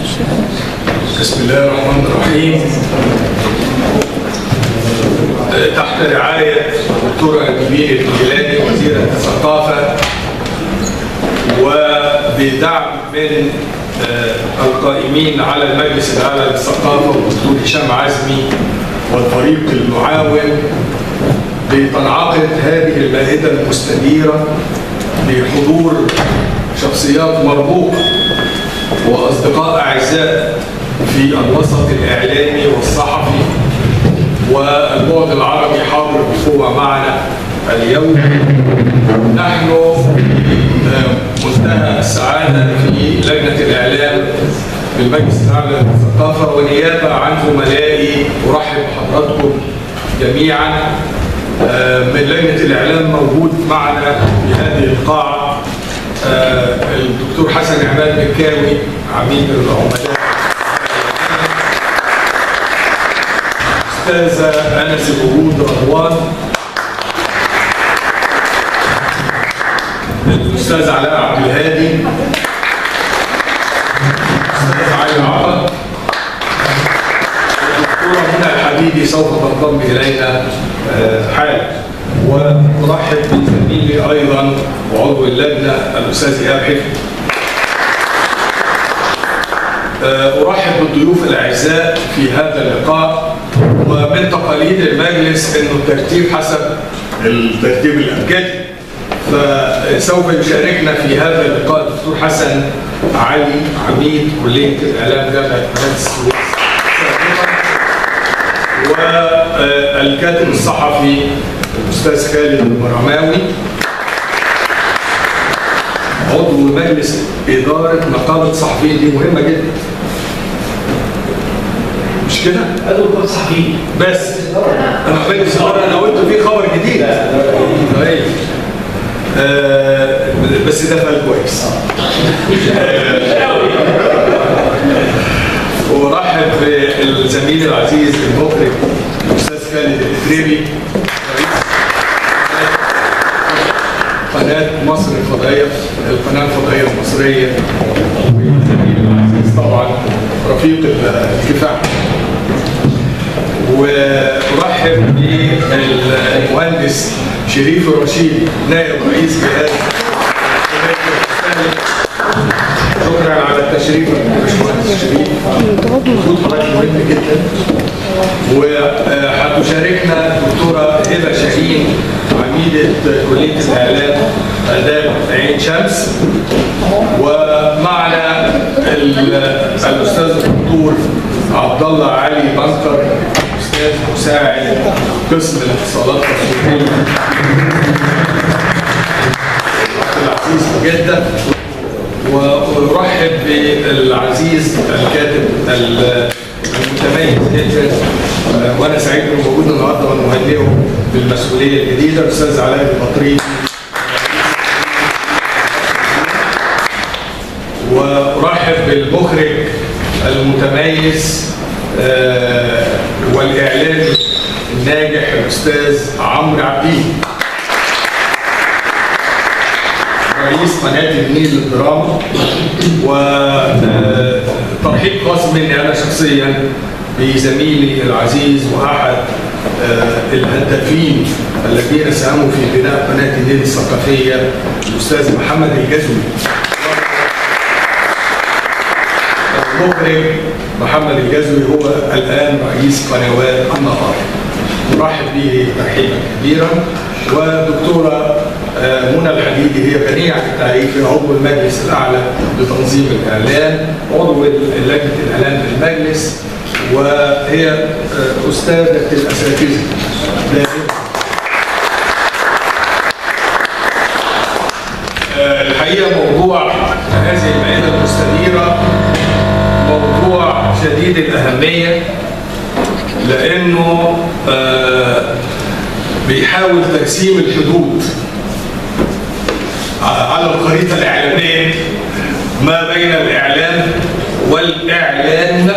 بسم الله الرحمن الرحيم تحت رعاية الدكتورة نبيل الجيلاني وزيرة الثقافة وبدعم من القائمين على المجلس الأعلى للثقافة والدكتور هشام عزمي والفريق المعاون لتنعقد هذه المائدة المستديرة بحضور شخصيات مرموقة وأصدقاء أعزاء في الوسط الإعلامي والصحفي والبعد العربي حاضر بقوة معنا اليوم نحن منتهى السعادة في لجنة الإعلام بالمجلس الأعلى للثقافة ونيابة عن زملائي أرحب بحضراتكم جميعا من لجنة الإعلام موجود معنا في هذه القاعة الدكتور حسن عماد مكاوي عميد العملاء الأستاذة أنس الورود رضوان الأستاذ علاء عبد الهادي الأستاذ علي عطا الدكتورة منى الحديدي سوف تنضم إلينا حالا ونرحب بزميلي أيضا وعضو اللجنة الأستاذ إيهاب حفظ أرحب بالضيوف الأعزاء في هذا اللقاء ومن تقاليد المجلس أنه الترتيب حسب الترتيب الأبجدي فسوف يشاركنا في هذا اللقاء الدكتور حسن علي عميد كلية الإعلام جامعة قناة السويس والكاتب الصحفي الأستاذ خالد المرماوي عضو مجلس إدارة نقابة الصحفيين دي مهمة جدا مش كده؟ عضو نقابة الصحفيين بس أنا مجلس إدارة أنا قلت فيه خبر جديد طيب آه بس ده فال كويس ورحب بالزميل العزيز المخرج الاستاذ خالد الاتريبي قناه مصر الفضائيه القناه الفضائيه المصريه والزميل العزيز طبعا رفيق الكفاح وارحب بالمهندس شريف الرشيد نائب رئيس جهاز شكرا على التشريف يا باشمهندس شريف وجود حضرتك مهم جدا وهتشاركنا الدكتوره هبه شاهين عميده كليه الاعلام اداب عين شمس ومعنا الاستاذ الدكتور عبد الله علي بنكر استاذ مساعد قسم الاتصالات التصويريه العزيز جدا وارحب بالعزيز الكاتب المتميز جدا وانا سعيد انه موجود النهارده ونهنئه بالمسؤوليه الجديده الاستاذ علاء البطريق وارحب بالمخرج المتميز والاعلامي الناجح الاستاذ عمرو عبدين رئيس قناه النيل للدراما وترحيب خاص مني انا شخصيا بزميلي العزيز واحد الهدافين الذين ساهموا في بناء قناه النيل الثقافيه الاستاذ محمد الجزوي المخرج محمد الجزوي هو الان رئيس قنوات النهار نرحب به ترحيبا كبيرا ودكتوره منى الحديدي هي غنيه عن التعريف هي عضو المجلس الاعلى لتنظيم الاعلام عضو لجنه الاعلام بالمجلس وهي استاذه الاساتذه الحقيقه موضوع هذه المائده المستديره موضوع شديد الاهميه لانه بيحاول ترسيم الحدود على الخريطة الإعلامية ما بين الإعلام والإعلان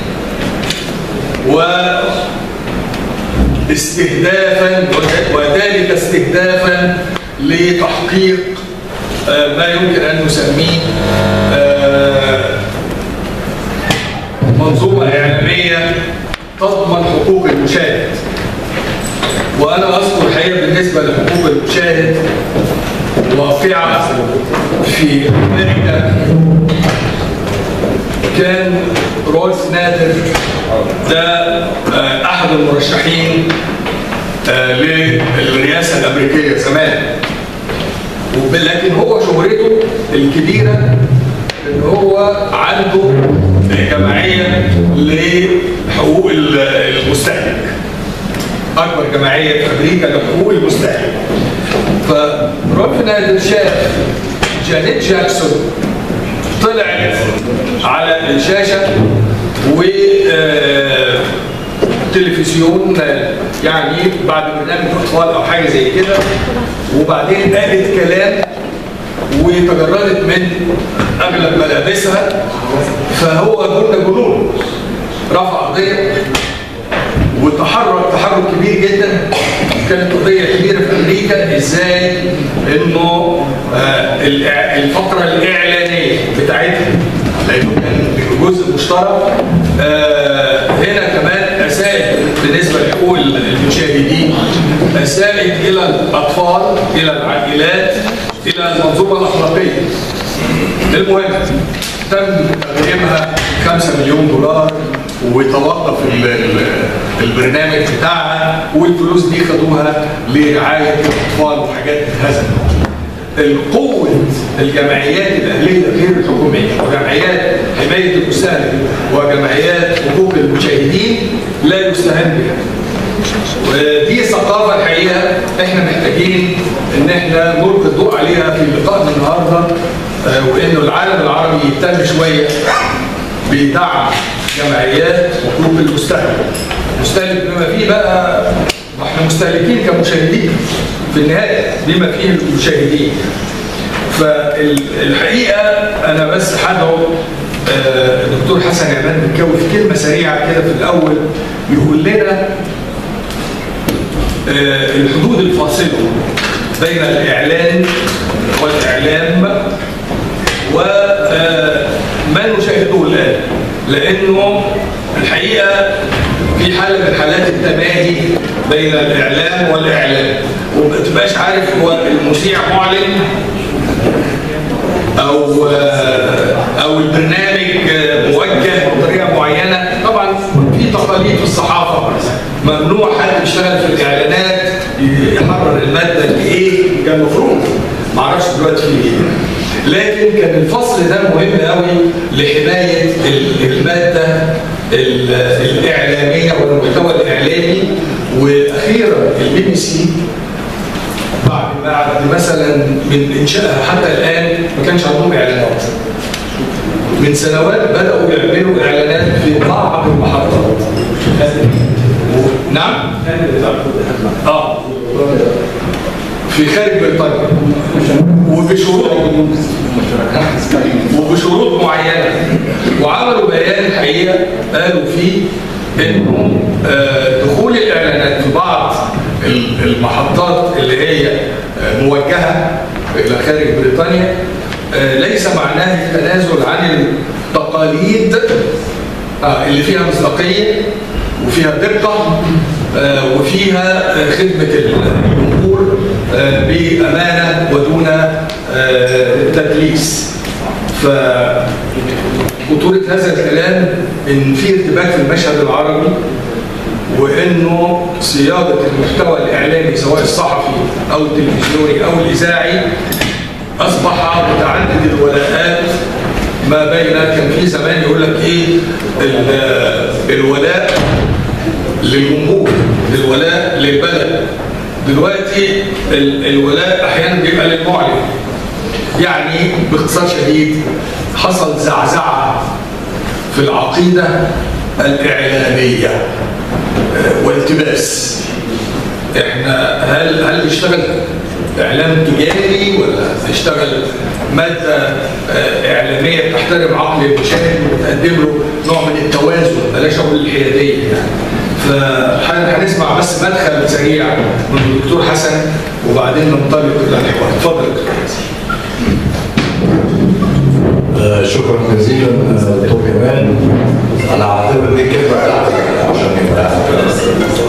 واستهدافا وذلك استهدافا لتحقيق ما يمكن أن نسميه المشاهد وانا اذكر الحقيقه بالنسبه لحقوق المشاهد واقعه في امريكا كان رويس نادر ده آه، احد المرشحين آه، للرئاسه الامريكيه زمان وب- لكن هو شهرته الكبيره ان هو عنده جمعيه لحقوق ال- المستهلك اكبر جمعيه في امريكا لحقوق المستهلك فرولف نادر شاف جانيت جاكسون طلعت على الشاشه و آه، تلفزيون يعني بعد برنامج اطفال او حاجه زي كده وبعدين قالت كلام وتجردت من اغلب ملابسها فهو قلنا جنون رفع قضيه وتحرك تحرك كبير جدا كانت قضيه كبيره في امريكا ازاي انه آه، الإع- الفتره الاعلانيه بتاعتها لانه كان جزء مشترك آه، هنا كمان اساءت بالنسبه لحقوق المشاهدين اساءت الى الاطفال الى العائلات الى المنظومه الاخلاقيه المهم تم تقديمها 5 مليون دولار وتوقف ال- ال- البرنامج بتاعها والفلوس دي خدوها لرعايه الاطفال وحاجات من هذا النوع. القوة الجمعيات الأهلية غير الحكومية وجمعيات حماية المستهلك وجمعيات حقوق المشاهدين لا يستهان بها. ودي ثقافة الحقيقة احنا محتاجين ان احنا نلقي الضوء عليها في لقائنا النهارده آه، وانه العالم العربي يهتم شوية بدعم جمعيات حقوق المستهلك. المستهلك بما فيه بقى ما احنا مستهلكين كمشاهدين في النهاية بما فيه المشاهدين. فالحقيقة أنا بس هدعو آه، الدكتور حسن عماد بنكوي في كلمة سريعة كده في الأول يقول لنا آه، الحدود الفاصلة بين الإعلان والإعلام وما نشاهده الآن لأنه الحقيقة في حالة من حالات التماهي بين الإعلام والإعلام وما تبقاش عارف هو المذيع معلن او او البرنامج موجه بطريقه معينه طبعا في تقاليد في الصحافه ممنوع حد يشتغل في الاعلانات يحرر الماده اللي ايه كان المفروض ما اعرفش دلوقتي في ايه لكن كان الفصل ده مهم قوي لحمايه ال- الماده ال- الاعلاميه والمحتوى الاعلامي واخيرا البي بي سي بعد بعد مثلا من انشائها حتى الان ما كانش عندهم اعلانات من سنوات بداوا يعملوا اعلانات في بعض المحطات و- نعم اه في خارج بريطانيا وبشروط وبشروط معينه وعملوا بيان الحقيقه قالوا فيه انه آه، دخول الاعلانات في بعض ال- المحطات اللي هي آه، موجهه الى خارج بريطانيا آه، ليس معناه التنازل عن التقاليد آه، اللي فيها مصداقيه وفيها دقه آه، وفيها آه، خدمه الجمهور آه، بامانه ودون آه، تدليس ف خطورة هذا الكلام إن في ارتباك في المشهد العربي وإنه صياغة المحتوى الإعلامي سواء الصحفي أو التلفزيوني أو الإذاعي أصبح متعدد الولاءات ما بين كان في زمان يقول لك إيه ال- الولاء للجمهور الولاء للبلد دلوقتي ال- الولاء أحيانا بيبقى للمعلن يعني باختصار شديد حصل زعزعة في العقيدة الإعلامية آه، والتباس احنا هل هل بيشتغل اعلام تجاري ولا بيشتغل ماده آه، اعلاميه بتحترم عقل المشاهد وبتقدم له نوع من التوازن بلاش اقول الحياديه يعني فهنسمع بس مدخل سريع من الدكتور حسن وبعدين ننطلق الى الحوار اتفضل يا دكتور حسن آه، شكرا جزيلا آه، دكتور جمال انا اعتبر دي كلمه بتاعتك عشان يبقى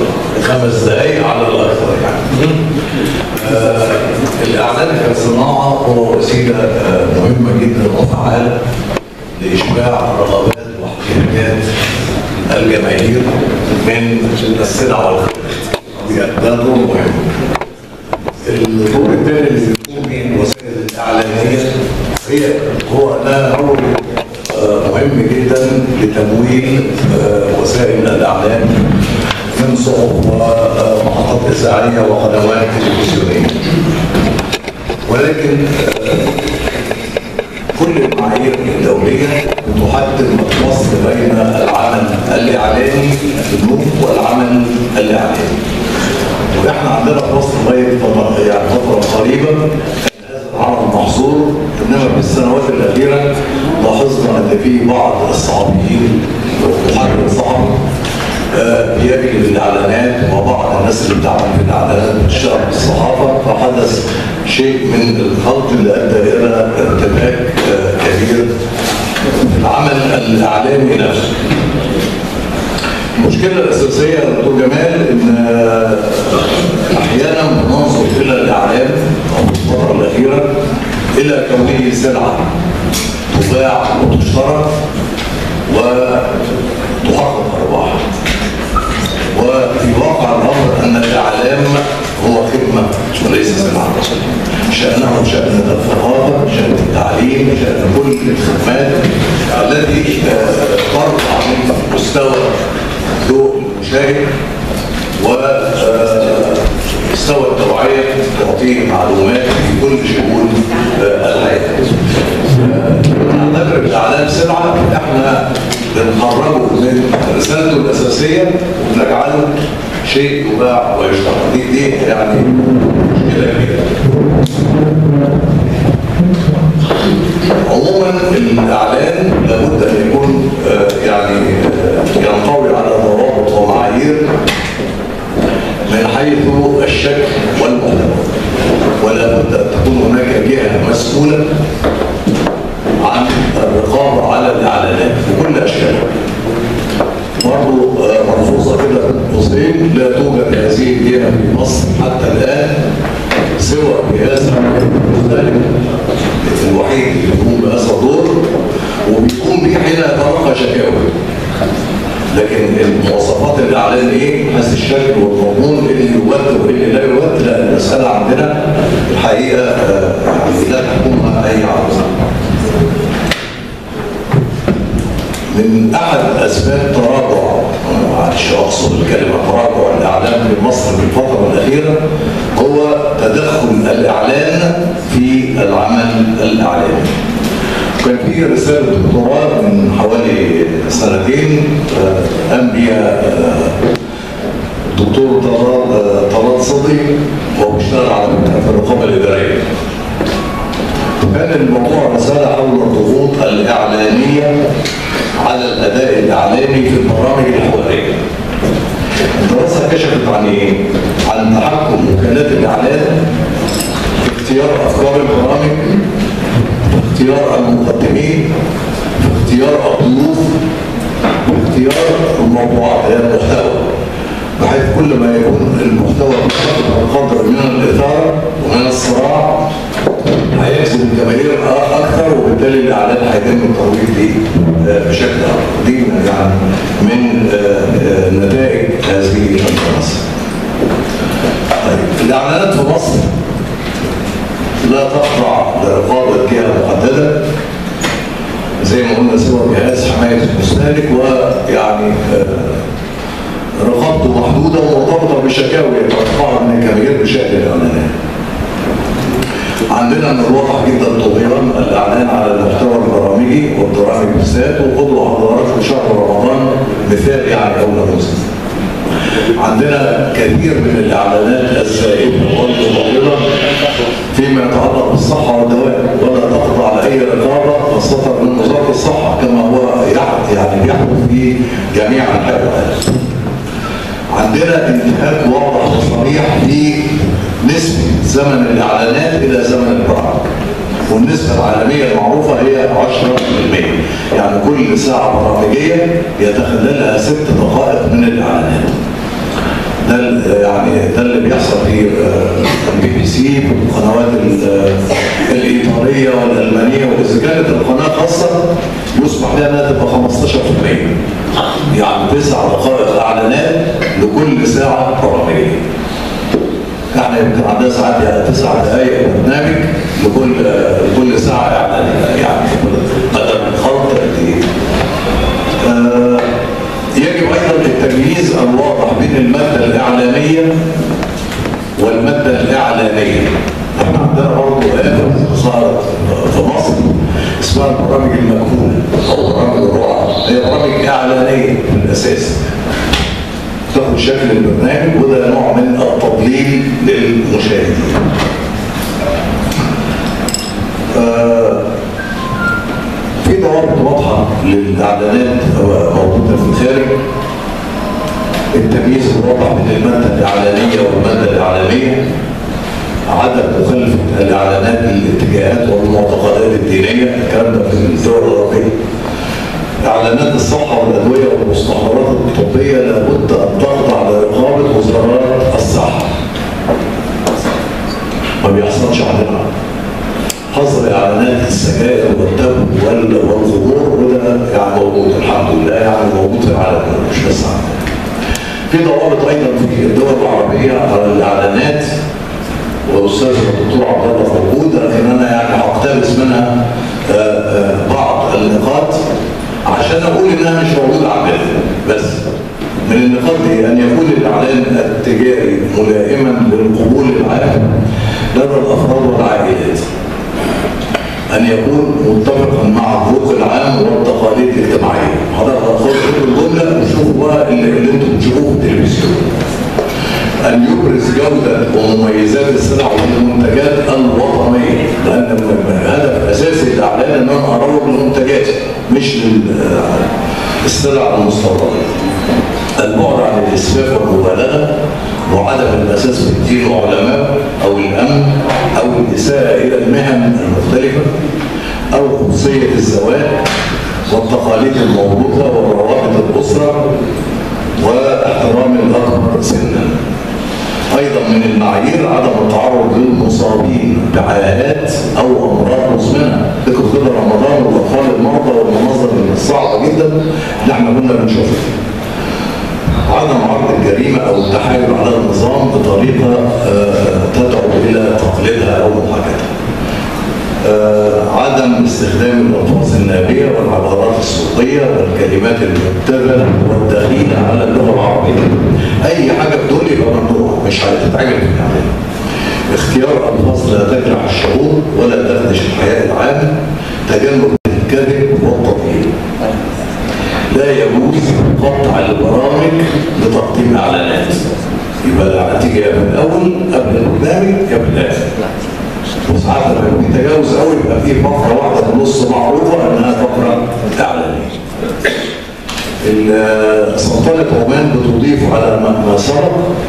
لإشباع رغبات واحتياجات الجماهير من السلع والخدمات ده دور مهم الدور الثاني اللي بيقوم به الوسائل الإعلامية هي هو ده دور آه، مهم جدا لتمويل آه، وسائل الإعلام من صحف ومحطات إذاعية وقنوات تلفزيونية ولكن آه، كل المعايير الدولية تحدد الفصل بين العمل الإعلامي النوم والعمل الإعلامي واحنا عندنا في مصر لغايه فتره يعني فتره قريبه كان هذا العمل محظور انما في السنوات الاخيره لاحظنا ان في بعض الصحفيين ومحرر صحفي آه، بيجري بالاعلانات وبعض الناس اللي بتعمل في الاعلانات بتشتغل في الصحافه فحدث شيء من الخلط اللي ادى الى ارتباك آه، كبير في العمل الاعلامي نفسه. المشكلة الأساسية يا دكتور جمال إن أحيانا بننظر إلى الإعلام أو في الفترة الأخيرة إلى كونه سلعة تباع وتشترى وتحقق أرباح وفي واقع الأمر أن الإعلام هو خدمة وليس سلعة شأنه شأن الثقافة شأن التعليم شأن كل الخدمات التي آه، ترفع من مستوى ضوء المشاهد ومستوى التوعية تعطيه معلومات في كل شؤون آه، الحياة. آه، نعتبر الإعلام سلعة احنا بنخرجه من رسالته الأساسية ونجعله شيء يباع ويشترى دي دي يعني مشكلة كبيرة. عموما الاعلان لابد ان يكون آه، يعني آه، ينطوي على ضوابط ومعايير من حيث الشكل والمحتوى ولا بد ان تكون هناك جهه مسؤوله عن الرقابه على الاعلانات بكل اشكالها برضه آه، ملحوظه كده بين قوسين لا توجد هذه الجهه في مصر حتى الان سوى جهاز مختلف الوحيد اللي بيقوم بهذا الدور وبيقوم به حين يتلقى شكاوى لكن المواصفات الاعلان ايه؟ حيث الشكل والمضمون اللي يود واللي لا يود لا المساله عندنا الحقيقه آه، يعني لا تحكمها اي عرض من احد اسباب تراجع معلش اقصد الكلمه تراجع الاعلام في مصر في الفتره الاخيره هو تدخل الاعلان في العمل الاعلامي. كان في رساله دكتوراه من حوالي سنتين آه، قام بها آه، دكتور طلال آه، طلال صدي وهو بيشتغل على في الرقابه الاداريه. كان الموضوع رسالة حول الضغوط الإعلامية على الأداء الإعلامي في البرامج الحوارية. الدراسة كشفت عن إيه؟ عن تحكم وكالات الإعلام في اختيار أفكار البرامج، في اختيار المقدمين، في اختيار الضيوف، في اختيار الموضوعات هي المحتوى. بحيث كل ما يكون المحتوى بقدر من الإثارة ومن الصراع هيجذب الجماهير اكثر وبالتالي الاعلان هيتم الترويج ليه آه، بشكل اكبر دي من- يعني من آه، آه، نتائج هذه الدراسه. طيب الاعلانات في مصر لا تخضع لرقابه جهه محدده زي ما قلنا سوى جهاز حمايه المستهلك ويعني آه، رقابته محدوده ومرتبطه بشكاوي يتوقعها من الجماهير بشان الاعلانات. عندنا من الواضح جدا طغيان الاعلان على المحتوى البرامجي والبرامج بالذات وخذوا حضراتكم شهر رمضان مثال يعني او نموذج. عندنا كثير من الاعلانات الزائده والمضلله فيما يتعلق بالصحه والدواء ولا تخضع لاي رقابه خاصه من وزاره الصحه كما هو يحدث يعني بيحدث في جميع انحاء العالم. عندنا انتهاك واضح وصريح في نسبة زمن الإعلانات إلى زمن البرامج والنسبة العالمية المعروفة هي 10% يعني كل ساعة برامجية يتخللها ست دقائق من الإعلانات ده ده ال- يعني ده اللي بيحصل في البي بي سي في القنوات ال- الايطاليه والالمانيه واذا كانت القناه خاصه يسمح لها انها تبقى 15% يعني تسع دقائق اعلانات لكل ساعه برامجيه احنا يمكن عندنا ساعات يعني تسع دقائق برنامج لكل لكل ساعه اعلان يعني قدر الخلط قد ايه آه، يجب ايضا التمييز الواضح بين الماده الاعلانيه والماده الاعلانيه احنا عندنا برضه آفة صارت في مصر اسمها البرامج المكفوله او برامج الرعاه هي برامج اعلانيه في الاساس تاخد شكل البرنامج وده نوع من التضليل للمشاهدين آه، في ضوابط واضحه للاعلانات موجوده في الخارج التمييز الواضح بين الماده الاعلانيه والماده الاعلاميه عدم مخالفه الاعلانات للاتجاهات والمعتقدات الدينيه الكلام ده في الدول الاوروبيه اعلانات الصحه والادويه والمستحضرات الطبيه لابد ان تخضع لرقابه وزارات الصحه ما بيحصلش عندنا حظر اعلانات السجائر والتبغ وال- والخمور وده يعني موجود الحمد لله يعني موجود في العالم كله، مش بس عندنا. في ضوابط ايضا في الدول العربيه على الاعلانات والاستاذ الدكتور عبد الله موجود لكن انا يعني هقتبس منها آه، آه، بعض النقاط عشان اقول انها مش موجوده عندنا بس من النقاط دي ان يكون الاعلان التجاري ملائما للقبول العام لدى الافراد والعائلات أن يكون متفقا مع الذوق العام والتقاليد الاجتماعية. حضرتك خد الجملة وشوفوا بقى اللي, اللي انتم بتشوفوه في التلفزيون. أن يبرز جودة ومميزات السلع والمنتجات الوطنية، لأن الهدف الأساسي للإعلان أن أنا أروج لمنتجاتي مش للسلع المستوردة. البعد عن الإسفاف والمبالغة وعدم الأساس في الدين وعلماء أو الأمن أو الإساءة إلى المهن المختلفة أو خصوصية الزواج والتقاليد الموروثة وروابط الأسرة واحترام الأكبر سنا أيضا من المعايير عدم التعرض للمصابين بعاهات أو أمراض مزمنة ذكر كده رمضان والأطفال المرضى والمناظر الصعبة جدا اللي احنا كنا بنشوفها عدم عرض الجريمة أو التحايل على النظام بطريقة آه، تدعو إلى تقليدها أو محاكاتها. آه، عدم استخدام الألفاظ النابية والعبارات السوقية والكلمات المبتذلة والدخيلة على اللغة العربية. أي حاجة في دول يبقى ممنوع مش هتتعمل في الإعلان. اختيار ألفاظ لا تجرح الشعور ولا تخدش الحياء العام. تجنب الكذب والتطبيل. لا يجوز قطع البرامج لتقديم اعلانات يبقى تيجي يا من الاول قبل البرنامج يا من الاخر وساعات لما يكون تجاوز قوي يبقى في فقره واحده في النص معروفه انها فقره اعلانيه ال- سلطنه عمان بتضيف على ما ما سبق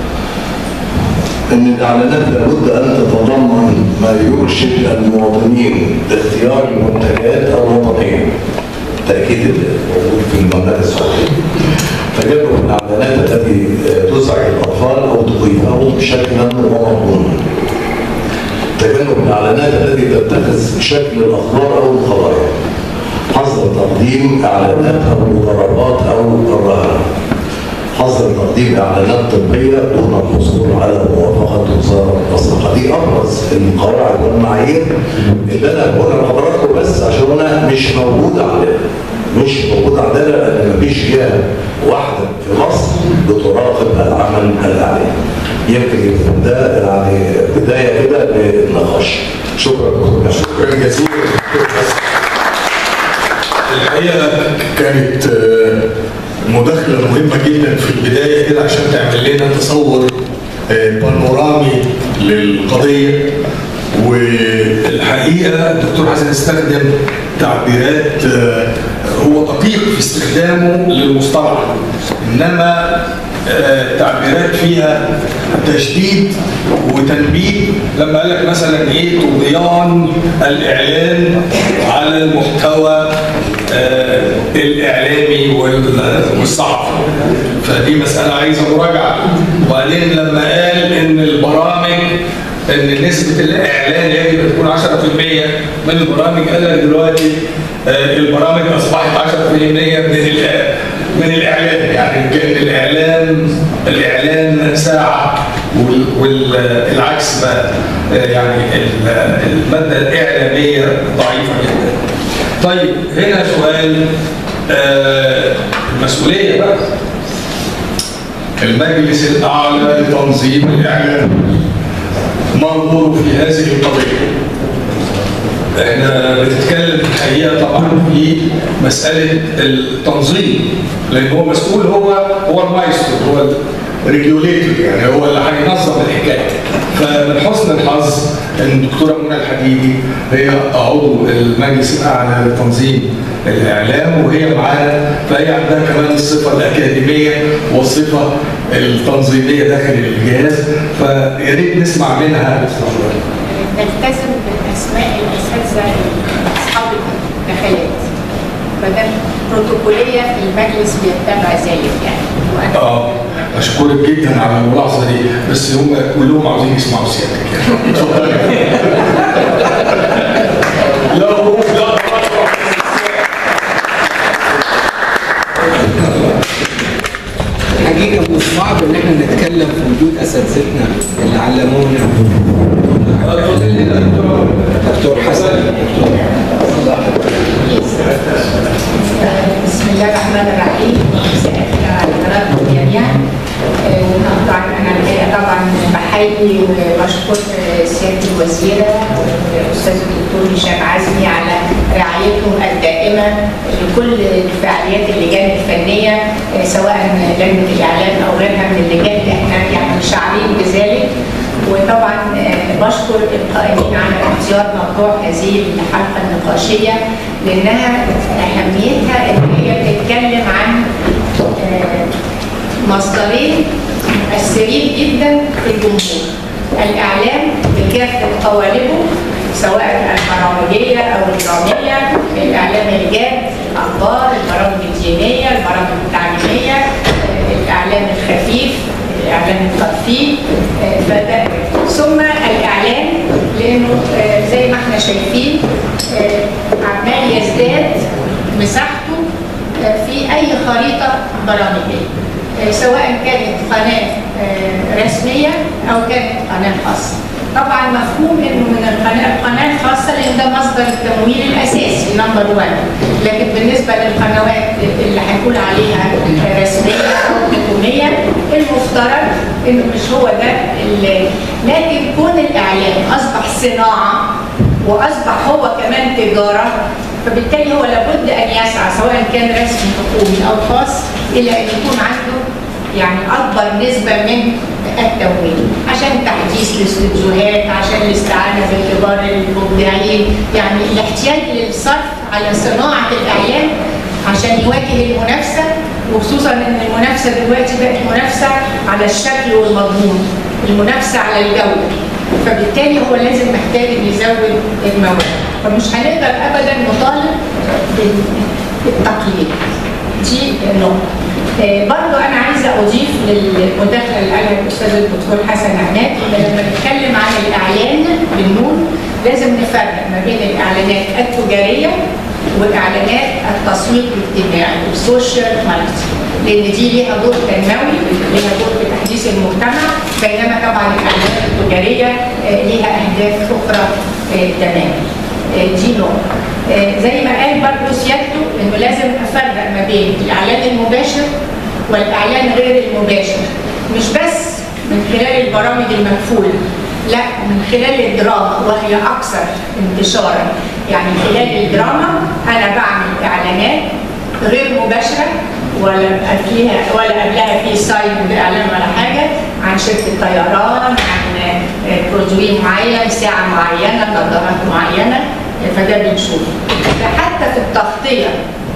ان الاعلانات لابد ان تتضمن ما يرشد المواطنين لاختيار المنتجات الوطنيه تاكيد الموجود في المملكه السعوديه تجنب الاعلانات التي تزعج الاطفال او تخيفهم شكلا ومضمونا تجنب الاعلانات التي تتخذ شكل الاخبار او الخبائر حظر تقديم اعلانات او مضاربات او الرهان حظر تقديم اعلانات طبيه دون الحصول على موافقه وزاره الصحه دي ابرز القواعد والمعايير اللي انا بقولها لحضراتكم بس عشان انا مش موجود عندنا مش موجود عندنا لان مفيش جهه واحده في مصر بتراقب العمل الاعلامي يمكن يكون ده يعني بدايه كده للنقاش شكرا دكتور شكرا جزيلا دكتور حسن. الحقيقه كانت آه، مداخله مهمه جدا في البدايه كده عشان تعمل لنا تصور آه، بانورامي للقضيه والحقيقه الدكتور حسن استخدم تعبيرات آه، هو دقيق في استخدامه للمصطلح انما آه، تعبيرات فيها تشديد وتنبيه لما قال لك مثلا ايه طغيان الاعلان على المحتوى آه، الاعلامي وال- والصحفي فدي مساله عايزه مراجعه وبعدين لما قال ان البرامج ان نسبه الاعلان يجب ان تكون 10% من البرامج قال لك دلوقتي آه، البرامج اصبحت 10% من الإع- من الاعلان يعني كان الاعلان الاعلان ساعه والعكس بقى آه، يعني ال- الماده الاعلاميه ضعيفه جدا. طيب هنا سؤال آه، المسؤوليه بقى المجلس الاعلى لتنظيم الاعلام منظور في هذه القضيه احنا بنتكلم في الحقيقه طبعا في مساله التنظيم لان هو مسؤول هو هو المايسترو هو الريجوليتور يعني هو اللي هينظم الحكايه فمن حسن الحظ ان الدكتوره منى الحديدي هي عضو المجلس الاعلى لتنظيم الاعلام وهي معانا فهي عندها كمان الصفه الاكاديميه والصفه التنظيميه داخل الجهاز فيا ريت نسمع منها نلتزم باسماء الاساتذه اصحاب الدخلات فده بروتوكوليه في المجلس بيتبع ذلك يعني وانا اه اشكرك جدا على الملاحظه دي بس هم كلهم عاوزين يسمعوا سيادتك يعني اتفضلي لا روح لا الحقيقة مش صعب إن إحنا نتكلم في وجود أساتذتنا اللي علمونا دكتور حسن بسم الله الرحمن الرحيم مساء على حضراتكم جميعا آه، وطبعا انا الحقيقه طبعا بحيي وبشكر آه، سياده الوزيره والاستاذ الدكتور هشام عزمي على رعايتهم الدائمه لكل الفعاليات اللجان الفنيه آه، سواء لجنه الاعلام او غيرها من اللجان اللي احنا يعني شعرين بذلك وطبعا آه، بشكر القائمين على اختيار موضوع هذه الحلقه النقاشيه لانها اهميتها ان هي بتتكلم عن آه، مصدرين مؤثرين جدا في الجمهور الاعلام بكافه قوالبه سواء البرامجيه او الدراميه الاعلام الجاد الاخبار البرامج الدينيه البرامج التعليميه آه، الاعلام الخفيف الاعلام الترفيه آه، فده ثم الاعلان لانه آه، زي ما احنا شايفين آه، عمال يزداد مساحته آه، في اي خريطه برامجيه آه، سواء كانت قناه آه، رسميه او كانت قناه خاصه طبعا مفهوم انه من القناه القناه الخاصه لان ده مصدر التمويل الاساسي نمبر 1 لكن بالنسبه للقنوات اللي هنقول عليها رسميه او حكوميه المفترض انه مش هو ده اللي لكن كون الاعلام اصبح صناعه واصبح هو كمان تجاره فبالتالي هو لابد ان يسعى سواء كان رسمي حكومي او خاص الى ان يكون عنده يعني اكبر نسبه من التمويل عشان تحديث الاستوديوهات عشان الاستعانه بالكبار المبدعين يعني الاحتياج للصرف على صناعه الاعلام عشان يواجه المنافسه وخصوصا ان المنافسه دلوقتي بقت منافسه على الشكل والمضمون المنافسه على الجوده فبالتالي هو لازم محتاج إن يزود المواد فمش هنقدر ابدا نطالب بال- بالتقليد دي نقطه آه، برضو انا عايزه اضيف للمداخله اللي قالها الاستاذ الدكتور حسن عماد ان لما نتكلم عن الاعلان بالنون لازم نفرق ما بين الاعلانات التجاريه واعلانات التسويق الاجتماعي السوشيال ماركتنج لان دي ليها دور تنموي ليها دور في تحديث المجتمع بينما طبعا الاعلانات التجاريه آه، ليها اهداف اخرى آه، تماما آه، دي نقطه آه، زي ما قال برضه سيادته انه لازم افرق ما بين الاعلان المباشر والاعلان غير المباشر مش بس من خلال البرامج المكفوله لا من خلال الدراما وهي اكثر انتشارا يعني خلال الدراما انا بعمل اعلانات غير مباشره ولا بقى فيها ولا قبلها في ساين باعلان ولا حاجه عن شركه طيران عن آه، برودوي معين ساعه معينه نظارات معينه فده بنشوفه فحتى في التغطيه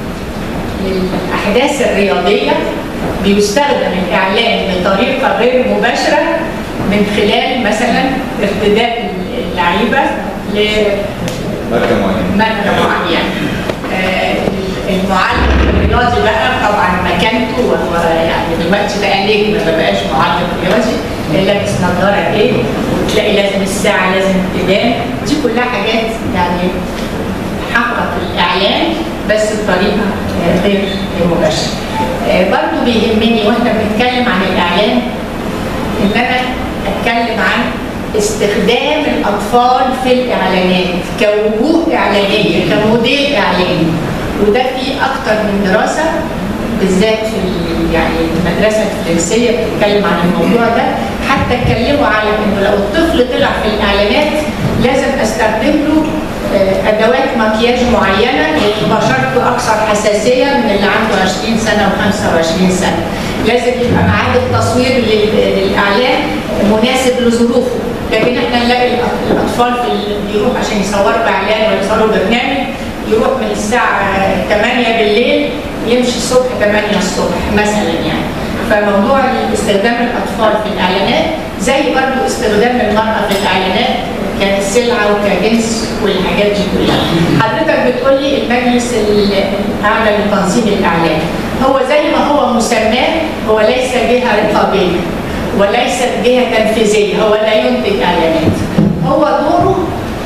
للاحداث الرياضيه بيستخدم الاعلان بطريقه غير مباشره من خلال مثلا ارتداء اللعيبه ل ماركة معينة مادة معينة آه، المعلم الرياضي بقى طبعا مكانته وهو يعني دلوقتي بقى نجم ما بقاش معلم رياضي لابس نظاره ايه وتلاقي لازم الساعه لازم تبان دي كلها حاجات يعني حقق الاعلان بس بطريقه آه، غير مباشره. آه، برضو بيهمني واحنا بنتكلم عن الاعلان ان انا اتكلم عن استخدام الاطفال في الاعلانات كوجوه اعلانيه كموديل اعلاني وده في اكتر من دراسه بالذات في ال- يعني المدرسه الفرنسيه بتتكلم عن الموضوع ده حتى اتكلموا على انه لو الطفل طلع في الاعلانات لازم استخدم له آه، ادوات مكياج معينه لان بشرته اكثر حساسيه من اللي عنده 20 سنه و25 سنه لازم يبقى ميعاد التصوير لل- للاعلان مناسب لظروفه لكن احنا نلاقي الأط- الاطفال في ال- بيروح عشان يصوروا اعلان ولا يصوروا برنامج يروح من الساعه 8 بالليل يمشي الصبح 8 الصبح مثلا يعني فموضوع استخدام الاطفال في الاعلانات زي برضو استخدام المراه في الاعلانات كسلعه وكجنس والحاجات دي كلها. حضرتك بتقول لي المجلس الاعلى لتنظيم الاعلان هو زي ما هو مسماه هو ليس جهه رقابيه وليست جهه تنفيذيه هو لا ينتج اعلانات. هو دوره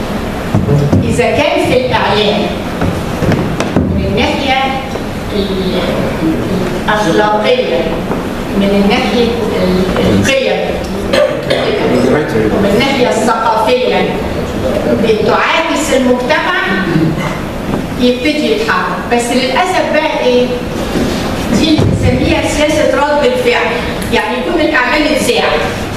اذا كان في الاعلان من الناحيه ال- الاخلاقيه من الناحيه ال- القيم ومن الناحيه الثقافيه بتعاكس المجتمع يبتدي يتحرك بس للاسف بقى ايه دي اللي بنسميها سياسه رد الفعل يعني يكون الاعلان اتذاع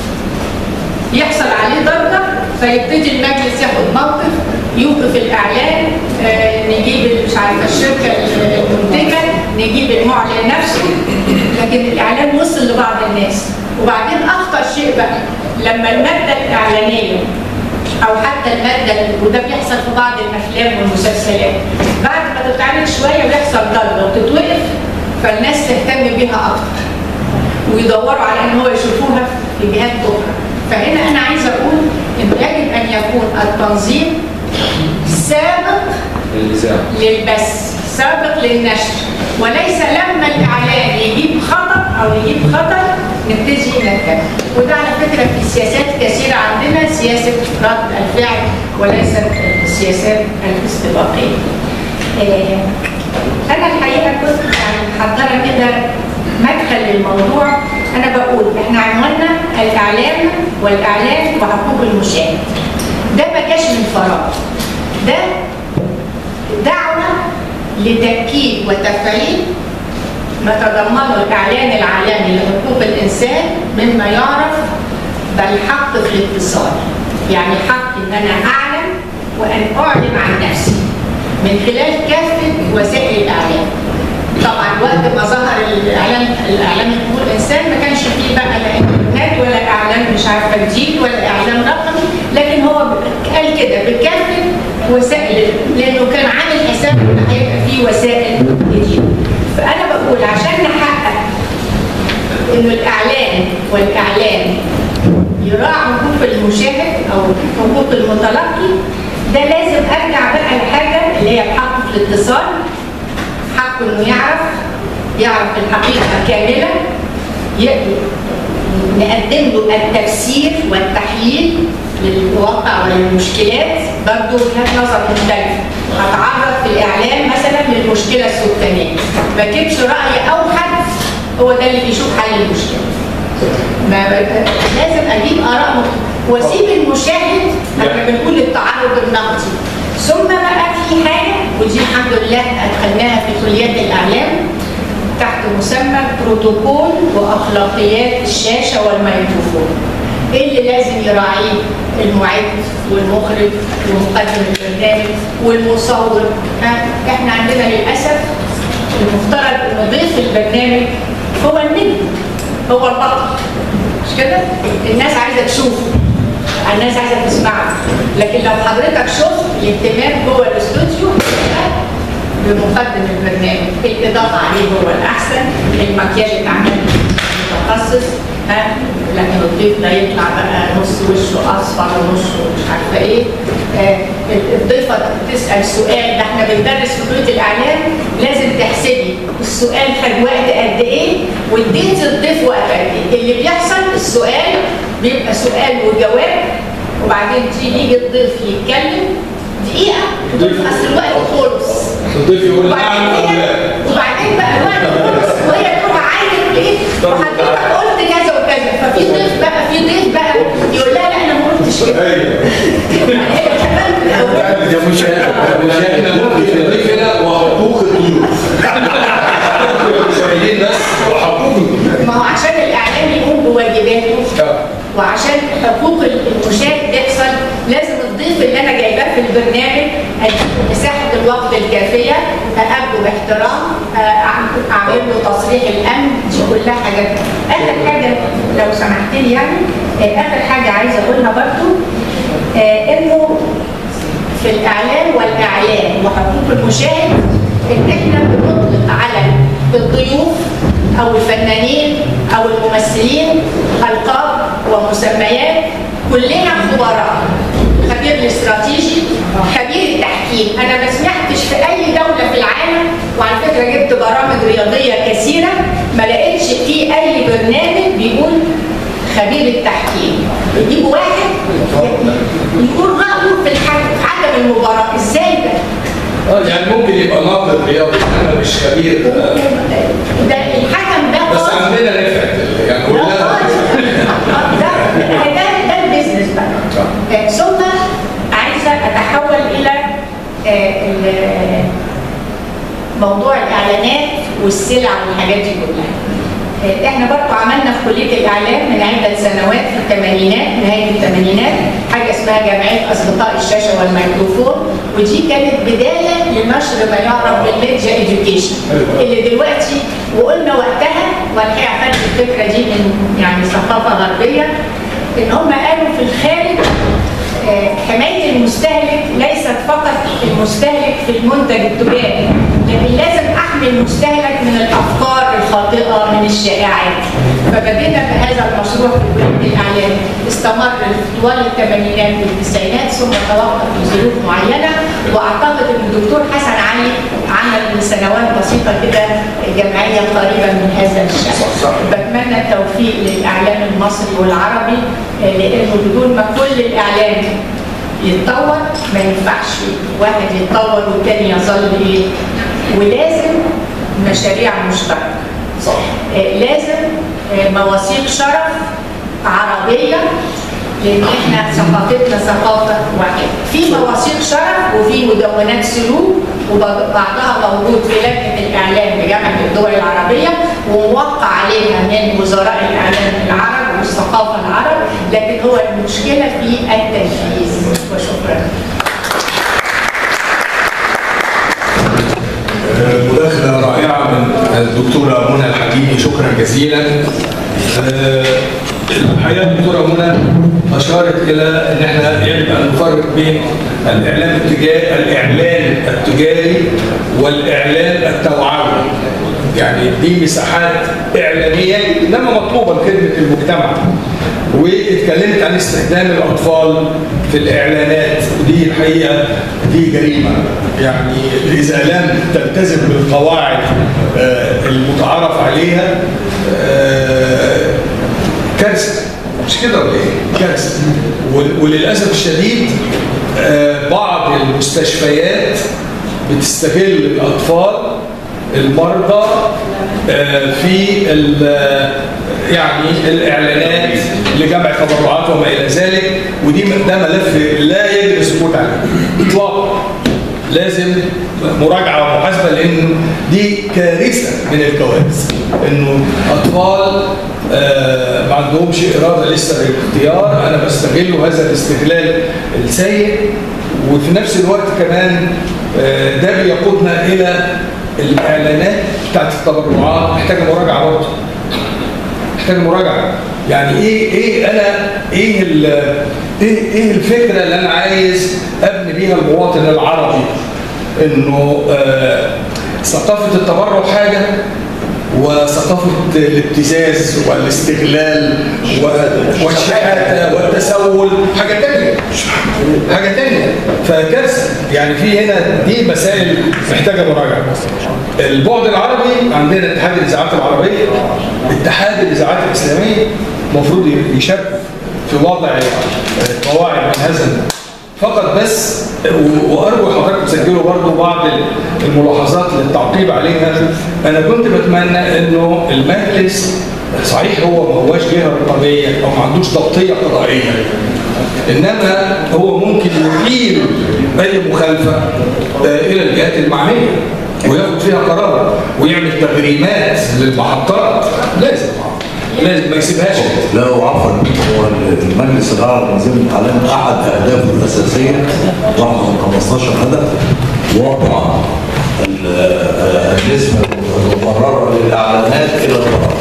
يحصل عليه ضربه فيبتدي المجلس ياخد موقف يوقف الاعلان آه، نجيب مش عارفه الشركه المنتجه نجيب المعلن نفسه لكن الاعلان وصل لبعض الناس وبعدين اخطر شيء بقى لما الماده الاعلانيه او حتى الماده وده بيحصل في بعض الافلام والمسلسلات بعد ما تتعرض شويه بيحصل ضربه وتتوقف فالناس تهتم بيها اكتر ويدوروا على ان هو يشوفوها في جهات اخرى فهنا انا عايزه اقول انه يجب ان يكون التنظيم سابق الإذاعة للبث سابق للنشر وليس لما الاعلان يجيب خطر او يجيب خطر نبتدي نتكلم وده على فكره في سياسات كثيره عندنا سياسه رد الفعل وليست السياسات الاستباقيه. آه، انا الحقيقه كنت يعني محضره كده مدخل للموضوع انا بقول احنا عنواننا الاعلام والاعلان وحقوق المشاهد. ده ما جاش من فراغ. ده دعوة لتأكيد وتفعيل ما تضمنه الإعلان العالمي لحقوق الإنسان مما يعرف بالحق في الاتصال يعني حق إن أنا أعلم وأن أعلن عن نفسي من خلال كافة وسائل الإعلام طبعا وقت ما ظهر الاعلام الاعلام حقوق الانسان ما كانش فيه بقى لا انترنت ولا اعلام مش عارفه جديد ولا اعلام رقمي لكن هو قال كده بكافه وسائل لانه كان عامل حساب ان هيبقى فيه وسائل جديده فانا بقول عشان نحقق انه الاعلان والاعلان يراعي حقوق المشاهد او حقوق المتلقي ده لازم ارجع بقى لحاجه اللي هي الحق في الاتصال حقه انه يعرف يعرف الحقيقه كامله يقدر نقدم له التفسير والتحليل للواقع وللمشكلات برضه وجهات نظر مختلفه هتعرض في الاعلام مثلا للمشكله السكانيه ما اجيبش راي اوحد هو ده اللي بيشوف حل المشكله ما ب- لازم اجيب اراء مختلفه واسيب المشاهد احنا بنقول التعرض النقدي ثم بقى في حاجه ودي الحمد لله ادخلناها في كليات الاعلام تحت مسمى بروتوكول واخلاقيات الشاشه والميكروفون ايه اللي لازم يراعيه المعد والمخرج ومقدم البرنامج والمصور ها؟ احنا عندنا للاسف المفترض ان ضيف البرنامج هو النجم هو البطل مش كده؟ الناس عايزه تشوفه الناس عايزه تسمعه لكن لو حضرتك شفت الاهتمام جوه الاستوديو هيبقى بمقدم البرنامج الاضافه عليه هو الاحسن المكياج اتعمل متخصص ها لكن الضيف ده يطلع بقى نص وشه اصفر ونص مش عارفه ايه آه، الضيفه تسال سؤال ده احنا بندرس في كليه الاعلام لازم تحسبي السؤال خد وقت قد ايه واديتي الضيف وقت قد ايه اللي بيحصل السؤال بيبقى سؤال وجواب وبعدين تيجي يجي الضيف يتكلم دقيقه اصل الوقت خلص الضيف يقول نعم وبعدين او هي- لا وبعدين بقى الوقت خلص وهي تروح عايزه تقول ايه وحضرتك قلت كذا وكذا ففي ضيف بقى في ضيف بقى يقول لها لا انا ما قلتش كده ايوه هي كمان من الأول. ده مشاهد احنا ممكن نضيف هنا وحقوق الضيوف المشاهدين بس وحقوق الضيوف ما هو عشان الاعلام يقوم بواجباته وعشان حقوق المشاهد تحصل لازم الضيف اللي انا جايباه في البرنامج اديله مساحه الوقت الكافيه اقابله باحترام أعمل- اعمل له تصريح الامن دي كلها حاجات اخر حاجه لو سمحت لي يعني آه، اخر حاجه عايزه اقولها برضو آه، انه في الاعلام والاعلام وحقوق المشاهد ان احنا بنطلق على الضيوف او الفنانين او الممثلين القاب ومسميات كلنا خبراء خبير الاستراتيجي خبير التحكيم انا ما سمعتش في اي دوله في العالم وعلى فكره جبت برامج رياضيه كثيره ما لقيتش في اي برنامج بيقول خبير التحكيم يجيبوا واحد يقول رايه في الحكم في حكم المباراه ازاي ده؟ اه يعني ممكن يبقى ناقد رياضي انا مش خبير آه، ده الحكم ده بس قاضي. عندنا نفعت يعني ده كلها قاضي. ده ده ده البيزنس بقى آه، ثم عايزه اتحول الى آه، ال- موضوع الاعلانات والسلع والحاجات دي كلها آه، احنا برضو عملنا في كليه الاعلام من عده سنوات في الثمانينات نهايه الثمانينات حاجه اسمها جمعيه اصدقاء الشاشه والميكروفون ودي كانت بدايه لنشر ما يعرف بالميديا اديوكيشن اللي دلوقتي وقلنا وقتها والحقيقه خدت الفكره دي من يعني ثقافه غربيه ان هم قالوا في الخارج آه، حماية المستهلك ليست فقط المستهلك في المنتج التجاري لكن لازم أحمي المستهلك من الأفكار الخاطئة من الشائعات فبدينا بهذا المشروع في كلية الإعلام استمر طوال الثمانينات والتسعينات ثم توقف لظروف معينة وأعتقد أن الدكتور حسن علي عمل من سنوات بسيطة كده جمعية قريبة من هذا الشأن بتمنى التوفيق للإعلام المصري والعربي آه، لأنه بدون ما كل الإعلام يتطور ما ينفعش واحد يتطور والتاني يظل ايه ولازم مشاريع مشتركه صح آه، لازم آه، مواثيق شرف عربيه لان احنا ثقافتنا ثقافه واحده في مواثيق شرف وفي مدونات سلوك وبعضها موجود في لجنه الاعلام بجامعه الدول العربيه وموقع عليها من وزراء الاعلام العرب والثقافه العرب لكن هو المشكله في التنفيذ وشكرا مداخلة رائعة من الدكتورة منى الحديدي شكرا جزيلا آه، الحقيقة الدكتورة منى أشارت إلى أن احنا يجب أن نفرق بين الإعلام التجاري الإعلان التجاري والإعلان التوعوي يعني دي مساحات إعلانية إنما مطلوبة لخدمة المجتمع واتكلمت عن استخدام الاطفال في الاعلانات ودي الحقيقه دي جريمه يعني اذا لم تلتزم بالقواعد آه، المتعارف عليها آه، كارثه مش كده ولا ايه؟ كارثه ول- وللاسف الشديد آه، بعض المستشفيات بتستغل الاطفال المرضى آه، في ال- يعني الاعلانات لجمع تبرعات وما الى ذلك ودي ده ملف لا يجب السكوت عليه اطلاقا لازم مراجعه ومحاسبه لان دي كارثه من الكوارث انه اطفال آه، ما عندهمش اراده لسه للاختيار انا بستغل هذا الاستغلال السيء وفي نفس الوقت كمان آه، ده بيقودنا الى الاعلانات بتاعت التبرعات محتاجه مراجعه برضه محتاج مراجعه يعني ايه ايه انا ايه ال- ايه ايه الفكره اللي انا عايز ابني بيها المواطن العربي انه آه ثقافه التبرع حاجه وثقافه ثقافه الابتزاز والاستغلال و- والشحاته والتسول حاجه تانية حاجه تانية فكارثه يعني في هنا دي مسائل محتاجه مراجعه البعد العربي عندنا اتحاد الاذاعات العربيه اتحاد الاذاعات الاسلاميه المفروض يشارك في وضع قواعد من هذا النوع. فقط بس و- وارجو حضرتك تسجلوا برضو بعض الملاحظات للتعقيب عليها انا كنت بتمنى انه المجلس صحيح هو ما هواش جهه رقابيه او ما عندوش ضبطيه قضائيه انما هو ممكن يحيل اي مخالفه آه، الى الجهات المعنيه وياخد فيها قرار ويعمل تغريمات للمحطات لازم لازم ما يسيبهاش لا عفوا هو المجلس الاعلى لنظام الاعلام احد اهدافه الاساسيه واحد من 15 هدف وضع ال- آه، النسبه المقرره للاعلانات الى القرار.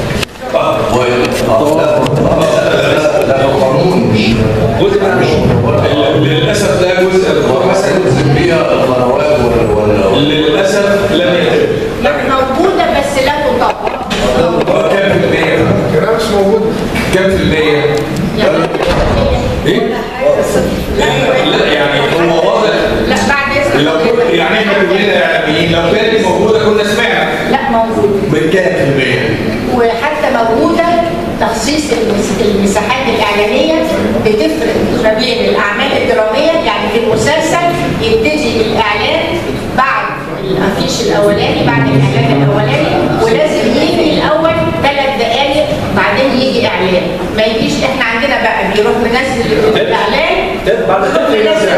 و- لا لا- لا القانون مش جزء مش للاسف ده جزء الدكتور حسن بيها القنوات وال- وال- للاسف لم يتم لا موجودة بس لا تطبق كام في المية؟ كلام مش موجود كام في المية؟ يعني ايه؟ لا يعني هو واضح لا بعد لو إذنك يعني احنا كلنا اعلاميين لو كانت موجوده كنا سمعنا لا موجود من كام في المية؟ وحتى موجودة تخصيص المس- المساحات الإعلانية بتفرق ما بين الأعمال الدرامية يعني في المسلسل يبتدي الإعلان بعد الأفيش الأولاني بعد الإعلان الأولاني ولازم يجي الأول ثلاث دقايق بعدين يجي إعلان ما يجيش إحنا عندنا بقى بيروح منزل الإعلان بعد كده منزل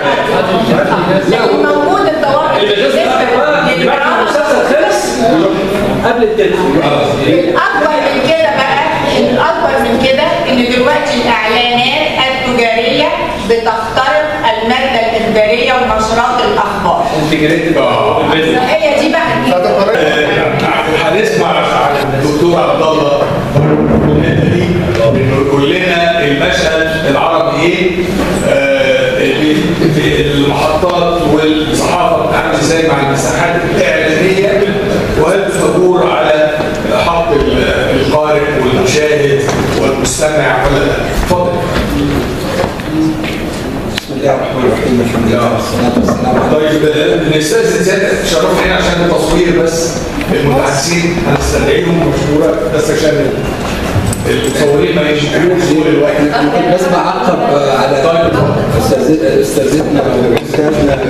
لكن موجود الضوابط بالنسبة للدراما المسلسل خلص قبل التتر الأكبر من كده بقى الأكبر من كده إن دلوقتي الإعلانات التجارية بتخترق المادة الإخبارية ونشرات الأخبار انتجريتد فهي دي بقى هنسمع عن الدكتور عبد الله الحته دي انه يقول لنا المشهد العربي ايه آه، اللي في المحطات والصحافه بتتعامل ازاي مع المساحات الاعلانيه وهل تدور على حق ال- القارئ والمشاهد والمستمع ولا لا؟ اتفضل بسم الله الرحمن الرحيم الحمد لله والصلاه والسلام على طيب آه، نستاذن سيادتك تشرفنا هنا عشان التصوير بس المتحدثين هنستدعيهم مشهوره بس عشان المصورين ما يشوفوش طول الوقت ممكن بس بعقب آه، على طيب اتفضل. أستاذ- استاذتنا واستاذنا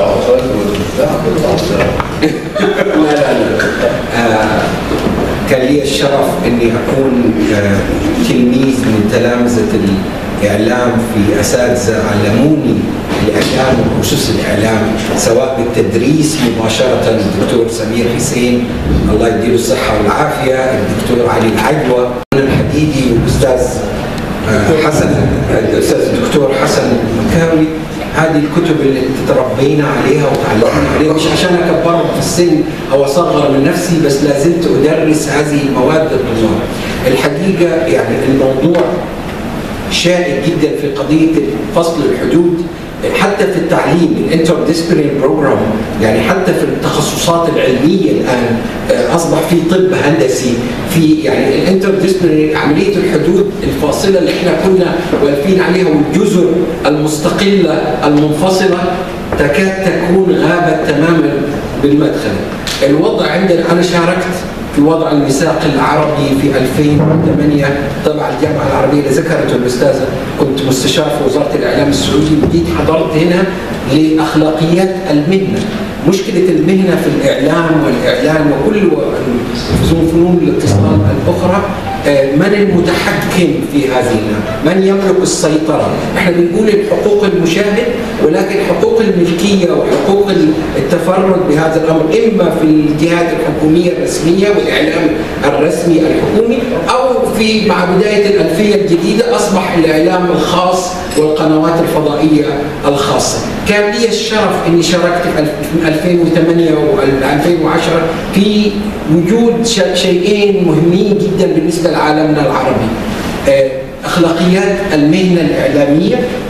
لا لا لا آه، كان لي الشرف اني اكون آه، تلميذ من تلامذه الاعلام في اساتذه علموني الاعلام وخصوص الاعلام سواء بالتدريس مباشره الدكتور سمير حسين الله يديله الصحه والعافيه الدكتور علي العجوه الحديدي والاستاذ آه، حسن الاستاذ الدكتور حسن المكاوي هذه الكتب اللي تربينا عليها وتعلمنا عليها مش عشان اكبرهم في السن او اصغر من نفسي بس لا زلت ادرس هذه المواد للطلاب. الحقيقه يعني الموضوع شائك جدا في قضيه فصل الحدود حتى في التعليم الانتر ديسبلين بروجرام يعني حتى في التخصصات العلميه الان آه، اصبح في طب هندسي في يعني الانتر ديسبلين عمليه الحدود الفاصله اللي احنا كنا واقفين عليها والجزر المستقله المنفصله تكاد تكون غابت تماما بالمدخل الوضع عندنا انا شاركت في وضع الميثاق العربي في 2008 طبعا الجامعه العربيه اللي ذكرته الاستاذه كنت مستشار في وزاره الاعلام السعودي وجيت حضرت هنا لاخلاقيات المهنه مشكله المهنه في الاعلام والاعلان وكل و- فنون الاتصال الاخرى آه، من المتحكم في هذه المهنة؟ من يملك السيطره؟ احنا بنقول الحقوق المشاهد ولكن حقوق الملكيه وحقوق التفرد بهذا الامر اما في الجهات الحكوميه الرسميه والاعلام الرسمي الحكومي او في مع بدايه الالفيه الجديده اصبح الاعلام الخاص والقنوات الفضائيه الخاصه. كان لي الشرف اني شاركت في الف- في 2008 و 2010 في وجود ش- شيئين مهمين جدا بالنسبه لعالمنا العربي. آه، اخلاقيات المهنه الاعلاميه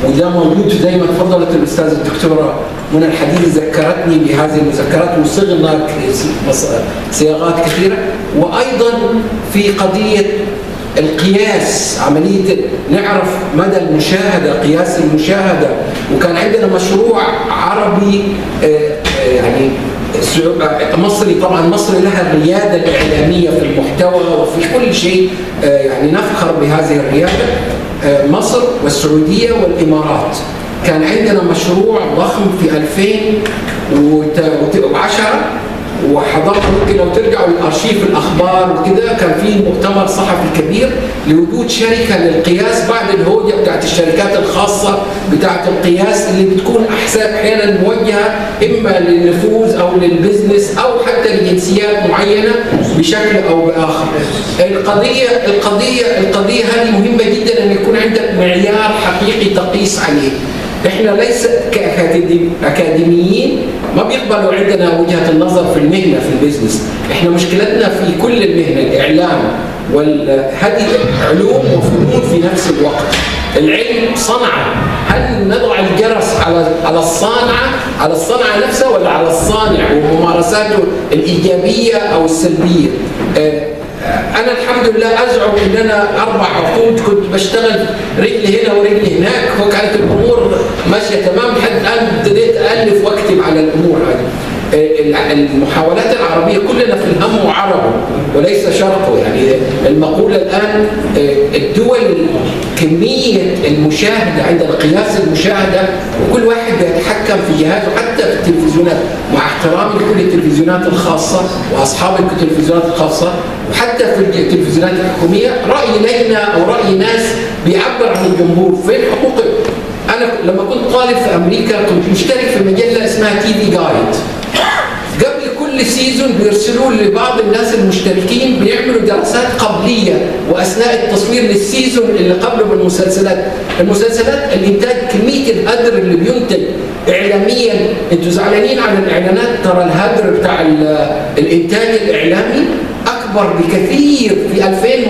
وده موجود زي ما تفضلت الاستاذه الدكتوره منى الحديدي ذكرتني بهذه المذكرات وصغنا صياغات كثيره وايضا في قضيه القياس عملية نعرف مدى المشاهدة قياس المشاهدة وكان عندنا مشروع عربي يعني مصري طبعا مصر لها الريادة الإعلامية في المحتوى وفي كل شيء يعني نفخر بهذه الريادة مصر والسعودية والإمارات كان عندنا مشروع ضخم في 2010 وحضرت ممكن لو ترجعوا لارشيف الاخبار وكده كان في مؤتمر صحفي كبير لوجود شركه للقياس بعد الهوجه بتاعت الشركات الخاصه بتاعت القياس اللي بتكون احيانا موجهه اما للنفوذ او للبزنس او حتى لجنسيات معينه بشكل او باخر. القضيه القضيه القضيه هذه مهمه جدا ان يكون عندك معيار حقيقي تقيس عليه. احنا ليس كاكاديميين ما بيقبلوا عندنا وجهه النظر في المهنه في البزنس، احنا مشكلتنا في كل المهنه الاعلام وهذه علوم وفنون في نفس الوقت. العلم صنعه، هل نضع الجرس على على الصانعه على الصنعه نفسها ولا على الصانع وممارساته الايجابيه او السلبيه؟ انا الحمد لله ازعم ان انا اربع عقود كنت بشتغل رجلي هنا ورجلي هناك وكانت الامور ماشيه تمام لحد الان ابتديت الف واكتب على الامور هذه المحاولات العربيه كلنا في الهم عرب وليس شرقه يعني المقوله الان الدول كميه المشاهده عندنا قياس المشاهده وكل واحد بيتحكم في جهازه حتى في التلفزيونات مع احترامي لكل التلفزيونات الخاصه واصحاب التلفزيونات الخاصه وحتى في التلفزيونات الحكوميه راي لجنه او راي ناس بيعبر عن الجمهور فين حقوق انا لما كنت طالب في امريكا كنت مشترك في مجله اسمها تي في جايد قبل كل سيزون بيرسلوا لبعض الناس المشتركين بيعملوا دراسات قبليه واثناء التصوير للسيزون اللي قبله بالمسلسلات المسلسلات الانتاج كميه الهدر اللي بينتج اعلاميا انتوا زعلانين عن الاعلانات ترى الهدر بتاع الانتاج الاعلامي اكبر بكثير في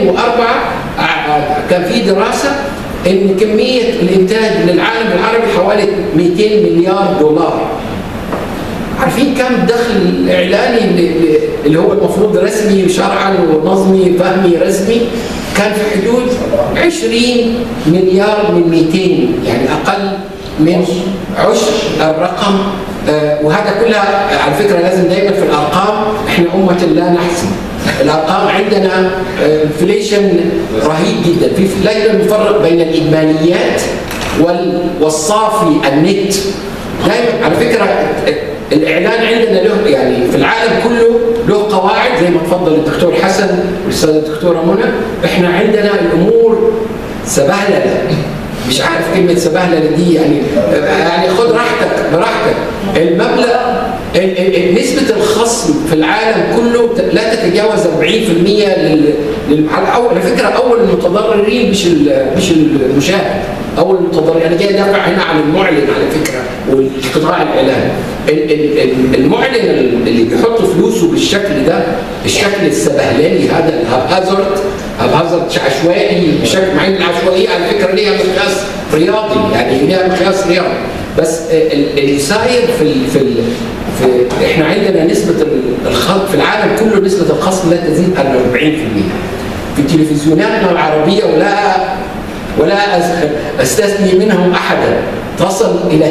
2004 كان في دراسه ان كميه الانتاج للعالم العربي حوالي 200 مليار دولار عارفين كم الدخل الاعلاني اللي هو المفروض رسمي شرعا ونظمي فهمي رسمي كان في حدود 20 مليار من 200 يعني اقل من عشر الرقم وهذا كلها على فكره لازم دائما في الارقام احنا امه لا نحسن الارقام عندنا انفليشن رهيب جدا في لا نفرق بين الاجماليات والصافي النت دائما على فكره الاعلان عندنا له يعني في العالم كله له قواعد زي ما تفضل الدكتور حسن والاستاذه الدكتوره منى احنا عندنا الامور سبهلله مش عارف كلمة سبهلله دي يعني يعني خد راحتك براحتك المبلغ نسبة الخصم في العالم كله لا تتجاوز 40% لل على فكرة أول المتضررين مش مش المشاهد أول المتضررين أنا جاي أدافع هنا عن المعلن على فكرة والقطاع الإعلامي المعلن اللي بيحط فلوسه بالشكل ده الشكل السبهللي هذا الهازارد الهازارد عشوائي بشكل مع ان العشوائيه على فكره ليها مقياس رياضي يعني ليها مقياس رياضي بس اللي صاير في ال في ال في احنا عندنا نسبه الخلق في العالم كله نسبه الخصم لا تزيد عن 40% في تلفزيوناتنا العربيه ولا ولا استثني منهم احدا تصل الى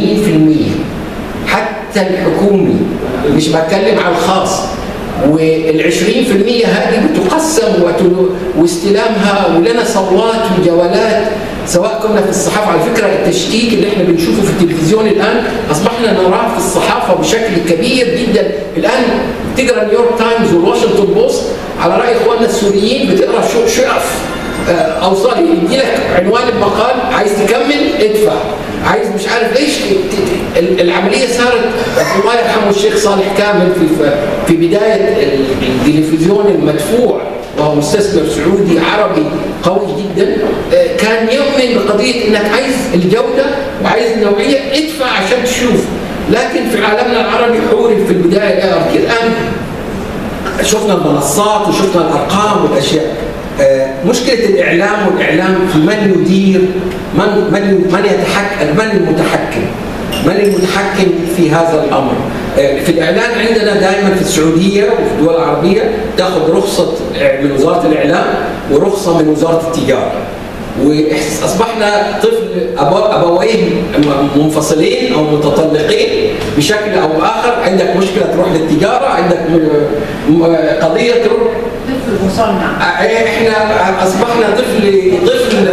80% حتى الحكومي مش بتكلم على الخاص وال 20% هذه بتقسم واستلامها ولنا صولات وجولات سواء كنا في الصحافه على فكره التشكيك اللي احنا بنشوفه في التلفزيون الان اصبحنا نراه في الصحافه بشكل كبير جدا الان تقرا نيويورك تايمز والواشنطن بوست على راي اخواننا السوريين بتقرا شقف اوصالي يدي لك عنوان المقال عايز تكمل ادفع عايز مش عارف ايش العمليه صارت الله يرحمه الشيخ صالح كامل في في بدايه التلفزيون المدفوع وهو مستثمر سعودي عربي قوي جدا كان يؤمن بقضيه انك عايز الجوده وعايز النوعيه ادفع عشان تشوف لكن في عالمنا العربي حورب في البدايه الان شفنا المنصات وشفنا الارقام والاشياء آه، مشكله الاعلام والاعلام في من يدير من من من يتحكم من المتحكم من المتحكم في هذا الامر آه، في الاعلان عندنا دائما في السعوديه وفي الدول العربيه تاخذ رخصه من وزاره الاعلام ورخصه من وزاره التجاره واصبحنا طفل أبو- ابويه منفصلين او متطلقين بشكل او اخر عندك مشكله تروح للتجاره عندك م- م- قضيه تروح طفل مصنع احنا اصبحنا طفل طفل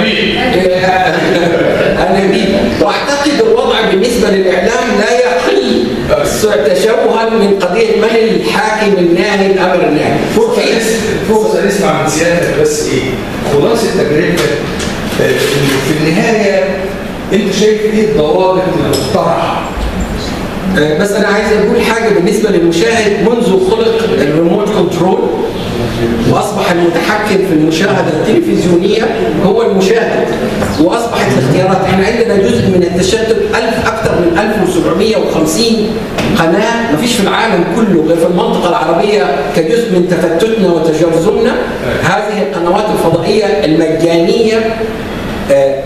انابيب واعتقد الوضع بالنسبه للاعلام لا يقل تشوها من قضيه من الحاكم الناهي الامر الناهي فرصة نسمع فرصة نسمع من سيادتك بس ايه؟ خلاصة تجربتك آه، في النهاية انت شايف ايه الضوابط المقترحة؟ آه، بس انا عايز اقول حاجه بالنسبه للمشاهد منذ خلق الريموت كنترول واصبح المتحكم في المشاهده التلفزيونيه هو المشاهد واصبحت الاختيارات احنا عندنا جزء من التشتت ألف اكثر من 1750 قناه ما فيش في العالم كله غير في المنطقه العربيه كجزء من تفتتنا وتجرذمنا هذه القنوات الفضائيه المجانيه آه،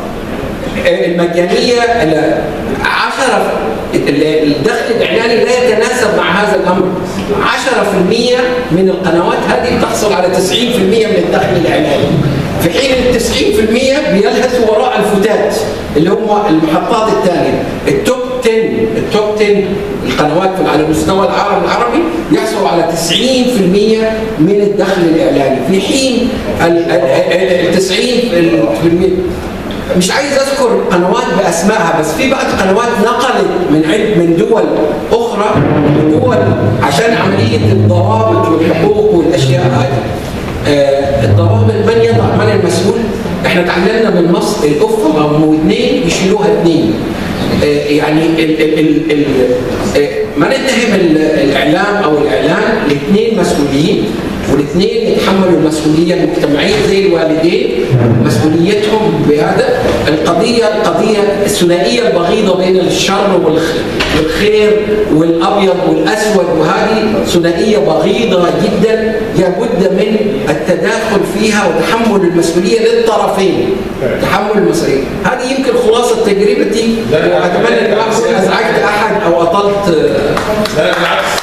المجانيه ال- عشرة الدخل الاعلاني لا يتناسب مع هذا الامر 10% من القنوات هذه تحصل على 90% من الدخل الاعلاني في حين ال 90% بيلهثوا وراء الفتات اللي هم المحطات الثانيه التوب 10 التوب 10 القنوات في- على مستوى العالم العربي يحصلوا على 90% من الدخل الاعلاني في حين ال ال- ال- ال 90% مش عايز اذكر قنوات باسمائها بس في بعض قنوات نقلت من عد من دول اخرى من دول عشان عمليه الضوابط والحقوق والاشياء هذه آه، الضوابط من يضع من المسؤول احنا تعلمنا من مصر الافه او اثنين يشيلوها اثنين آه، يعني ال ال ال ال آه، ما نتهم ال- الاعلام او الاعلان الاثنين مسؤولين والاثنين يتحملوا المسؤوليه المجتمعيه زي الوالدين مسؤوليتهم بهذا القضيه القضيه الثنائيه البغيضه بين الشر والخ- والخير والابيض والاسود وهذه ثنائيه بغيضه جدا لابد من التداخل فيها وتحمل المسؤوليه للطرفين تحمل المسؤوليه هذه يمكن خلاصه تجربتي واتمنى ان ما اكون ازعجت احد او اطلت لا بالعكس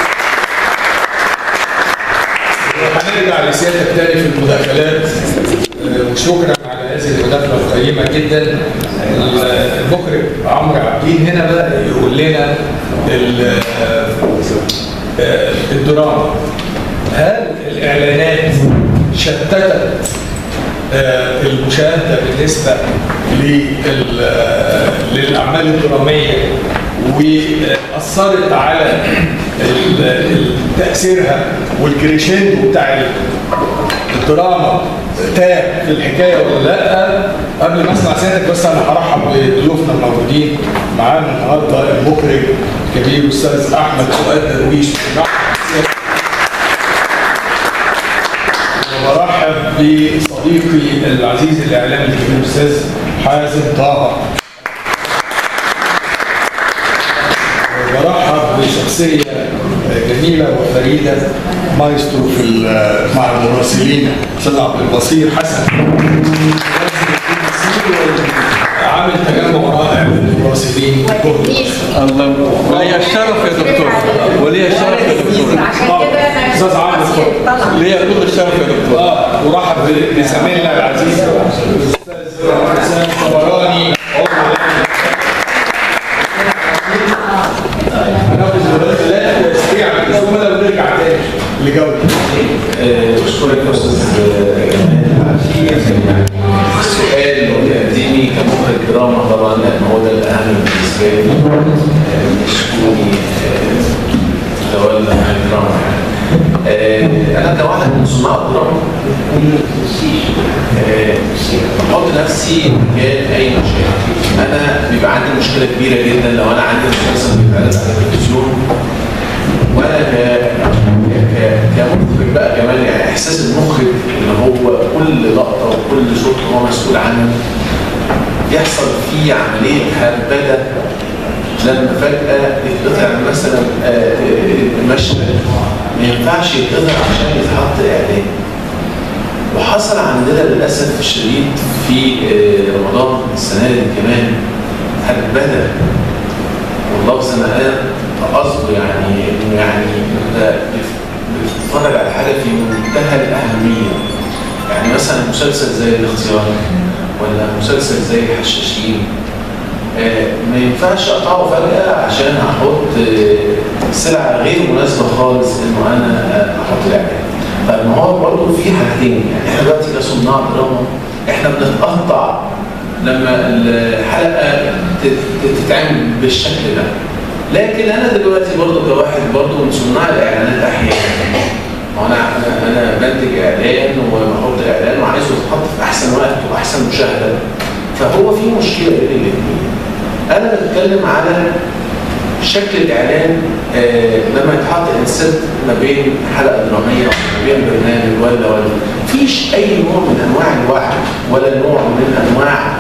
هنرجع لسيادتك تاني في المداخلات آه، وشكرا على هذه المداخله القيمه جدا المخرج عمرو عابدين هنا بقى يقول لنا ال- آه، آه، الدراما هل الاعلانات شتتت آه، المشاهده بالنسبه لل- آه، للاعمال الدراميه واثرت على ال- ال- تاثيرها والكريشندو بتاع الدراما تاه في الحكايه ولا لا قبل ما اسمع سيادتك بس انا هرحب بضيوفنا الموجودين معانا النهارده المخرج الكبير الاستاذ احمد فؤاد درويش وبرحب بصديقي العزيز الاعلامي الكبير الاستاذ حازم طه برحب بشخصية جميلة وفريدة مايسترو في ال- مع المراسلين أستاذ عبد البصير حسن عامل تجمع رائع للمراسلين كله الله ولي الشرف يا دكتور ولي الشرف يا دكتور عشان كده انا أستاذ عمرو اتفضل. طلع ليا كل الشرف يا دكتور اه ورحب ب- بزميلنا العزيز الاستاذ حسام طبراني هناخد مداخلات سريعه ثم ونرجع تاني لجوله أشكرك يا أستاذ جمال السؤال اللي يقدمني كمخرج دراما طبعا لأن هو ده الأهم بالنسبة لي آه، مش كوني آه، تولى عن الدراما آه، أنا كواحد من صناع الدراما آه، بحط نفسي مكان أي مشاهد أنا بيبقى عندي مشكلة كبيرة جدا لو أنا عندي مسلسل بيتعرض على التلفزيون وانا ك ك- كمخرج بقى كمان يعني احساس المخرج اللي هو كل لقطه وكل صوت هو مسؤول عنه يحصل فيه عمليه هربده لما فجاه يتقطع مثلا آه، آه، مشهد ما ينفعش يتقطع عشان يتحط اعلان وحصل عندنا للاسف الشديد في آه، رمضان السنه دي كمان هربله واللفظ انا أنا قصده يعني انه يعني انت بتتفرج على حاجه في منتهى الاهميه يعني مثلا مسلسل زي الاختيار ولا مسلسل زي الحشاشين آه، ما ينفعش اقطعه فجاه عشان احط آه، سلعه غير مناسبه خالص انه انا آه، احط الاعلان فما هو برضه في حاجتين يعني احنا دلوقتي كصناع دراما احنا بنتقطع لما الحلقه تت- تتعمل بالشكل ده لكن انا دلوقتي برضه كواحد برضه من صناع الاعلانات احيانا ما انا انا انا بنتج اعلان وبحط اعلان وعايزه يتحط في احسن وقت واحسن مشاهده فهو في مشكله بين الاثنين انا بتكلم على شكل الاعلان آه لما يتحط انسert ما بين حلقه دراميه وما بين برنامج ولا ولا مفيش اي نوع من انواع الوعي ولا نوع من انواع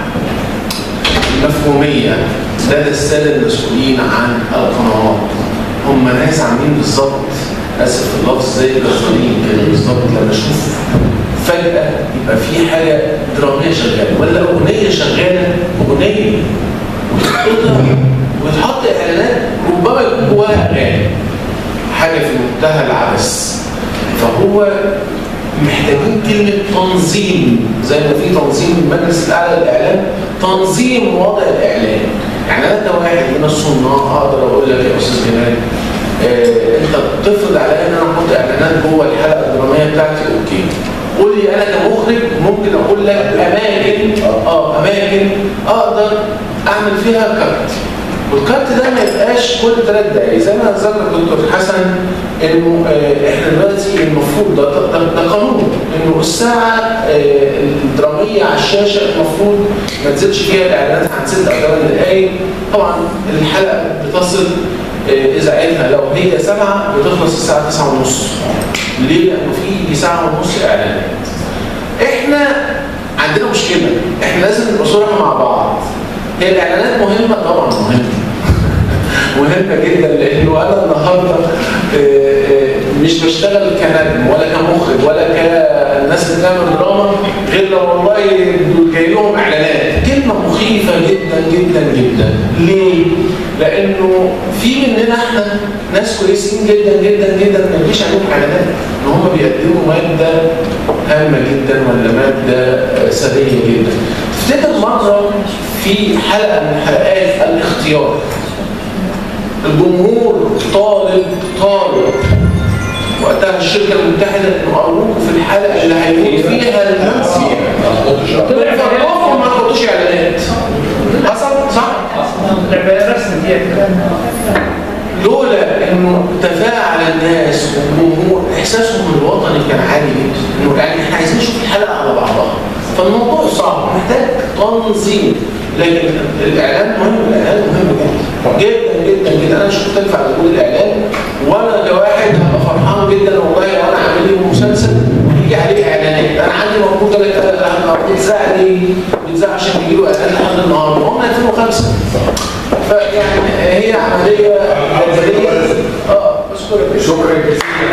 المفهوميه لدى الساده المسؤولين عن القنوات هم ناس عاملين بالظبط اسف في اللفظ زي الجزارين كده بالظبط لما اشوف فجاه يبقى في حاجه دراميه شغاله ولا اغنيه شغاله اغنيه وتتقطع وتحط اعلانات ربما يكون جواها اغاني حاجه في منتهى العبث فهو محتاجين كلمة تنظيم زي ما في تنظيم المجلس الأعلى للإعلام تنظيم وضع الإعلان يعني أنا كواحد من الصناع أقدر أقول لك يا أستاذ جمال آه أنت بتفرض عليا إن أنا أحط إعلانات جوه الحلقة الدرامية بتاعتي أوكي قول لي أنا كمخرج ممكن أقول لك أماكن آه أماكن أقدر أعمل فيها كارت والكارت ده ما يبقاش كل ثلاث دقايق زي ما ذكر الدكتور حسن انه آه، احنا دلوقتي المفروض ده, ده, ده قانون انه الساعه آه، الدراميه على الشاشه المفروض ما تزيدش فيها الاعلانات عن ست او ثمان دقائق طبعا الحلقه بتصل آه، اذاعتها لو هي سبعه بتخلص الساعه 9 ونص ليه؟ لانه في ساعه ونص اعلانات احنا عندنا مشكله احنا لازم نبقى صراحه مع بعض هي الاعلانات مهمه طبعا مهمه مهمه جدا لانه انا النهارده آه، آه، مش بشتغل كنجم ولا كمخرج ولا كناس بتعمل دراما غير لو والله دول جاي لهم اعلانات كلمه مخيفه جدا جدا جدا ليه؟ لانه في مننا احنا ناس كويسين جدا جدا جدا ما يجيش عليهم اعلانات ان هم بيقدموا ماده هامه جدا ولا ماده آه، سريه جدا تفتكر مره في حلقه من حلقات الاختيار الجمهور طالب طالب وقتها الشركه المتحده انه اروكم في الحلقه اللي هيموت فيها المنسي فضلكم ما تحطوش اعلانات حصل صح؟ رسم ديت لولا انه تفاعل الناس والجمهور احساسهم الوطني كان عالي جدا انه يعني احنا عايزين نشوف الحلقه على بعضها فالموضوع صعب محتاج تنظيم لكن الاعلان مهم الاعلان مهم جدا جدا جدا جدا انا مش مختلف على وجود الاعلان وانا كواحد هبقى فرحان جدا والله لو انا عامل لي مسلسل يجي عليه اعلانات انا عندي مفروض بتذاع لي بتذاع عشان يجي له اعلان لحد النهارده وهم 2005 فيعني هي عمليه جذريه اه بشكرك شكرا جزيلا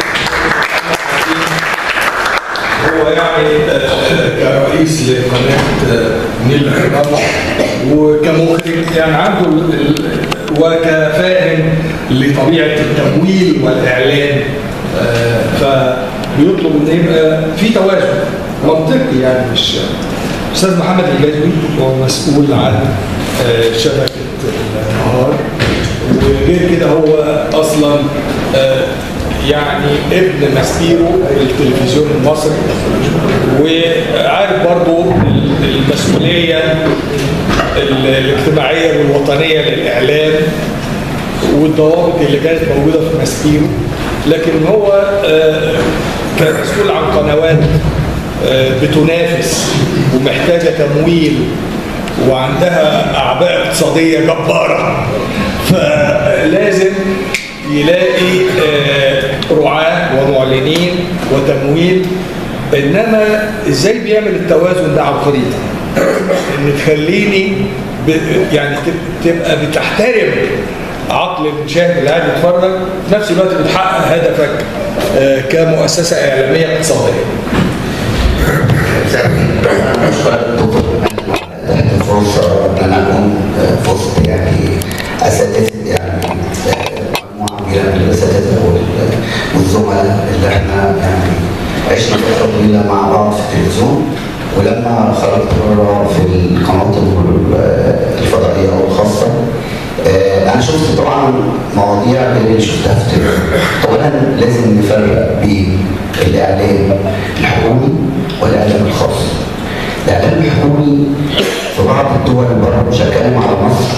هو يعني آه، كرئيس لقناة آه، نيل الحرام وكمخرج يعني عنده ال- ال- وكفاهم لطبيعة التمويل والإعلان آه، فبيطلب إن يبقى في توازن منطقي يعني مش أستاذ محمد الجدوي هو مسؤول عن آه، شبكة النهار وغير كده هو أصلا آه، يعني ابن ماستيرو التلفزيون المصري وعارف برضو المسؤولية ال- الاجتماعية والوطنية للإعلام والضوابط اللي كانت موجودة في ماستيرو لكن هو آه، كان مسؤول عن قنوات آه، بتنافس ومحتاجة تمويل وعندها أعباء اقتصادية جبارة فلازم يلاقي آه، رعاة ومعلنين وتمويل انما ازاي بيعمل التوازن ده على الخريطه ان تخليني ب... يعني تب- تبقى بتحترم عقل المشاهد اللي قاعد يتفرج في نفس الوقت بتحقق هدفك آه، كمؤسسه اعلاميه اقتصاديه أشكر الدكتور تحت الفرصة إن أنا أكون في وسط يعني أساتذة يعني مجموعة كبيرة من الأساتذة وال- والزملاء اللي إحنا يعني عشنا فترة طويلة مع بعض في التلفزيون ولما خرجت بره في القنوات الفضائية أو الخاصة آه، أنا شفت طبعا مواضيع غير اللي شفتها في التلفزيون. أولا لازم نفرق بين الإعلام الحكومي والإعلام الخاص. الإعلام الحكومي في بعض الدول بره مش هتكلم على مصر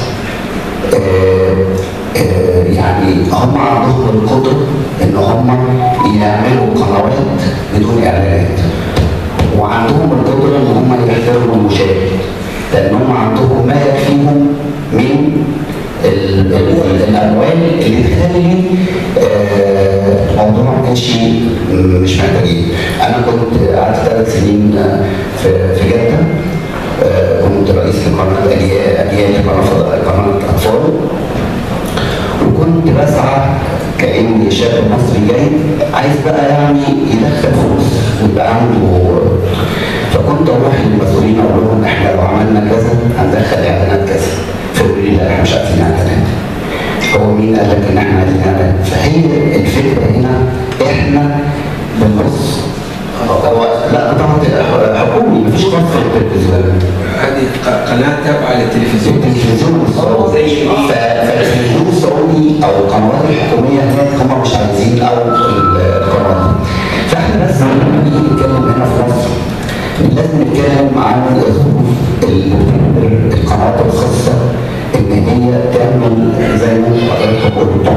آه، آه، يعني هم عندهم القدرة إن هم يعملوا قنوات بدون إعلانات. وعندهم القدرة إن هم يحترموا المشاهد. لأن هم عندهم ما يكفيهم من ال- ال- الاموال اللي تخلي آه، الموضوع ما كانش مش محتاجين انا كنت قعدت ثلاث سنين آه، في في جده آه، كنت رئيس لقناه اجيال اجيال قناه قناه اطفال وكنت بسعى كأني شاب مصري جاي عايز بقى يعني يدخل فلوس ويبقى عنده فكنت اروح للمسؤولين اقول لهم احنا لو عملنا كذا هندخل اعلانات كذا فيقولوا لي لا احنا مش عايزين اعلانات هو مين قال لك ان احنا عايزين اعلانات فهي الفكره هنا احنا بنبص هو لا طبعا حكومي مفيش خاص في التلفزيون هذه ق- قناه تابعه للتلفزيون التلفزيون السعودي زي إيه؟ ف- فالتلفزيون السعودي او القنوات الحكوميه هناك هم مش عايزين او ال- القنوات دي. فاحنا بس لما نيجي نتكلم هنا في مصر لازم نتكلم عن ظروف ال- القنوات الخاصه ان هي تعمل زي ما حضرتك قلت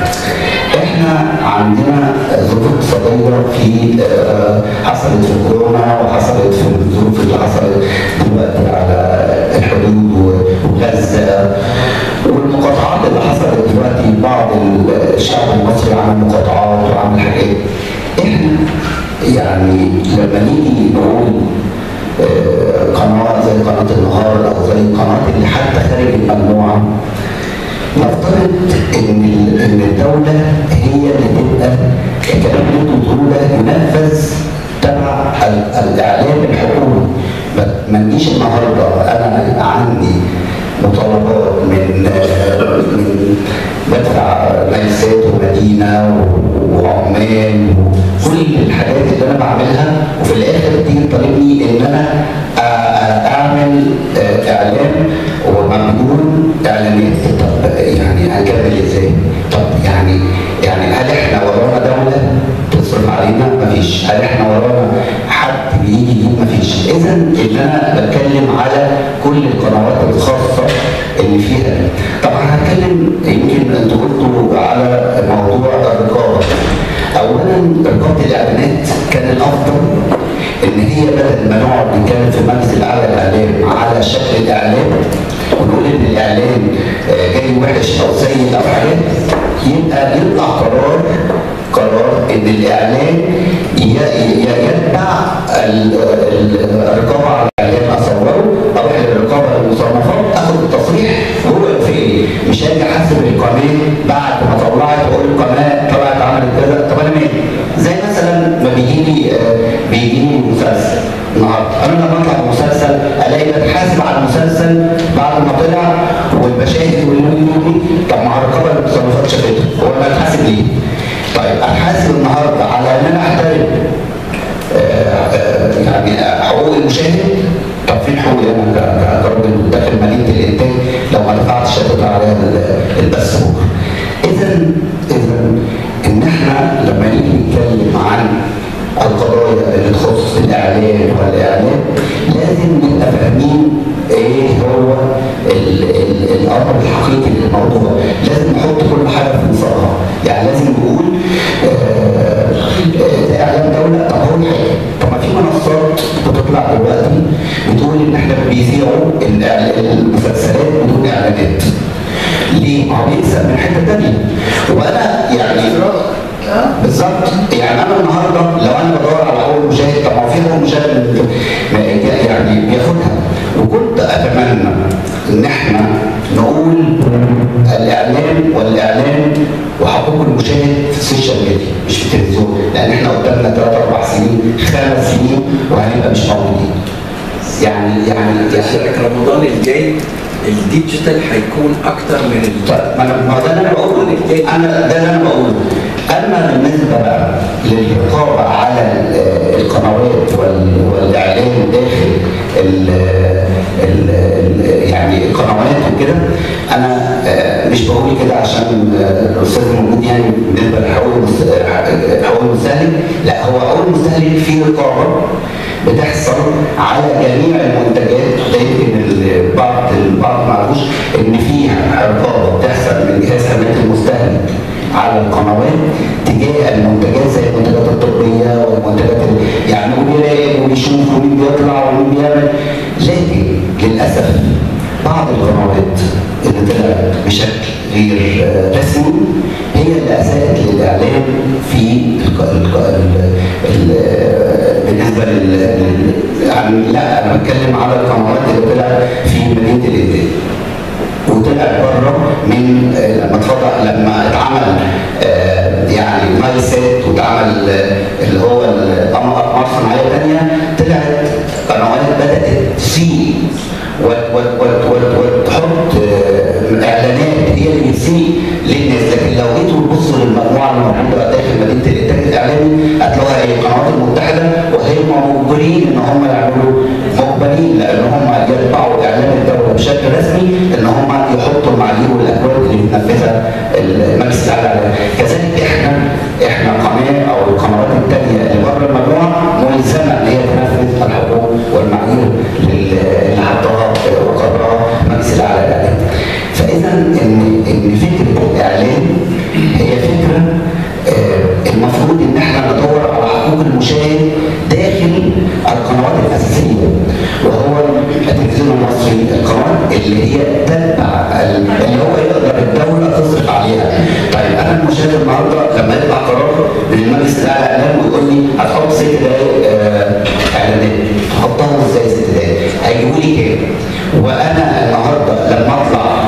احنا عندنا ظروف اقتصاديه في آه، حصلت في كورونا وحصلت في الظروف اللي حصلت دلوقتي على الحدود و- وغزه والمقاطعات اللي حصلت دلوقتي بعض الشعب المصري عمل مقاطعات وعمل حاجات احنا يعني لما نيجي نقول آه، قناه زي قناه النهار او زي القناه اللي حتى خارج المجموعه نفترض ان ال- ان الدوله هي اللي تبقى الكلام اللي انتوا بتقولوه ده ينفذ تبع ال- الاعلام الحكومي ما- ما نجيش النهارده انا يبقى عندي مطالبات من آه، من بدفع مجلسات ومدينه و- وعمال وكل الحاجات اللي انا بعملها وفي الاخر تيجي تطالبني ان انا آ- آ- اعمل آه، اعلان وممنون اعلانات طب يعني هنكمل ازاي؟ طب يعني يعني هل احنا ورانا دوله تصرف علينا؟ مفيش، هل احنا ورانا حد بيجي يجيب؟ مفيش، اذا اللي انا بتكلم على كل القنوات الخاصه اللي فيها دي. طبعا هتكلم يمكن انتوا قلتوا على موضوع الرقابه. اولا رقابه الاعلانات كان الافضل ان هي بدل ما نقعد نتكلم في المجلس الاعلى للاعلام على شكل الاعلام ونقول ان الاعلان آه، جاي وحش او سيء او حاجات يبقى يطلع قرار قرار ان الاعلان ي- ي- يتبع ال- ال- الرقابه على الاعلان اصوره اروح للرقابه المصنفات اخد التصريح وهو يوافق لي مش هاجي احاسب القناه بعد ما طلعت واقول القناه طلعت عملت كذا طب انا مالي زي مثلا ما بيجي لي آه، بيجي لي مسلسل النهارده انا لما اطلع بمسلسل الاقي بتحاسب على المسلسل بعد ما طلع والمشاهد والنجوم طب ما هو الرقابه المصنفات شافته هو انا اتحاسب ليه؟ طيب اتحاسب النهارده على ان انا احترم آه، آه، يعني حقوق المشاهد طب فين حقوقي انا ك- كراجل داخل مدينه الانتاج لو ما دفعتش هتطلع عليها ال- البث بكره. اذا اذا ان احنا لما نيجي نتكلم عن القضايا اللي تخص الاعلام والاعلام لازم نبقى فاهمين ايه هو ال ال الامر الحقيقي للموضوع لازم نحط كل حاجه في نصابها يعني لازم نقول آه، آه، ده اعلام دوله طب هو حاجه طب ما في منصات بتطلع دلوقتي بتقول ان احنا بيذيعوا الإعل- المسلسلات بدون اعلانات ليه؟ ما هو بيكسب من حته ثانيه وانا يعني بالظبط يعني انا النهارده لو انا بدور على اول مشاهد طب ما هو في اول مشاهد ما- يعني بياخدها وكنت اتمنى ان احنا نقول الاعلام والاعلان وحقوق المشاهد في السوشيال ميديا مش في التلفزيون لان احنا قدامنا ثلاث اربع سنين خمس سنين وهنبقى مش موجودين يعني يعني عشان رمضان الجاي الديجيتال هيكون اكتر من ال طيب ما انا ما ده اللي انا بقوله انا ده اللي انا بقوله اما بالنسبه بقى للرقابه على ال- القنوات وال- والاعلام داخل ال ال ال يعني القنوات وكده انا آه، مش بقول كده عشان آه، الاستاذ موجود يعني بالنسبه لحقوق المس- آه، حقوق المستهلك لا هو حقوق المستهلك في رقابه بتحصل على جميع المنتجات ده يمكن البعض البعض ما يعرفوش ان في رقابه بتحصل من جهاز حمايه المستهلك على القنوات تجاه المنتجات زي المنتجات الطبيه والمنتجات ال- يعني هو بيراقب وبيشوف ومين بيطلع ومين بيعمل لكن للاسف بعض القنوات اللي طلعت بشكل غير آه، رسمي هي اللي اساءت للاعلام في الق- الق- ال- ال- بالنسبه لل لل- يعني لا انا بتكلم على القنوات اللي طلعت في مدينه الانتاج وطلع بره من آه، لما اتفضل لما اتعمل آه، يعني نايل سيت واتعمل آه، اللي هو اقمار صناعيه ثانيه طلعت قنوات بدات تسيء وت- وت- وت- وت- وتحط آه، اعلانات هي اللي بتسيء للناس لكن لو جيتوا تبصوا للمجموعه الموجوده داخل مدينه الانتاج الاعلامي هتلاقوها هي القنوات المتحده وهم مجبرين ان هم يعملوا مجبرين لان هم يتبعوا اعلان الدوله بشكل رسمي ان هم يحطوا المعايير والاكواد اللي بتنفذها المجلس الاعلى عليها. كذلك احنا احنا قناه او القنوات الثانيه اللي بره المجموعه ملزمه ان هي تنفذ الحقوق والمعايير لل- اللي حطها وقررها المجلس الاعلى للاعلام. فاذا ان ان فكره الاعلام هي فكره آه، المفروض ان احنا ندور على حقوق المشاهد داخل القنوات الاساسيه وهو التلفزيون المصري القنوات اللي هي تتبع ال- اللي هو يقدر الدوله تصرف عليها. طيب انا المشاهد النهارده لما يطلع قرار من المجلس الاعلى اعلام ويقول لي هتحط ست دقائق آه، اعلانات تحطها ازاي ست دقائق؟ هيجيبوا لي كام؟ وانا النهارده لما اطلع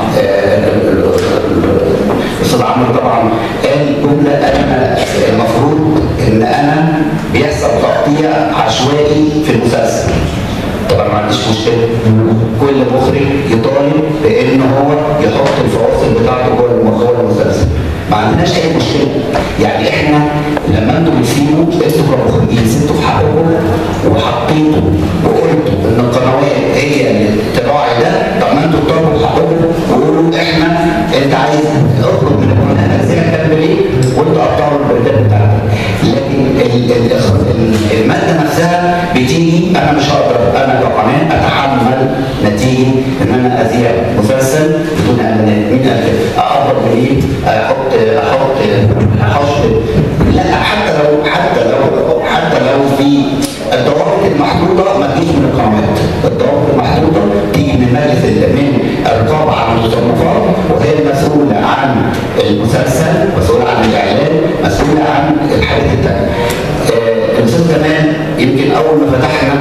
آه، الاستاذ عمرو طبعا قال جمله انا المفروض ان انا بيحصل تقطيع عشوائي في المسلسل طبعا ما عنديش مشكله كل مخرج يطالب بان هو يحط الفواصل بتاعته جوه الم- جوه المسلسل ما عندناش اي مشكله يعني احنا لما انتوا بتسيبوا انتوا كمخرجين سبتوا في حقكم وحطيتوا وقلتوا ان القنوات هي اللي تراعي ده طب ما انتوا اطلبوا حقكم وقولوا احنا انت عايز اطلب من القناه تنزيل تعمل ايه وانت قطعوا البرنامج بتاعتك لكن ال- ال- ال- الماده نفسها بتيجي انا مش هقدر انا كقناه اتحمل نتيجه ان انا اذيع مسلسل بدون اعلانات مين قال كده؟ اقدر بايه؟ احط احط احط لا حتى لو حتى لو حتى لو في الضوابط المحدوده ما تجيش من القنوات الضوابط المحدوده تيجي من مجلس ال- من الرقابه على المصنفات وهي المسؤوله عن المسلسل مسؤوله عن الاعلان مسؤوله عن الحاجات الثانيه آه، الاستاذ كمان يمكن اول ما فتحنا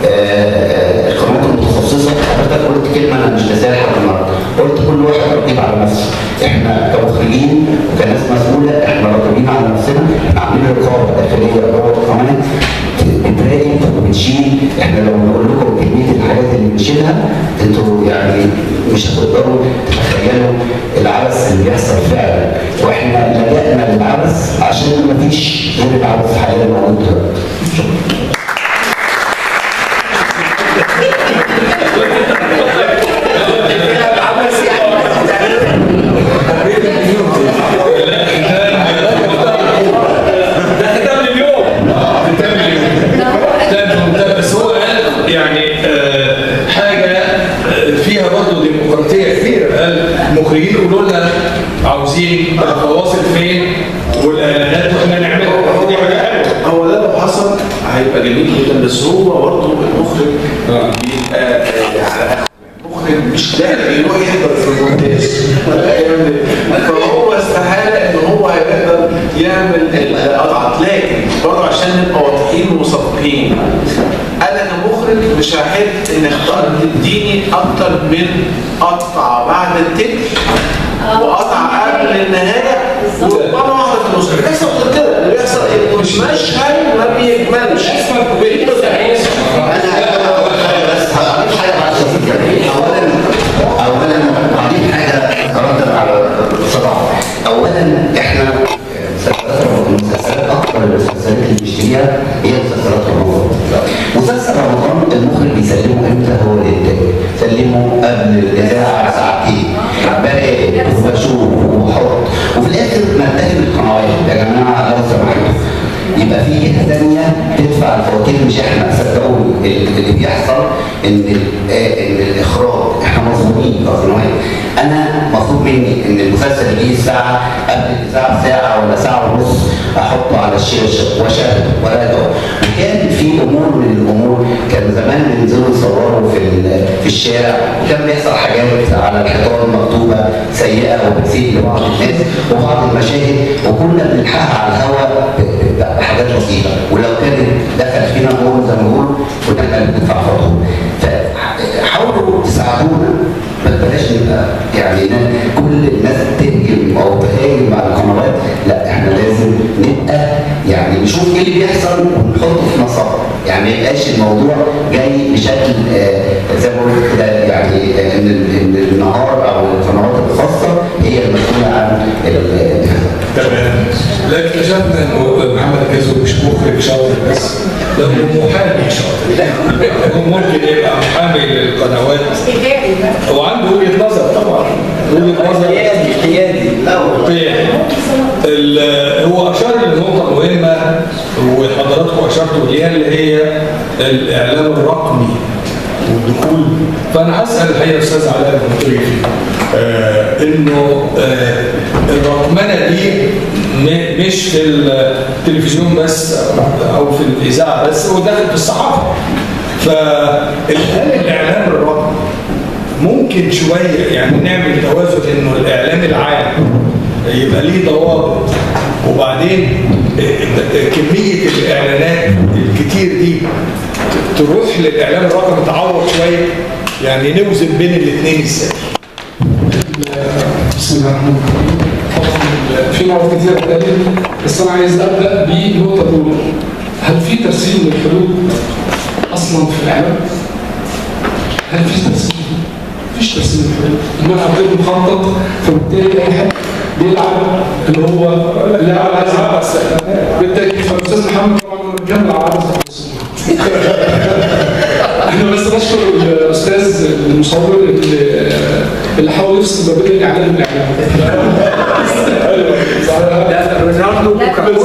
آه، القنوات المتخصصه حضرتك قلت كلمه انا مش ناساها لحد النهارده قلت كل واحد رقيب على نفسه احنا كمخرجين وكناس مسؤوله احنا راقبين على نفسنا احنا عاملين رقابه داخليه جوه القناه بتراقب وبتشيل احنا لو نقول لكم كميه الحاجات اللي بنشيلها انتوا يعني مش هتقدروا تتخيلوا العبث اللي بيحصل فعلا واحنا لجأنا للعبث عشان مفيش غير العبث حاليا موجود دلوقتي شكرا بس هو قال يعني آه، حاجه آه، فيها برضه ديمقراطيه كبيره قال المخرجين يقولوا لنا عاوزين الفواصل فين والاعلانات واحنا نعملها دي حاجه حلوه هو ده لو حصل هيبقى جميل جدا بس هو برضه المخرج بيبقى آه، المخرج مش لاقي يروح يحضر في المونتاج ولا يعمل فهو استحاله ان هو هيقدر يعمل القطعات لكن برضه عشان نبقى واضحين ومصدقين انا كمخرج مش هحب ان اختار تديني اكتر من قطعه بعد التتر وقطعه قبل النهايه ومره واحده في النص اللي بيحصل غير كده اللي بيحصل مشهد ما بيكملش انا بس هضيف حاجه مع الشخص اولا اولا هضيف حاجه ردا على بصراحه اولا احنا مسلسلات المسلسلات اكثر المسلسلات اللي بنشتريها هي مسلسلات رمضان مسلسل رمضان المخرج بيسلمه امتى هو الانتاج سلمه قبل الاذاعه ساعتين براقب وبشوف وبحط وفي الاخر نتهم القنوات يا جماعه لو سمحتوا يبقى في جهه ثانيه تدفع الفواتير مش احنا صدقوني اللي اللي بيحصل ان ال- آه، ان الاخراج احنا مظلومين كقنوات انا مطلوب مني ان المسلسل يجي الساعه قبل الاذاعه ساعه ولا ساعه ونص احطه على الشاشه واشاهده وراجعه وكان في امور من الامور كان زمان بينزلوا يصوروا في ال- في الشارع وكان بيحصل حاجات على الحيطان مكتوبه سيئه وبتسيء لبعض الناس وبعض المشاهد وكنا بنلحقها على الهواء ب- ب- بحاجات بسيطه ولو كانت دخل فينا امور زي ما بنقول كنا احنا اللي بندفع فاتوره فحاولوا تساعدونا ما بلاش نبقى يعني نا- كل الناس تهجم او تهاجم على القنوات لا احنا لازم نبقى يعني نشوف ايه اللي بيحصل ونحطه في مسار يعني ما يبقاش الموضوع جاي بشكل آه، زي ما قلت كده يعني آه، ان ال- ان النهار او القنوات الخاصه هي المسؤوله عن ال- تمام لا اكتشفنا انه محمد جازو مش مخرج شاطر بس ده هو محامي شاطر هو ممكن يبقى محامي للقنوات استشاري بقى هو عنده وجهه نظر طبعا وجهه نظر حيادي حيادي قيادي ال- هو اشار لنقطه مهمه وحضراتكم اشرتوا ليها اللي هي الاعلام الرقمي والدخول فانا هسال الحقيقه استاذ علاء المنطقي آه انه آه الرقمنه دي م- مش في التلفزيون بس او في الاذاعه بس هو داخل في الصحافه فالان الاعلام الرقمي ممكن شويه يعني نعمل توازن انه الاعلام العام يبقى ليه ضوابط وبعدين كميه الاعلانات الكتير دي تروح للاعلام الرقمي تعوض شويه يعني نوزن بين الاثنين ازاي بسم الله الرحمن الرحيم طبعا في نقط كتير اتقالت بس انا عايز ابدا بنقطه الاولى هل في ترسيم للحدود اصلا في الاعلام؟ هل في ترسيم؟ مفيش ترسيم للحدود الملعب غير مخطط فبالتالي اي حد بيلعب اللي هو لاعب عايز يلعب بالتالي فالاستاذ محمد طبعا بيكمل على عدد انا بس بشكر الاستاذ المصور اللي اللي حاول يفصل ما بين الاعلام والاعلام لا رونالدو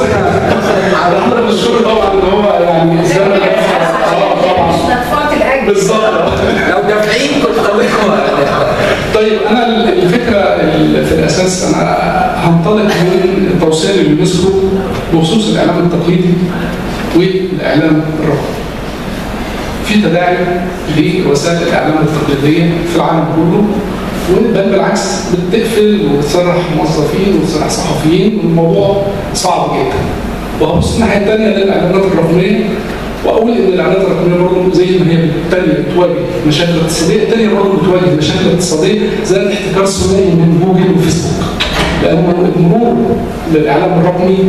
انا بشكره طبعا ان هو يعني زي ما طبعا مصطفى الاجل بالظبط لو دافعين كنت طلعوا طيب انا الفكره ال- في الاساس انا هنطلق من توصيه اليونسكو بخصوص الاعلام التقليدي والاعلام الرقمي. في تداعي لوسائل الاعلام التقليديه في العالم كله بل بالعكس بتقفل وتسرح موظفين وتسرح صحفيين والموضوع صعب جدا. وهبص الناحيه الثانيه للاعلانات الرقميه واقول ان الاعلانات الرقميه برضه زي ما هي الثانيه بتواجه مشاكل اقتصاديه الثانيه برضه بتواجه مشاكل اقتصاديه زي الاحتكار الثنائي من جوجل وفيسبوك. لانه المرور للاعلام الرقمي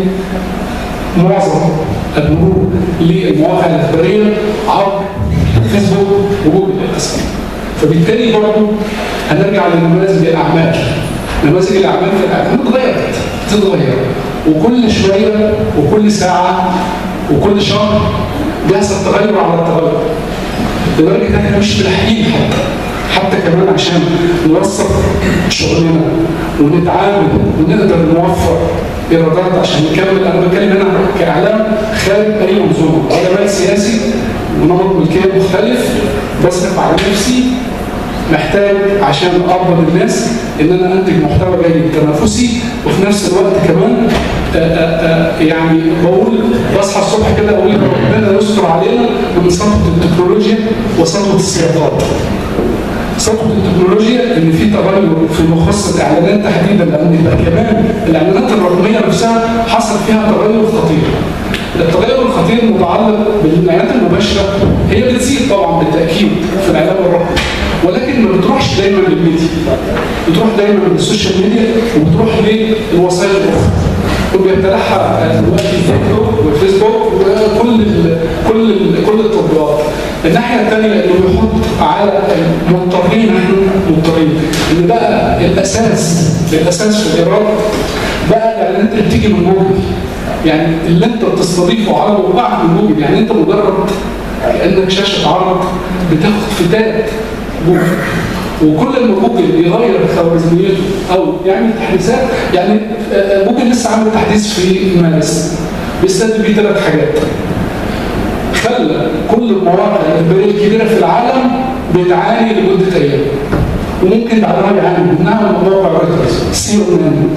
معظم المرور للمواقع الاخباريه عبر فيسبوك وجوجل للاسف. فبالتالي برضه هنرجع لنماذج الاعمال. نماذج الاعمال في الاعلام اتغيرت تتغير وكل شويه وكل ساعه وكل شهر بيحصل تغير على التغير. لدرجه ان احنا مش ملاحقين حتى حتى كمان عشان نوثق شغلنا ونتعامل ونقدر نوفر ايرادات عشان نكمل انا بتكلم هنا كاعلام خارج اي منظومه اعلام سياسي ونمط ملكيه مختلف بصرف على نفسي محتاج عشان ارضى الناس ان انا انتج محتوى جيد تنافسي وفي نفس الوقت كمان آآ آآ يعني بقول بصحى الصبح كده اقول ربنا يستر علينا من سطوه التكنولوجيا وسطوه السياطات. سطوه التكنولوجيا ان في تغير فيما يخص الاعلانات تحديدا لان يبقى كمان الاعلانات الرقميه نفسها حصل فيها تغير خطير. التغير الخطير المتعلق بالاعلانات المباشره هي بتزيد طبعا بالتاكيد في الاعلام الرقمي ولكن ما بتروحش دايما للميديا بتروح دايما للسوشيال ميديا وبتروح للوسائل الاخرى وبيبتلعها دلوقتي التيك توك والفيسبوك وكل ال كل ال كل التطبيقات. الناحيه الثانيه انه بيحط على المضطرين احنا مضطرين ان بقى الاساس الاساس في الايراد بقى الاعلانات اللي بتيجي من جوجل يعني اللي انت بتستضيفه على موقعك من جوجل يعني انت مجرد كانك شاشه عرض بتاخد فتات جوجل وكل ما جوجل يغير خوارزميته او يعمل تحديثات يعني آه، جوجل لسه عامل تحديث في مارس بيستخدم بيه ثلاث حاجات خلى كل المواقع الإخبارية الكبيرة في العالم بتعاني لمدة أيام وممكن بعدها يعاني منها موقع رويترز سي او ان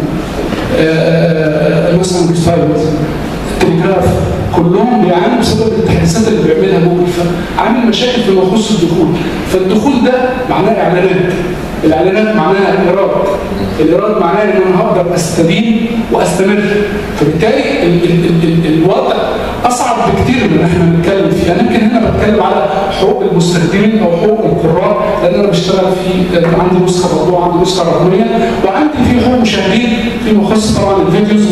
لوس انجلوس تايمز تليجراف كلهم بيعانوا بسبب التحديثات اللي بيعملها جوجل فعامل مشاكل فيما يخص الدخول فالدخول ده معناه اعلانات الاعلانات معناها ايراد الايراد معناه ان انا هقدر استدين واستمر فبالتالي ال ال ال ال الوضع اصعب بكتير من اللي احنا بنتكلم فيه انا يمكن هنا بتكلم على حقوق المستخدمين او حقوق القراء لان انا بشتغل في عندي نسخه موضوع عندي نسخه رقميه وعندي في حقوق مشاهدين فيما يخص طبعا الفيديوز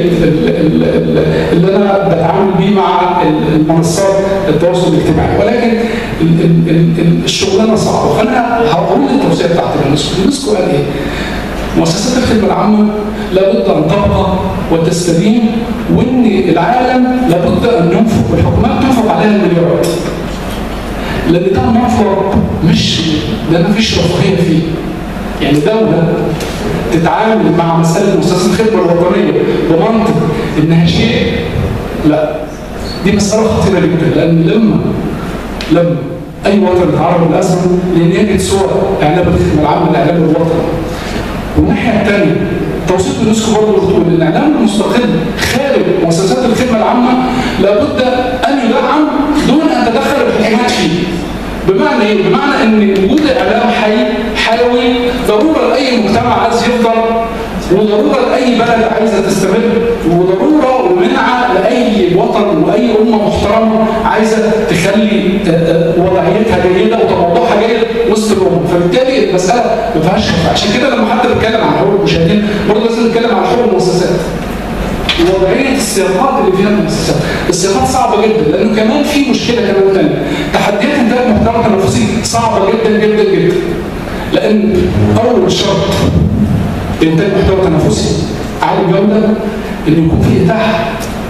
واللي انا بتعامل بيه مع المنصات التواصل الاجتماعي ولكن ال- ال- ال- ال- الشغلانه صعبه فانا هقول التوصيه بتاعت اليونسكو اليونسكو قال ايه؟ مؤسسات الخدمه العامه لابد ان تبقى وتستدين وان العالم لابد ان ينفق والحكومات تنفق عليها المليارات لان ده منفق مش ده ما فيش رفاهيه فيه يعني دوله تتعامل مع مساله مؤسسات الخدمه الوطنيه بمنطق انها شيء لا دي مساله خطيره جدا لان لما لما اي وطن يتعرض للازمه لان يجد صور اعلام الخدمه العامه الاعلام الوطني والناحيه الثانيه توصيف اليونسكو برضه بتقول ان الاعلام المستقل خارج مؤسسات الخدمه العامه لابد ان يدعم دون ان تدخل الحكومات فيه. بمعنى ايه؟ بمعنى ان وجود اعلام حي حيوي ضروره لاي مجتمع عايز يفضل وضروره لاي بلد عايزه تستمر وضروره ومنعه لاي وطن واي امه محترمه عايزه تخلي آه، آه، وضعيتها جيده وتوضعها جيد وسط الامم فبالتالي المساله ما فيهاش خفاء. عشان كده لما حد بيتكلم عن حقوق المشاهدين برضه لازم نتكلم عن حقوق المؤسسات وضعيه السياقات اللي فيها المؤسسات السياقات صعبه جدا لانه كمان في مشكله كمان ثانيه تحديات انتاج محتوى تنافسي صعبه جدا جدا جدا لان اول شرط لانتاج محتوى تنافسي عالي الجوده ان يكون في اتاحه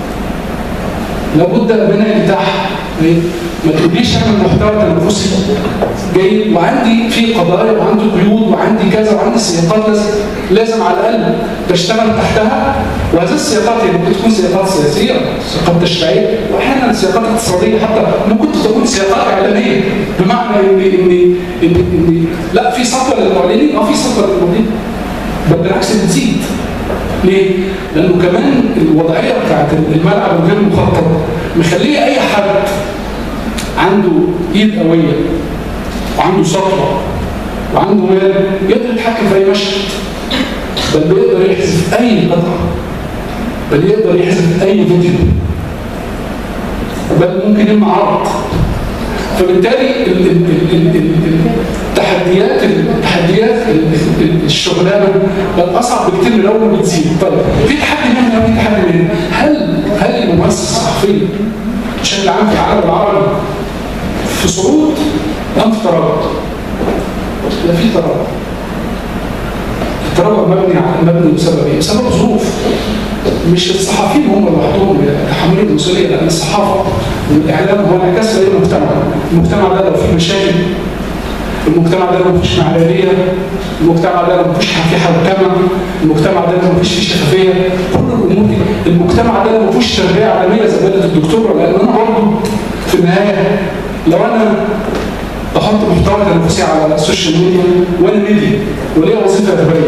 لابد من الاتاحه إيه؟ ما تقوليش اعمل محتوى تنافسي جيد وعندي في قضايا وعندي قيود وعندي كذا وعندي سياقات لازم لازم على الاقل بشتغل تحتها وهذه السياقات هي ممكن تكون سياقات سياسيه سياقات تشريعيه واحيانا سياقات اقتصاديه حتى ممكن تكون سياقات اعلاميه بمعنى ان ان ان, إن لا في سطوه للمعلنين اه في سطوه للمعلنين بل بالعكس بتزيد ليه؟ لانه كمان الوضعيه بتاعت الملعب الغير مخطط مخليه اي حد عنده ايد قويه وعنده سطوه وعنده مال يقدر يتحكم في اي مشهد بل بيقدر يحذف اي قطعه بل يقدر يحذف اي فيديو بل ممكن يمنع عرض فبالتالي ال- ال- ال- ال- ال- التحديات التحديات ال- ال- الشغلانه بقت اصعب بكتير من الاول وبتزيد طيب في تحدي هنا وفي تحدي هنا هل هل الممارسه الصحفيه بشكل عام في العالم العربي في صعود ام في تراجع؟ لا في تراجع التراجع مبني على مبني بسبب ايه؟ بسبب ظروف مش الصحفيين هم لوحدهم يتحملوا المسؤوليه لان الصحافه والاعلام هو انعكاس لاي مجتمع، المجتمع ده لو فيه مشاكل المجتمع ده لو مفيش معلوميه المجتمع ده لو مفيش في حوكمه المجتمع ده لو مفيش فيه شفافيه كل الامور دي المجتمع ده لو مفيش تربيه عالميه زي ما قالت الدكتوره لان انا برضه في النهايه لو انا بحط محتوى تنافسي على السوشيال ميديا وانا ميديا وليا وظيفه ادبيه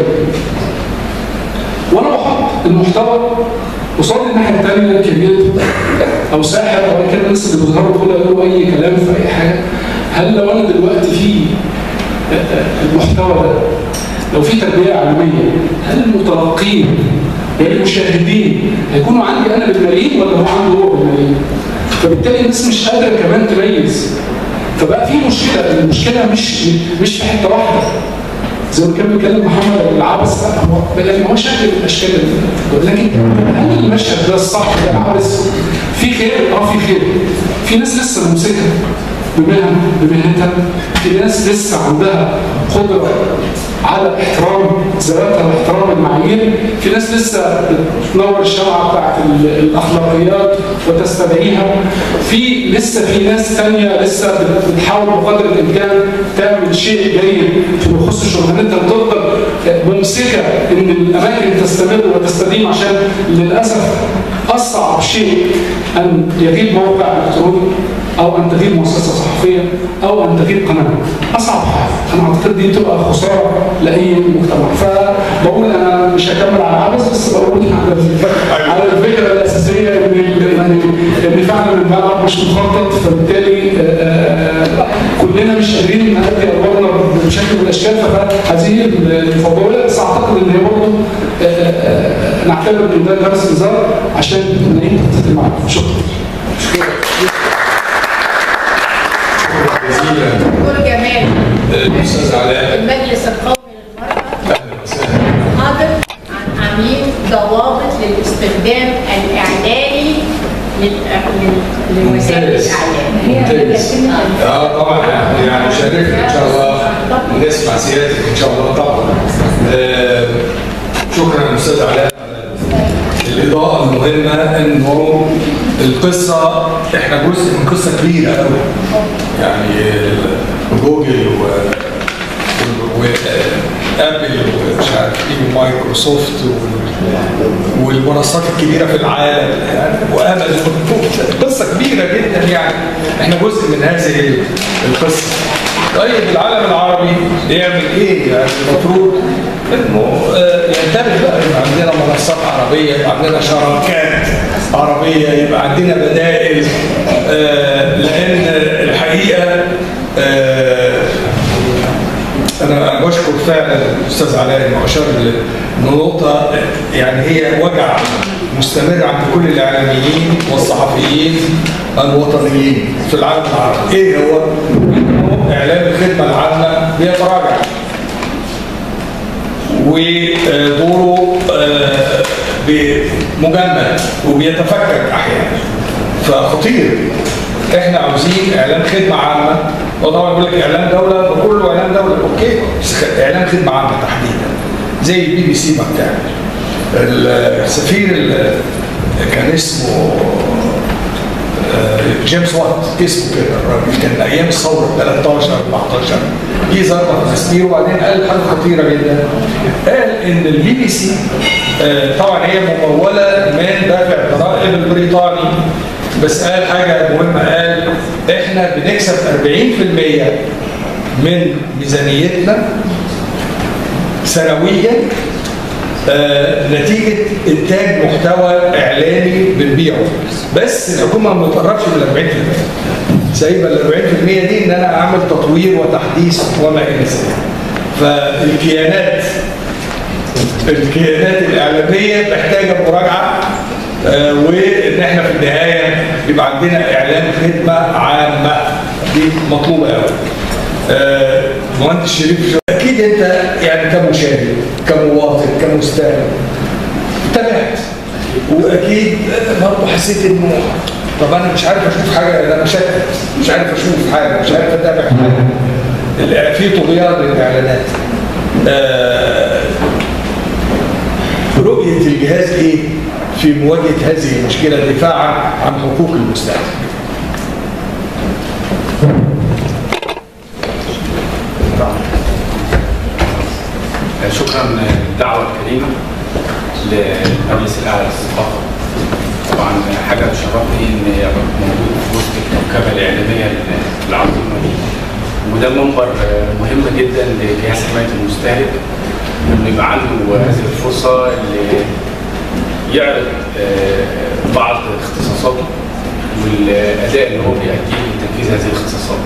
وانا بحط المحتوى قصاد الناحيه الثانيه كبير او ساحر او كده الناس اللي بيظهروا دول يقولوا اي كلام في اي حاجه هل لو انا دلوقتي في المحتوى ده لو في تربيه عالميه هل المتلقين والمشاهدين هيكونوا عندي انا بالملايين ولا هو عنده هو بالملايين؟ فبالتالي الناس مش قادره كمان تميز فبقى في مشكله المشكله مش مش في حته واحده زي ما كان بيتكلم محمد العبث هو يعني هو شكل من اشكال ال- لكن هل المشهد ده الصح ده العبث في خير؟ اه في خير في ناس لسه ممسكه بمهن بمهنتها في ناس لسه عندها قدره على احترام ذواتها واحترام المعايير في ناس لسه بتنور الشمعة بتاعت ال- الأخلاقيات وتستدعيها في لسه في ناس تانية لسه بت- بتحاول بقدر الإمكان تعمل شيء جيد فيما يخص شغلانتها وتفضل ممسكة إن الأماكن تستمر وتستديم عشان للأسف أصعب شيء أن يغيب موقع إلكتروني او ان تغيب مؤسسه صحفيه او ان تغيب قناه اصعب حاجه انا اعتقد دي تبقى خساره لاي مجتمع فبقول انا مش هكمل على عبث بس بقول على على الفكره الاساسيه ان ال- ان ان فعلا الملعب مش مخطط فبالتالي آه، آه، كلنا مش قادرين نأدي ادوارنا بشكل من الاشكال فهذه الفضوليه بس اعتقد ان هي برضه آه، آه، آه، نعتبر ان ده درس انذار عشان نعيد تخطيط الملعب شكرا جزيلا دكتور جمال الاستاذ علاء المجلس القومي للمرأة اهلا وسهلا حاضر عن عاملين ضوابط للاستخدام الإعلاني لل- لل- لوسائل ممتاز. الإعلام ممتاز. اه طبعا يعني مشاركة ان شاء الله نسمع سيادتك ان شاء الله طبعا آه، شكرا استاذ علاء على الاضاءه المهمه انه القصه احنا جزء من قصه كبيره قوي يعني جوجل و وابل ومش عارف ايه ومايكروسوفت وال- والمنصات الكبيره في العالم يعني وامازون قصه كبيره جدا يعني احنا جزء من هذه القصه طيب العالم العربي يعمل ايه يعني المفروض انه آه، ينتبه بقى يبقى عندنا منصات عربيه يبقى عندنا شراكات عربيه يبقى عندنا بدائل آه، لان الحقيقه آه، انا بشكر فعلا الاستاذ علاء انه اشار لنقطه يعني هي وجع مستمر عند كل الاعلاميين والصحفيين الوطنيين في العالم العربي ايه هو؟ انه اعلام الخدمه العامه بيتراجع ودوره آه، مجمد وبيتفكك احيانا فخطير احنا عاوزين اعلام خدمه عامه وطبعا بيقول لك اعلام دوله وكله اعلام دوله اوكي بس خ- اعلام خدمه عامه تحديدا زي البي بي سي ما بتعمل السفير ال- كان اسمه آه، جيمس وات اسمه كده الراجل كان ايام الثوره 13 14 جه ظهر في مسبير وبعدين قال حاجه خطيره جدا قال ان البي بي سي آه، طبعا هي مموله من دافع الضرائب البريطاني بس قال حاجه مهمه قال احنا بنكسب 40% من ميزانيتنا سنويا آه، نتيجة إنتاج محتوى إعلاني بنبيعه بس الحكومة ما بتقربش من 40% سايبة ال 40% دي إن أنا أعمل تطوير وتحديث وما إلى ذلك فالكيانات الكيانات الإعلامية محتاجة مراجعة آه، وإن إحنا في النهاية يبقى عندنا إعلان خدمة عامة دي مطلوبة قوي آه، مهندس شريف اكيد انت يعني كمشاهد كمواطن كمستهلك تابعت واكيد برضه حسيت انه طب انا مش عارف اشوف حاجه انا مشتت مش عارف اشوف حاجه مش عارف اتابع حاجه ال- في طغيان للاعلانات آه، رؤيه الجهاز ايه في مواجهه هذه المشكله دفاعا عن حقوق المستهلك شكرا للدعوة الكريمة للمجلس الأعلى للثقافة طبعا حاجة تشرفني إن أبقى موجود في وسط الكوكبة الإعلامية العظيمة دي وده منبر مهم جدا لجهاز حماية المستهلك إنه يبقى عنده هذه الفرصة اللي يعرض آه، بعض اختصاصاته والأداء اللي هو بيأديه لتنفيذ هذه الاختصاصات.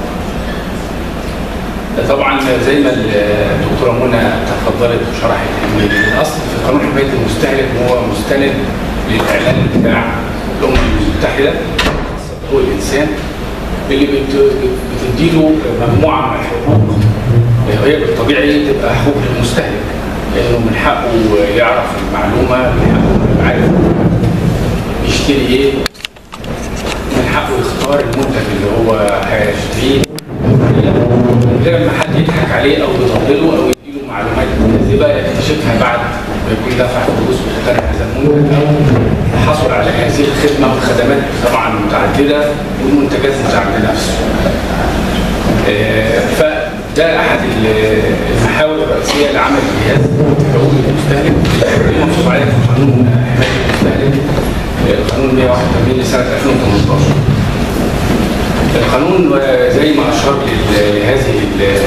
طبعا زي ما الدكتوره منى تفضلت وشرحت ان الاصل في قانون حمايه المستهلك هو مستند للاعلان بتاع الامم المتحده حقوق الانسان اللي بت- بتديله مجموعه من الحقوق هي بالطبيعي تبقى حقوق للمستهلك لانه من حقه يعرف المعلومه من حقه يبقى عارف يشتري ايه من حقه يختار المنتج اللي هو هيشتريه من غير ما حد يضحك عليه او يضلله او يديله معلومات كاذبه يكتشفها بعد ما يكون دفع فلوس واختار هذا المنتج او حصل على هذه الخدمه والخدمات طبعا متعدده والمنتجات متعدده نفسه. آه، فده احد ال- المحاور الرئيسيه لعمل الجهاز حقوق المستهلك اللي منصوص عليها في قانون حمايه المستهلك آه، قانون 181 لسنه 2018. القانون آه، زي ما اشار لل- لهذه ال-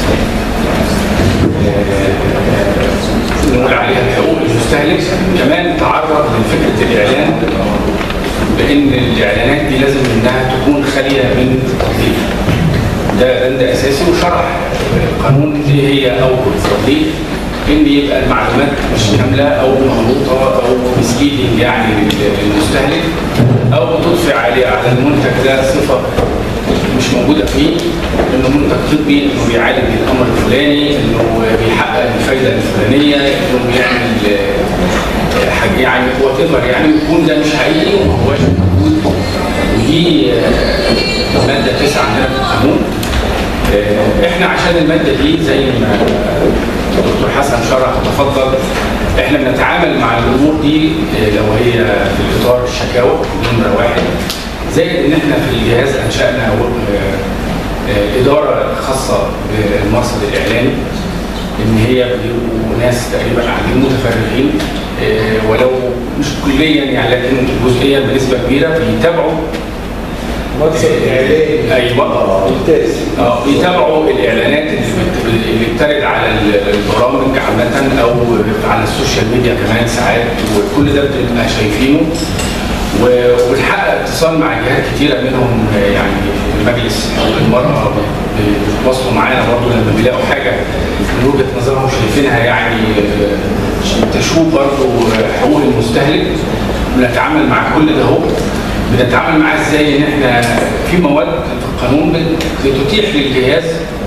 آه، نقول عليها حقوق المستهلك كمان تعرض لفكره الاعلان بان الاعلانات دي لازم انها تكون خاليه من التضليل ده بند اساسي وشرح القانون دي هي اول التضليل ان يبقى المعلومات مش كامله او مغلوطه او مسليدنج يعني للمستهلك او تضفي عليه على المنتج ده صفه مش موجوده فيه انه منتج طبي انه بيعالج الامر الفلاني انه بيحقق الفايده الفلانيه انه بيعمل آه، حاجه يعني وات يعني يكون ده مش حقيقي وما هوش موجود ودي آه، ماده تسعه عندنا في القانون آه، احنا عشان الماده دي زي ما الدكتور حسن شرح وتفضل احنا بنتعامل مع الامور دي آه، لو هي في الاطار الشكاوى نمره واحد زائد ان احنا في الجهاز انشانا آه، آه، اداره خاصه بالمرصد الاعلاني ان هي بيبقوا ناس تقريبا قاعدين متفرغين آه، ولو مش كليا يعني لكن جزئيا بنسبه كبيره بيتابعوا مصر الاعلامي ايوه ممتاز اه بيتابعوا الاعلانات اللي بت- اللي بترد على ال- البرامج عامه او على السوشيال ميديا كمان ساعات وكل ده بنبقى شايفينه و- وبنحقق اتصال مع جهات كتيره منهم آه، يعني مجلس حقوق المراه ب- بيتواصلوا معانا برضه لما بيلاقوا حاجه من وجهه نظرهم شايفينها يعني آه، تشوب برضه حقوق المستهلك بنتعامل مع كل ده هو بنتعامل معاه ازاي ان احنا في مواد في القانون بت- بتتيح للجهاز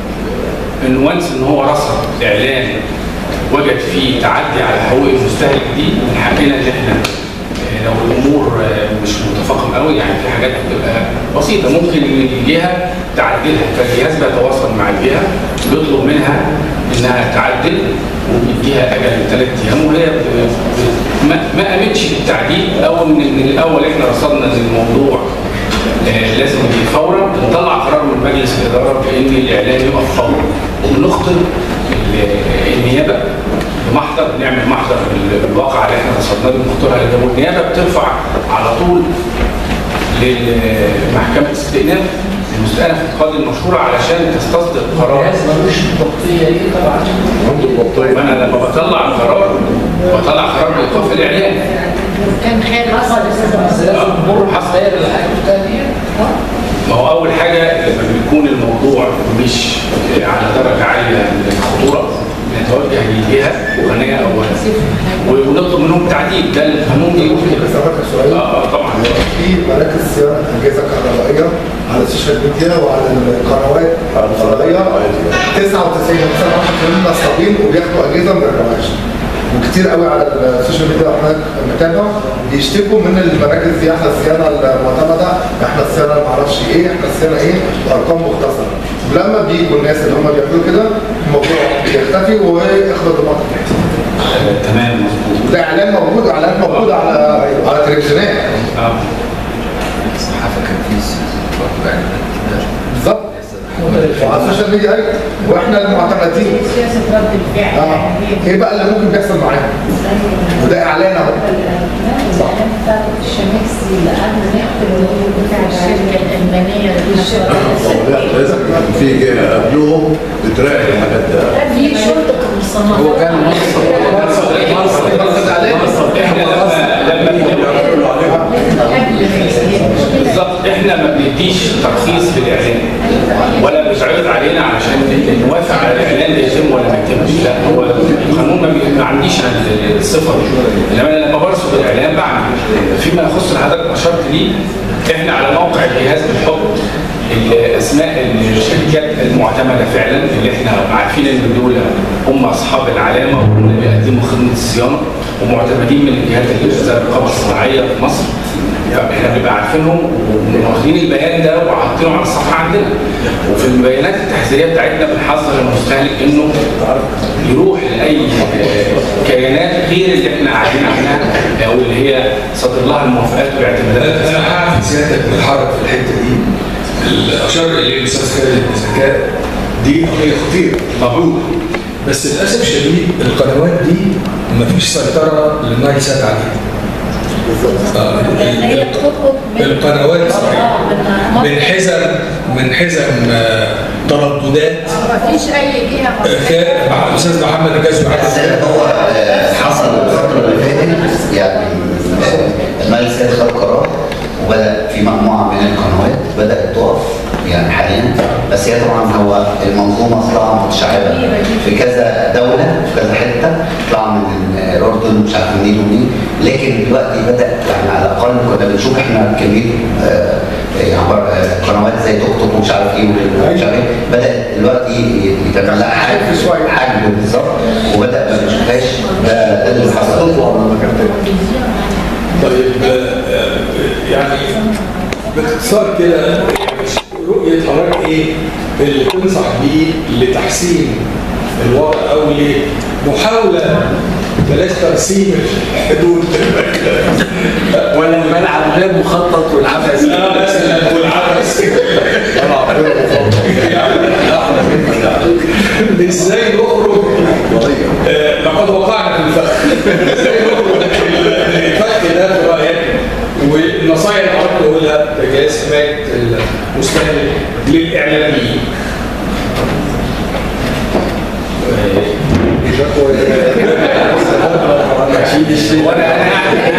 ان وانس ان هو رصد اعلان وجد فيه تعدي على حقوق المستهلك دي من حقنا ان احنا آه، لو الامور آه، مش متفاقم قوي يعني في حاجات بتبقى بسيطه ممكن الجهه تعدلها فالجهاز بيتواصل مع الجهه بيطلب منها انها تعدل وبيديها اجل ثلاث ايام وهي ب- ب- ما ما قامتش بالتعديل او من من الاول احنا رصدنا ان الموضوع آه، لازم يجي فورا بنطلع قرار من مجلس الاداره بان الاعلان يقف فورا وبنخطر ال- النيابه بمحضر بنعمل محضر بال- بالواقع اللي احنا رصدناه بنخطرها للنيابه والنيابه بترفع على طول لمحكمه استئناف المستأنف القاضي المشهوره علشان تصدر قرار الجهاز ملوش تغطيه ايه طبعا وانا لما بطلع القرار بطلع قرار بايقاف الاعلان كان خير حصل بس لازم تمر غير الحاجه الثانيه ما هو اول حاجه لما بيكون الموضوع مش على درجه عاليه من الخطوره نتوجه للجهه القانونيه اولا ونطلب منهم تعديل ده القانون بيقول كده أسألك سؤال اه آه، طبعا في مراكز صيانة أجهزة كهربائية على السوشيال ميديا وعلى القنوات الفضائية 99 مثلا 1% نصابين وبياخدوا أجهزة ما بيرجعوهاش وكتير قوي على السوشيال ميديا واحنا متابع بيشتكوا من المراكز دي احنا الصيانه المعتمده احنا الصيانه ما اعرفش ايه احنا الصيانه ايه وارقام مختصره ولما بيجوا الناس اللي هم بيعملوا كده الموضوع بيختفي ويخبط دماغ آه، تمام مظبوط ده اعلان موجود اعلان موجود على على التلفزيونات اه الصحافه كان في برضه اعلانات كده بالظبط وعلى السوشيال ميديا ايوه واحنا المعتمدين سياسه رد الفعل اه يعني هي ايه بقى اللي ممكن بيحصل معانا وده اعلان اهو الإعلان بتاع الشمكسي اللي قبل ما يقتل اللي هو بتاع الشركة الألمانية اللي لا لازم يكون في جهه قبلهم بتراقب الحاجات ده في شرطة المصنعات هو كان مرصد اعلان احنا لما لما بالظبط احنا ما بنديش ترخيص للاعلان ولا بيتعرض علينا علشان نوافق على الاعلان ده يتم ولا ما يتمش لا هو القانون ما, بي- ما عنديش أنا الصفه دي انما انا لما برصد الاعلان بعمل فيما يخص اللي حضرتك اشرت ليه احنا على موقع الجهاز بنحط الاسماء الشركات المعتمده فعلا اللي احنا عارفين ان دول هم اصحاب العلامه وهم اللي بيقدموا خدمه الصيانه ومعتمدين من الجهات اللي بتزرع الرقابه الصناعيه في مصر احنا بنبقى عارفينهم واخدين البيان ده وحاطينه على الصفحه عندنا وفي البيانات التحذيريه بتاعتنا بنحذر المستهلك انه يروح لاي آه، كيانات غير اللي احنا قاعدين عنها او اللي هي صدر لها الموافقات والاعتمادات انا هعرف سيادتك بالحرج في الحته دي الاشار اليه الاستاذ خالد الذكاء دي قضيه خطيره مبروك بس للاسف الشديد القنوات دي مفيش سيطره للنايل سات عليها آه، هي بتخرج من القنوات اه من من حزم من حزم آه، ترددات مفيش اي جهه آه، كان مع الاستاذ محمد الجزوي بس هو آه، حصل الفترة اللي فاتت يعني آه، المجلس كان خد قرار وبدأ في مجموعة من القنوات بدأت تقف يعني حاليا بس هي طبعا هو المنظومة اصلها متشعبة في كذا دولة في كذا حتة طلع من الأردن مش عارف منين ومنين لكن دلوقتي بدأ يعني على الأقل كنا بنشوف احنا كمية آه، يعني بر- آه، قنوات زي توك توك ومش عارف ايه ومش عارف ايه بدأت دلوقتي يتعمل لها حجم حجم بالظبط وبدأ ما بنشوفهاش ده ده اللي حصل طيب آه، آه، يعني باختصار كده رؤية حضرتك ايه اللي تنصح بيه لتحسين الوضع او لمحاولة بلاش ترسيم الحدود ولا الملعب غير مخطط والعبث اه مثلا والعبث ازاي نخرج آه، لقد وقعنا في الفخ ازاي نخرج من الفخ ده في رايك والنصائح اللي حضرتك تقولها تجهيز حمايه المستهلك للاعلاميين وانا انا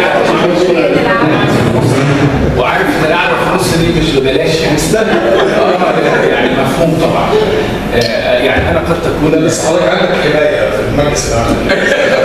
وعارف ان القعده في النص دي مش ببلاش يعني استنى يعني مفهوم طبعا آه، يعني انا قد تكون بس حضرتك عندك حمايه في المجلس الاعلى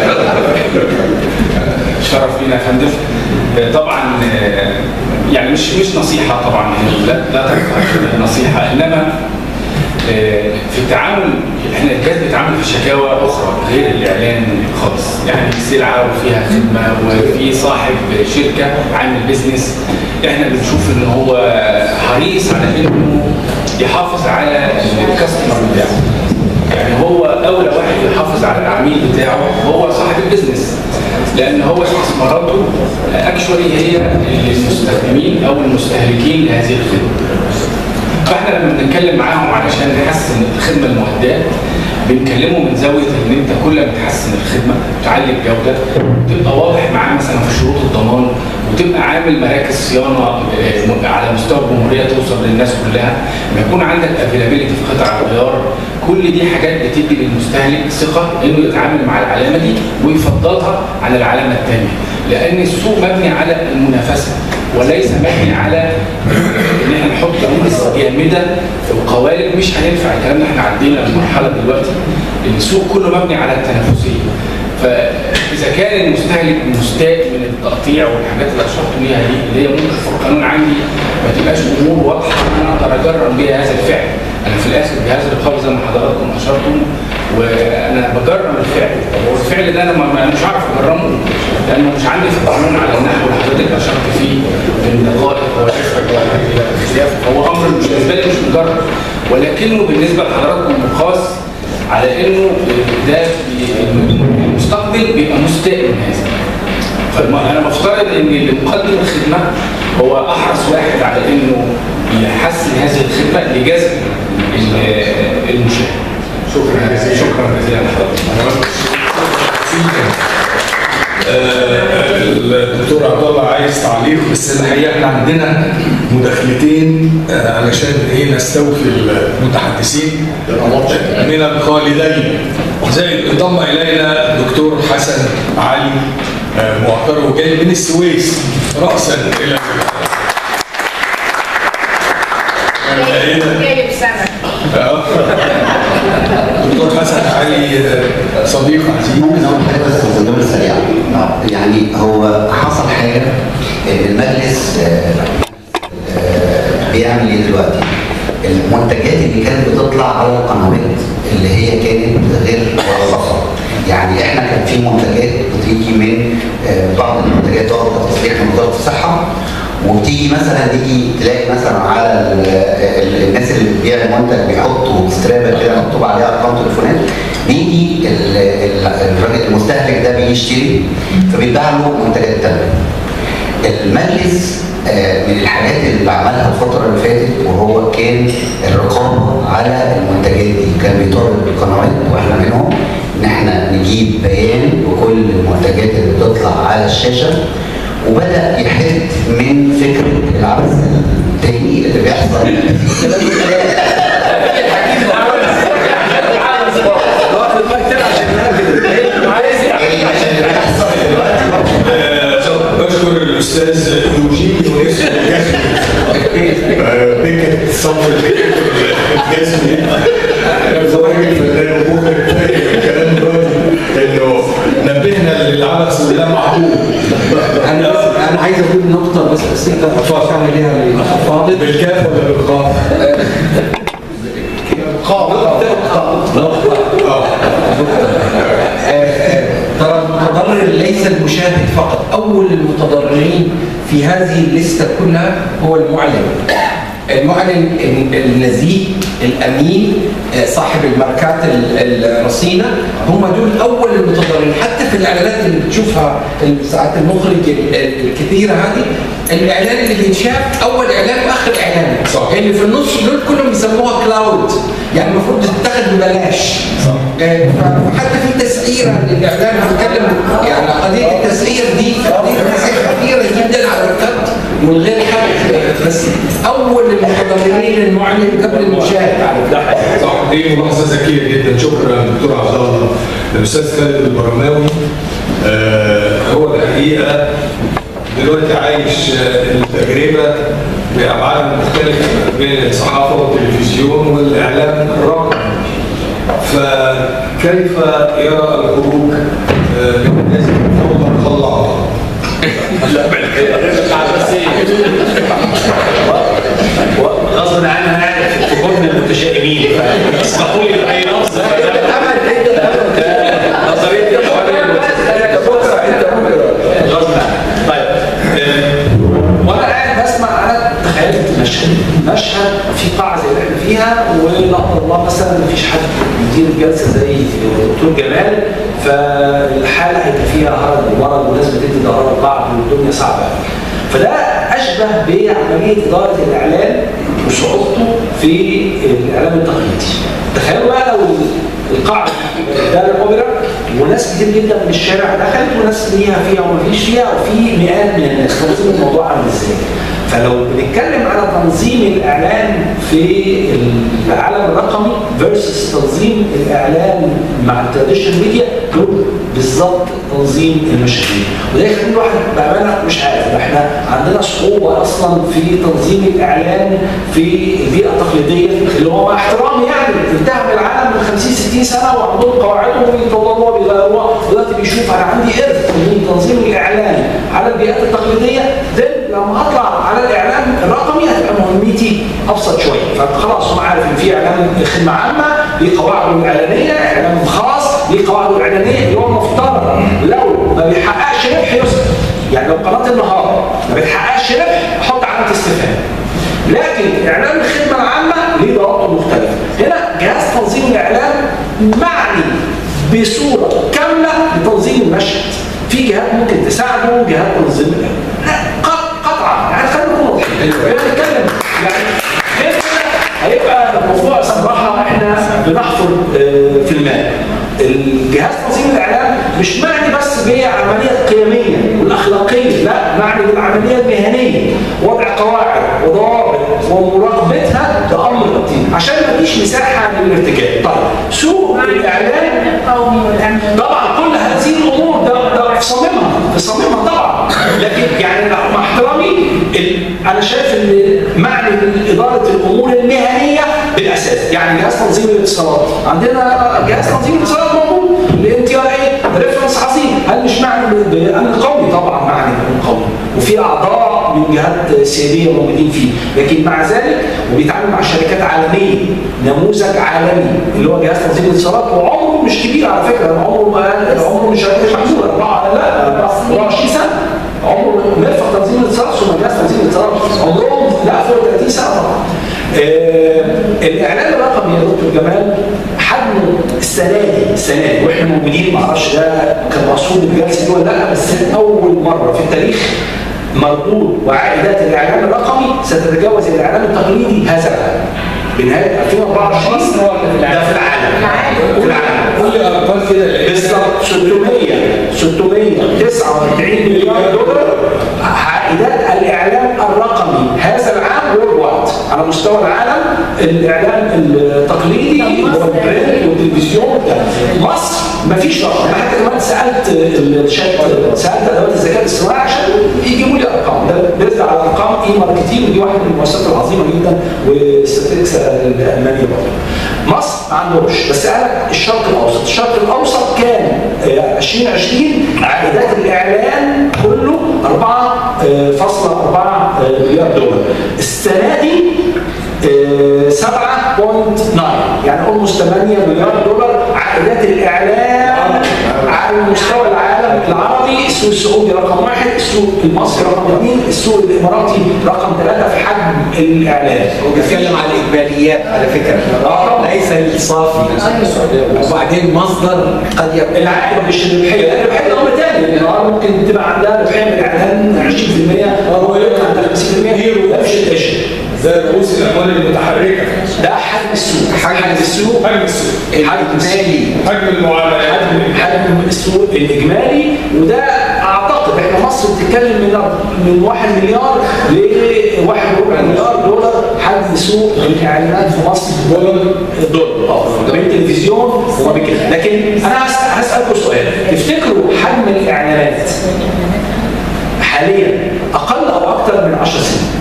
شرف لينا يا فندم آه، طبعا آه، يعني مش مش نصيحه طبعا لا لا تنفع نصيحه انما آه، في التعامل احنا الجهاز بيتعامل في شكاوى اخرى غير الاعلان خالص يعني سلعه وفيها خدمه وفي صاحب شركه عامل بيزنس احنا بنشوف ان هو حريص على انه يحافظ على الكاستمر بتاعه يعني هو اولى واحد يحافظ على العميل بتاعه هو صاحب البيزنس لان هو استثماراته اكشولي هي للمستخدمين او المستهلكين لهذه الخدمه فاحنا لما بنتكلم معاهم علشان نحسن الخدمه المهداه بنكلمه من زاويه ان انت كل ما تحسن الخدمه تعلي الجوده تبقى واضح معاه مثلا في شروط الضمان وتبقى عامل مراكز صيانه آه، على مستوى الجمهوريه توصل للناس كلها لما يكون عندك افيلابيلتي في قطع الغيار كل دي حاجات بتدي للمستهلك ثقه انه يتعامل مع العلامه دي ويفضلها على العلامه الثانيه لان السوق مبني على المنافسه وليس مبني على ان احنا نحط رموز جامده وقوالب مش هينفع الكلام ده احنا عدينا المرحله دلوقتي ان السوق كله مبني على التنافسيه فاذا كان المستهلك مستاء من التقطيع والحاجات اللي اشرت ليها دي اللي هي ممكن في القانون عندي ما تبقاش امور واضحه ان انا اقدر اجرم بيها هذا الفعل انا في الاخر جهاز الرقابه زي ما حضراتكم اشرتم وانا بجرم الفعل والفعل ده انا ما- ما- مش عارف اجرمه لانه مش عندي في القانون على النحو اللي حضرتك اشرت فيه من دقائق وخلافه هو امر مش بالنسبه لي مش مجرد ولكنه بالنسبه لحضراتكم مقاس على انه ده بي- المستقبل بيبقى مستاء من هذا فانا بفترض ان اللي مقدم الخدمه هو احرص واحد على انه يحسن هذه الخدمه لجذب ال- المشاهد شكرا جزيلا شكرا جزيلا لحضرتك آه، الدكتور عبد الله عايز تعليق بس الحقيقه احنا عندنا مداخلتين آه، علشان ايه نستوفي المتحدثين من الخالدين زي انضم الينا الدكتور حسن علي آه، معتر وجاي من السويس راسا الى جايب سمك دكتور حسن علي آه، صديق عزيز ممكن اقول حاجه بس في الجمله السريعه يعني هو حصل حاجه المجلس آه، آه، بيعمل ايه دلوقتي؟ المنتجات اللي كانت بتطلع على القنوات اللي هي كانت غير مرخصه يعني احنا كان في منتجات بتيجي من آه، بعض المنتجات واخده تصريح من وزاره الصحه وبتيجي مثلا تيجي تلاقي مثلا على ال- ال- الناس اللي بتبيع المنتج بيحطوا سترابه كده مكتوب عليها ارقام تليفونات بيجي ال- ال- الراجل المستهلك ده بيشتري فبيتباع له منتجات تانيه. المجلس آه، من الحاجات اللي عملها الفترة اللي فاتت وهو كان الرقابة على المنتجات دي كان بيطالب القنوات واحنا منهم ان احنا نجيب بيان بكل المنتجات اللي بتطلع على الشاشة وبدأ يحد من فكرة العبث التاني اللي بيحصل بشكر الاستاذ يوجين يونس بكت صف الجسمي الراجل الفنان ومخرج فاهم الكلام دلوقتي انه نبهنا للعبث واللا محبوب انا بس انا عايز اقول نقطه بس بسيطه اتفق عليها للفاضل بالكاف ولا بالقاف؟ ترى المتضرر ليس المشاهد فقط اول المتضررين في هذه الليسته كلها هو المعلن المعلن النزيه الامين آه، صاحب الماركات ال- الرصينه هم دول اول المتضررين حتى في الاعلانات اللي بتشوفها ساعات المخرج ال- ال- الكثيره هذه الاعلان اللي بيتشاف اول اعلان واخر اعلان صح. اللي في النص دول كلهم بيسموها كلاود يعني المفروض تتاخد ببلاش آه، فحتى في تسعيره للاعلان هنتكلم يعني قضيه التسعير دي قضيه تسعير كبيره جدا على الخط من غير حد بس اول المتضررين المعلن قبل المشاهد على فكره صح دي ملاحظه ذكيه جدا شكرا دكتور عبد الله الاستاذ خالد البرماوي آه هو الحقيقه دلوقتي عايش آه، التجربه بابعاد مختلفه بين الصحافه والتلفزيون والاعلام الرقمي فكيف يرى الخروج آه، من الناس فوق الخلاط غصب عنها قاعد في حضن المتشائمين فاسمحوا لي باي لفظ نظريه غصب عني طيب وانا قاعد بسمع انا تخيلت مشهد مشهد في قاعه زي اللي احنا فيها ولا قدر الله مثلا مفيش حد بيدير الجلسه زي الدكتور جمال فالحاله هيبقى فيها هرج ومرض وناس بتدي ظهرها لبعض والدنيا صعبه فده اشبه بعمليه اداره الاعلان وصعوبته في الاعلام التقليدي تخيلوا بقى لو القاعه ده الاوبرا وناس كتير جدا من الشارع دخلت وناس ليها فيها وما فيش فيها وفي مئات من الناس تنظيم الموضوع عامل ازاي فلو بنتكلم على تنظيم الاعلان في العالم الرقمي فيرسس تنظيم الاعلان مع التراديشنال ميديا دول بالظبط تنظيم المشاهير وده يخلي الواحد بامانه مش عارف احنا عندنا صعوبه اصلا في تنظيم الاعلان في البيئه التقليديه اللي هو مع احترامي يعني انتهى من العالم من 50 60 سنه وعندهم قواعدهم ويطوروها ويغيروها دلوقتي بيشوف انا عندي ارث من تنظيم الاعلان على البيئات التقليديه ده لما اطلع على الاعلان الرقمي هتبقى مهمتي ابسط شويه فخلاص هم عارف ان في اعلان خدمه عامه ليه قواعده الاعلانيه اعلان خاص ليه قواعده الاعلانيه اللي هو المفترض لو ما بيحققش ربح يسكت يعني لو قناه النهار ما بتحققش ربح حط علامه استفهام لكن اعلان الخدمه العامه ليه ضوابط مختلفه هنا جهاز تنظيم الاعلان معني بصوره كامله لتنظيم المشهد في جهات ممكن تساعده جهات تنظيم الاعلان لا قط- قطعا يعني خلينا نكون واضحين بنتكلم يعني غير كده هيبقى الموضوع صراحه احنا بنحفر آه، في الماء الجهاز تنظيم الاعلام مش معني بس بالعمليه القيميه والاخلاقيه لا معني بالعمليه المهنيه وضع قواعد وضوابط ومراقبتها ده امر روتيني عشان ما فيش مساحه للارتجال طيب سوق الاعلان القومي والامن طبعا كل هذه الامور ده ده في صميمها في صميمها طبعا لكن يعني مع احترامي ال- انا شايف ان معنى اداره الامور المهنيه بالاساس يعني جهاز تنظيم الاتصالات عندنا جهاز تنظيم الاتصالات موجود الان تي ار اي ريفرنس عظيم هل مش معني بامن قومي طبعا معني بامن قومي وفي اعضاء من جهات سياديه موجودين فيه لكن مع ذلك وبيتعامل مع شركات عالميه نموذج عالمي اللي هو جهاز تنظيم الاتصالات وعمره مش كبير على فكره عمره ما عمره مش مش محدود اربعه لا 24 سنه عمره مرفق تنظيم الاتصالات ثم جهاز تنظيم الاتصالات عمرهم لا فوق 30 سنه طبعا آه الاعلان الرقمي يا دكتور جمال حجمه السنه دي السنه دي واحنا موجودين ما اعرفش ده كان مقصود الجلسه دي ولا لا بس اول مره في التاريخ مردود وعائدات الاعلام الرقمي ستتجاوز الاعلام التقليدي هذا العام بنهايه 2024 ده في العالم في العالم كل ارقام كده بالظبط 600 649 مليار دولار عائدات الاعلام الرقمي هذا العام وورلد وايد على مستوى العالم الاعلام التقليدي اللي هو البرنت والتلفزيون ده مصر ما فيش رقم انا حتى كمان سالت الشات سالت ادوات الذكاء الاصطناعي عشان يجيبوا لي ارقام ده بيرجع على ارقام اي ماركتير ودي واحده من المؤسسات العظيمه جدا والستاتكس الالمانيه برضه مصر ما عندهمش بس قال لك الشرق الاوسط الشرق الاوسط كان 2020 عائدات الاعلان كله 4.4 مليار دولار السنه دي 7.9 يعني اولموست 8 مليار دولار عائدات الاعلام على مستوى العالم العربي السوق السعودي رقم واحد السوق المصري رقم اثنين السوق الاماراتي رقم ثلاثه في حجم الاعلان هو بيتكلم عن الاجماليات على فكره ليس الصافي وبعدين مصدر قد يكون العائد مش الربحيه الربحيه ده امر ثاني النهارده ممكن تبقى عندها ربحيه من الاعلان 20% او عندها 50% ده مش القشر زي رؤوس الاموال المتحركه ده حجم السوق حجم السوق حجم السوق الاجمالي حجم المعاملات حجم حجم السوق الاجمالي وده اعتقد احنا مصر بتتكلم من من 1 مليار ل 1 ربع مليار دولار حجم سوق الاعلانات في مصر دولار دولار اه بين تلفزيون وما بين كده لكن انا هسالكم سؤال تفتكروا حجم الاعلانات حاليا اقل او اكثر من 10 سنين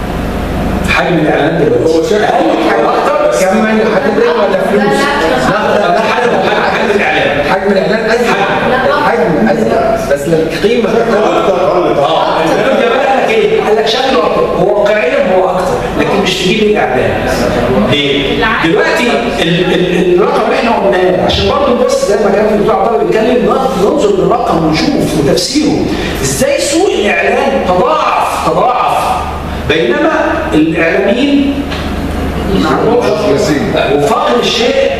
حجم الاعلانات دلوقتي هو شكل اقل او اكثر كمان حجم ايه ولا فلوس؟ لا حجم حجم الاعلان حجم الاعلان ازيد حجم ازيد بس القيمه اه الجمال قال لك ايه؟ قال لك شكله اكتر هو واقعيا هو اكتر لكن مش تجيب الاعلان ليه؟ دلوقتي ال- ال- الرقم اللي احنا قلناه عشان برضه نبص زي ما كان في الدكتور عبد الله بيتكلم ننظر للرقم ونشوف وتفسيره ازاي سوق الاعلان تضاعف تضاعف بينما الاعلاميين ما عندهمش وفقر الشيء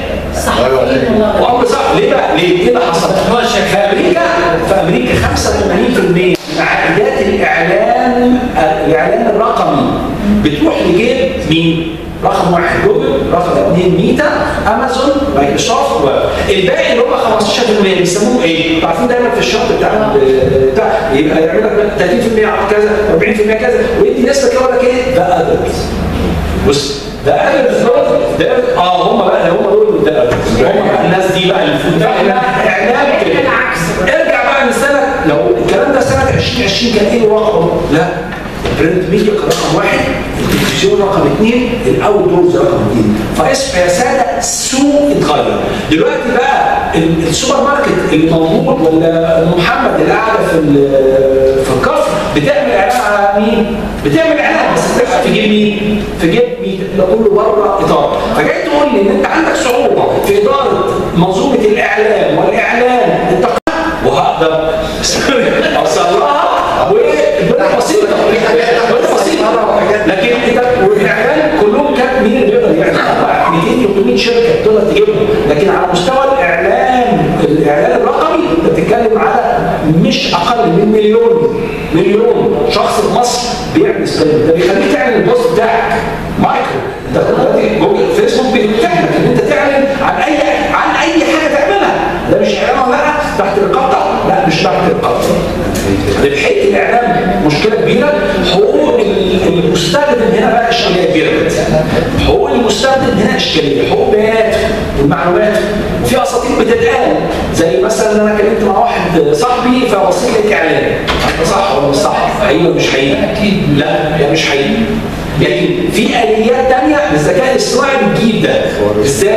وامر صح ليه بقى؟ ليه؟ ايه اللي حصل؟ في امريكا في امريكا 85% من عائدات الاعلان الاعلان الرقمي بتروح لجيب مين؟ رقم واحد جوجل، رقم اثنين ميتا، امازون، مايكروسوفت، الباقي اللي هم 15% بيسموه ايه؟ انتوا عارفين دايما في الشرط بتاع بتاع يبقى يعمل لك 30% على كذا 40% كذا ويدي نسبه كده يقول لك ايه؟ ده ادلت بص ده ادلت دول ده اه هم بقى هم دول ده هم بقى الناس دي بقى المفروض اعلام كده ارجع بقى من سنه لو الكلام ده سنه 2020 كان ايه الرقم؟ لا البرنت ميديا كان رقم واحد التلفزيون رقم اثنين الاوت دورز رقم اثنين فاسم يا ساده السوق اتغير دلوقتي بقى ال- السوبر ماركت اللي موجود ولا ام محمد اللي قاعده في ال- في الكفر بتعمل اعلان على مين؟ بتعمل اعلان بس بتبقى في جيب مين؟ في جيب مين؟ ده كله بره اطار فجاي تقول لي ان انت عندك صعوبه في اداره منظومه الاعلام والاعلان التقني وهقدر اوصل لها والدنيا بسيطه الدنيا بسيطه لكن انت والاعلان كلهم كان مين اللي يقدر يعمل 200 300 شركه تقدر تجيبهم لكن على مستوى الاعلان الاعلان الرقمي انت بتتكلم على مش اقل من مليون مليون شخص في مصر بيعمل سبام ده بيخليك تعمل البوست بتاعك مايكرو انت دلوقتي جوجل فيسبوك بيتيح لك ان انت تعلن عن اي عن اي حاجه تعملها ده مش اعلان ولا لا تحت رقابتك لا مش تحت رقابتك ربحيه الاعلام مشكله كبيره حقوق ال- المستخدم هنا بقى اشكاليه كبيره جدا حقوق المستخدم هنا اشكاليه حقوق بياناته والمعلومات وفي اساطير بتتقال زي مثلا انا كلمت مع واحد صاحبي فوصل لك اعلان انت صح ولا مش صح؟ حقيقي ولا مش حقيقي؟ اكيد لا هي مش حقيقي لكن في اليات تانية للذكاء الاصطناعي بتجيب ده ازاي؟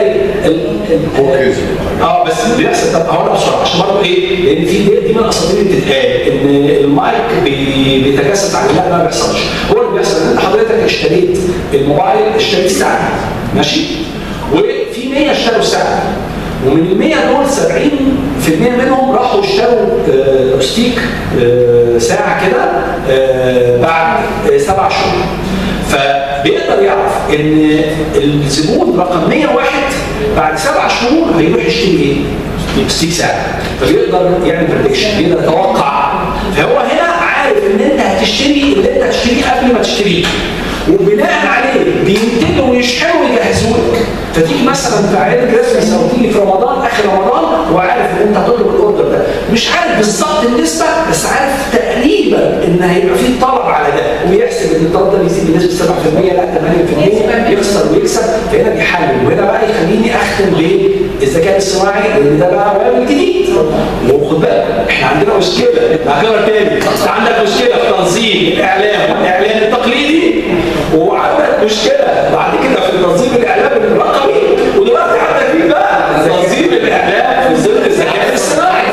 هو اه بس بيحصل طب هقول بسرعه عشان برضه ايه؟ لان في دي, دي من الاساطير اللي بتتقال ان المايك بي- بيتجسد على لا ما بيحصلش هو اللي بيحصل ان انت حضرتك اشتريت الموبايل اشتريت ساعه ماشي؟ وفي 100 اشتروا ساعه ومن ال 100 دول 70% منهم راحوا اشتروا آه، ستيك آه، ساعه كده آه، بعد آه، سبع شهور فبيقدر يعرف ان الزبون رقم 101 بعد سبع شهور هيروح يشتري ايه؟ ستيك ساعه فبيقدر يعمل بريدكشن بيقدر يتوقع فهو هنا عارف ان انت هتشتري اللي انت هتشتريه قبل ما تشتريه وبناء عليه بينتجوا ويشحنوا ويجهزوا لك فتيجي مثلا في عيد كريسماس او تيجي في رمضان اخر رمضان وعارف ان انت هتطلب الاوردر ده مش عارف بالظبط النسبه بس عارف تقريبا ان هيبقى فيه طلب على ده ويحسب ان الطلب ده بيزيد بنسبه 7% لا 8% يخسر ويكسب فهنا بيحلل وهنا بقى يخليني اختم بالذكاء الصناعي لان ده بقى وارد جديد وخد بالك احنا عندنا مشكله بعتبر تاني انت عندك مشكله في تنظيم الاعلام والاعلان التقليدي وعندك مشكله بعد كده في تنظيم الاعلام الرقمي ودلوقتي عندك في بقى تنظيم الاعلام في ظل الذكاء الصناعي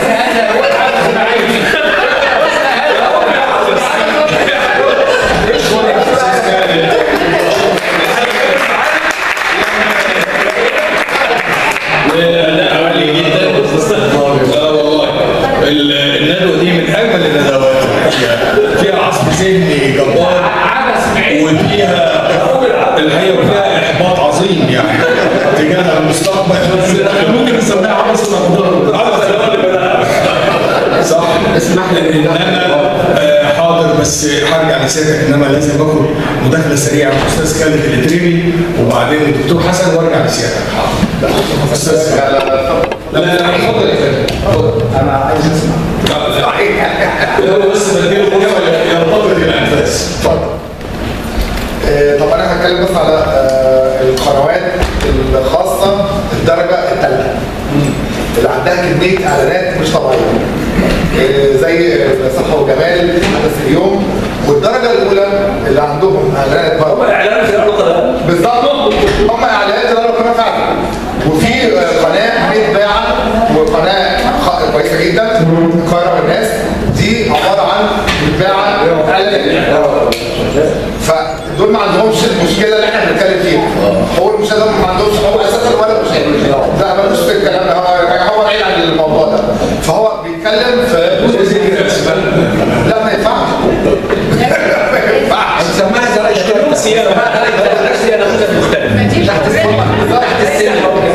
لا عالي جدا اه والله ال- الندوه دي من اجمل الندوات الحقيقه فيها عصف ذهني جبار وفيها الحقيقه وفيها احباط عظيم يعني تجاه المستقبل ممكن نسميها عبث رمضان عبث صح اسمح لي ان انا آه، حاضر بس هرجع لسيادتك انما لازم اخد مداخله سريعه من الاستاذ خالد الادريبي وبعدين الدكتور حسن وارجع لسيادتك حاضر استاذ لا لا لا لا اتفضل يا فندم انا عايز اسمع لا بس بديله فرصه يرتبط الانفاس اتفضل آه، طب انا هتكلم بس على آه، القنوات الخاصه الدرجه الثالثه اللي عندها كميه اعلانات مش طبيعيه آه، زي صحه وجمال حدث اليوم والدرجه الاولى اللي عندهم اعلانات بره اعلان في العلاقه بالظبط هم اعلانات اللي انا قناه فعلا وفي آه، قناه متباعه وقناه خ- كويسه جدا القاهره والناس دي عباره عن متباعه اعلانات فدول ما عندهمش المشكله اللي احنا بنتكلم فيها هو المشكله ما عندهمش هو اساسا ولا مشكله لا ملوش في الكلام ده هو هو بعيد عن الموضوع ده فهو بيتكلم في لا ما ينفعش ما ينفعش سماها زرع اشتراك سيارة بقى زرع سيارة نموذج مختلف تحت السن تحت السن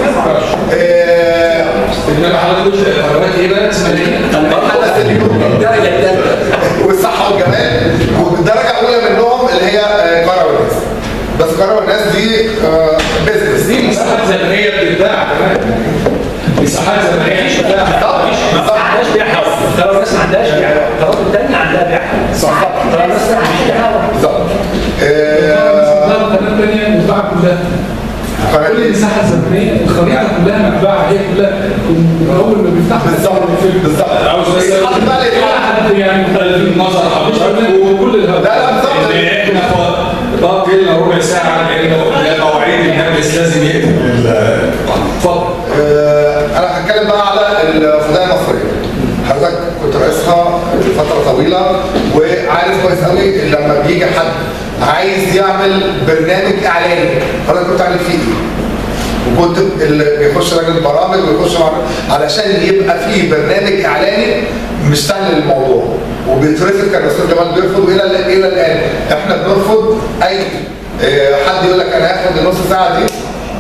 انما حضرتك قلت قنوات ايه بقى اسمها ايه؟ الدرجة الثالثة والصحه والجمال والدرجه الاولى منهم اللي هي آه، قرى والناس بس قرى والناس دي بيزنس دي مساحات زمنيه بتتباع كمان مساحات زمنيه مش بتتباع ما عندهاش بيع حر ترى الناس ما عندهاش بيع حر القنوات الثانية عندها بيع حر صح ترى الناس ما عندهاش بيع حر بالظبط القناه الثانيه المتباعه كلها كل المساحه الزمنيه الخريطه كلها متباعه هي كلها من اول ما بيفتحوا بالظبط بالظبط عاوز بس يعني مختلفين نظر حضرتك وكل الهدف لا لا بالظبط ان احنا ف- باقي لنا ربع ساعه لان مواعيد المجلس لازم يقفل ال- اتفضل آه، انا هتكلم بقى على الفضائيه المصريه حضرتك كنت رئيسها فتره طويله وعارف كويس قوي لما بيجي حد عايز يعمل برنامج اعلاني حضرتك كنت عامل فيه ايه؟ وكنت اللي بيخش راجل برامج ويخش مع علشان يبقى فيه برنامج اعلاني مش سهل الموضوع وبيترفض كان الاستاذ جمال بيرفض والى الى الان احنا بنرفض اي آه، حد يقول لك انا هاخد النص ساعه دي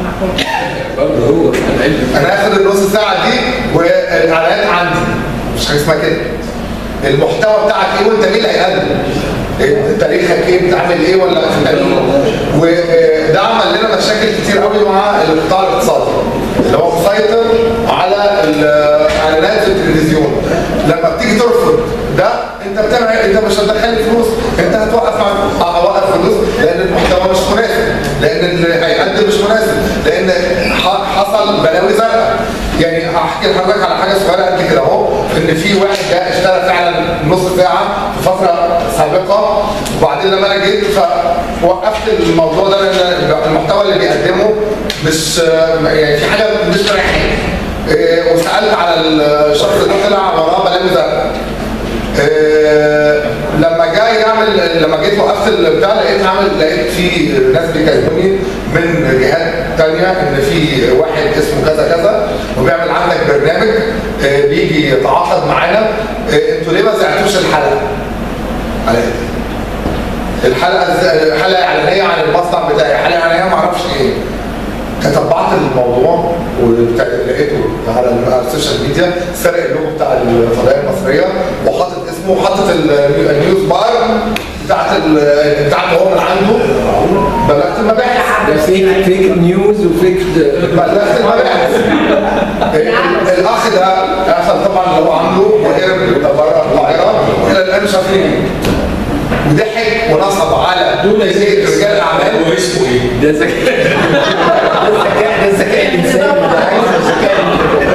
انا هاخد النص ساعه دي والاعلانات عندي مش حاجه اسمها كده المحتوى بتاعك ايه وانت مين اللي هيقدم إيه تاريخك ايه بتعمل ايه ولا فنانين وده عمل لنا مشاكل كتير قوي مع القطاع الاقتصادي اللي هو مسيطر على الاعلانات في التلفزيون لما بتيجي ترفض ده انت بتعمل ايه؟ انت مش هتدخل فلوس انت هتوقف مع هوقف فلوس لان المحتوى مش مناسب لان اللي هيقدم مش مناسب لان ح- حصل بلاوي زرقاء يعني هحكي لحضرتك على حاجه صغيره قد كده اهو ان في واحد جاء اشتغل فعلا نص ساعه في فتره سابقه وبعدين لما انا جيت ف وقفت الموضوع ده لان المحتوى اللي بيقدمه مش يعني في حاجه مش مريحاني إيه، وسالت على الشخص اللي طلع وراه بلاوي زرقاء إيه، لما جاي يعمل لما جيت وقفت البتاع لقيت عامل لقيت في ناس بيكلموني من جهات تانية ان في واحد اسمه كذا كذا وبيعمل عندك برنامج إيه، بيجي يتعاقد معانا إيه، انتوا ليه ما زعتوش الحلقه؟ على ايه؟ الحلقه إز- حلقه اعلانيه عن المصنع بتاعي حلقه اعلانيه ما اعرفش ايه تتبعت الموضوع ولقيته على ال- على السوشيال ميديا سرق اللوجو بتاع الفضائيه المصريه وحاطط اسمه وحاطط ال- النيوز بار بتاعت ال- بتاعته هو من عنده بلغت المباحث ده فيك فيك نيوز وفيك بلغت المباحث ال- الاخ ده اخذ طبعا اللي هو عامله وهرب بره القاهره الى الان مش عارفين وضحك ونصب على دون رجال الاعمال واسمه ايه؟ ده ذكاء ده الذكاء ده الذكاء الانساني ده عايز الذكاء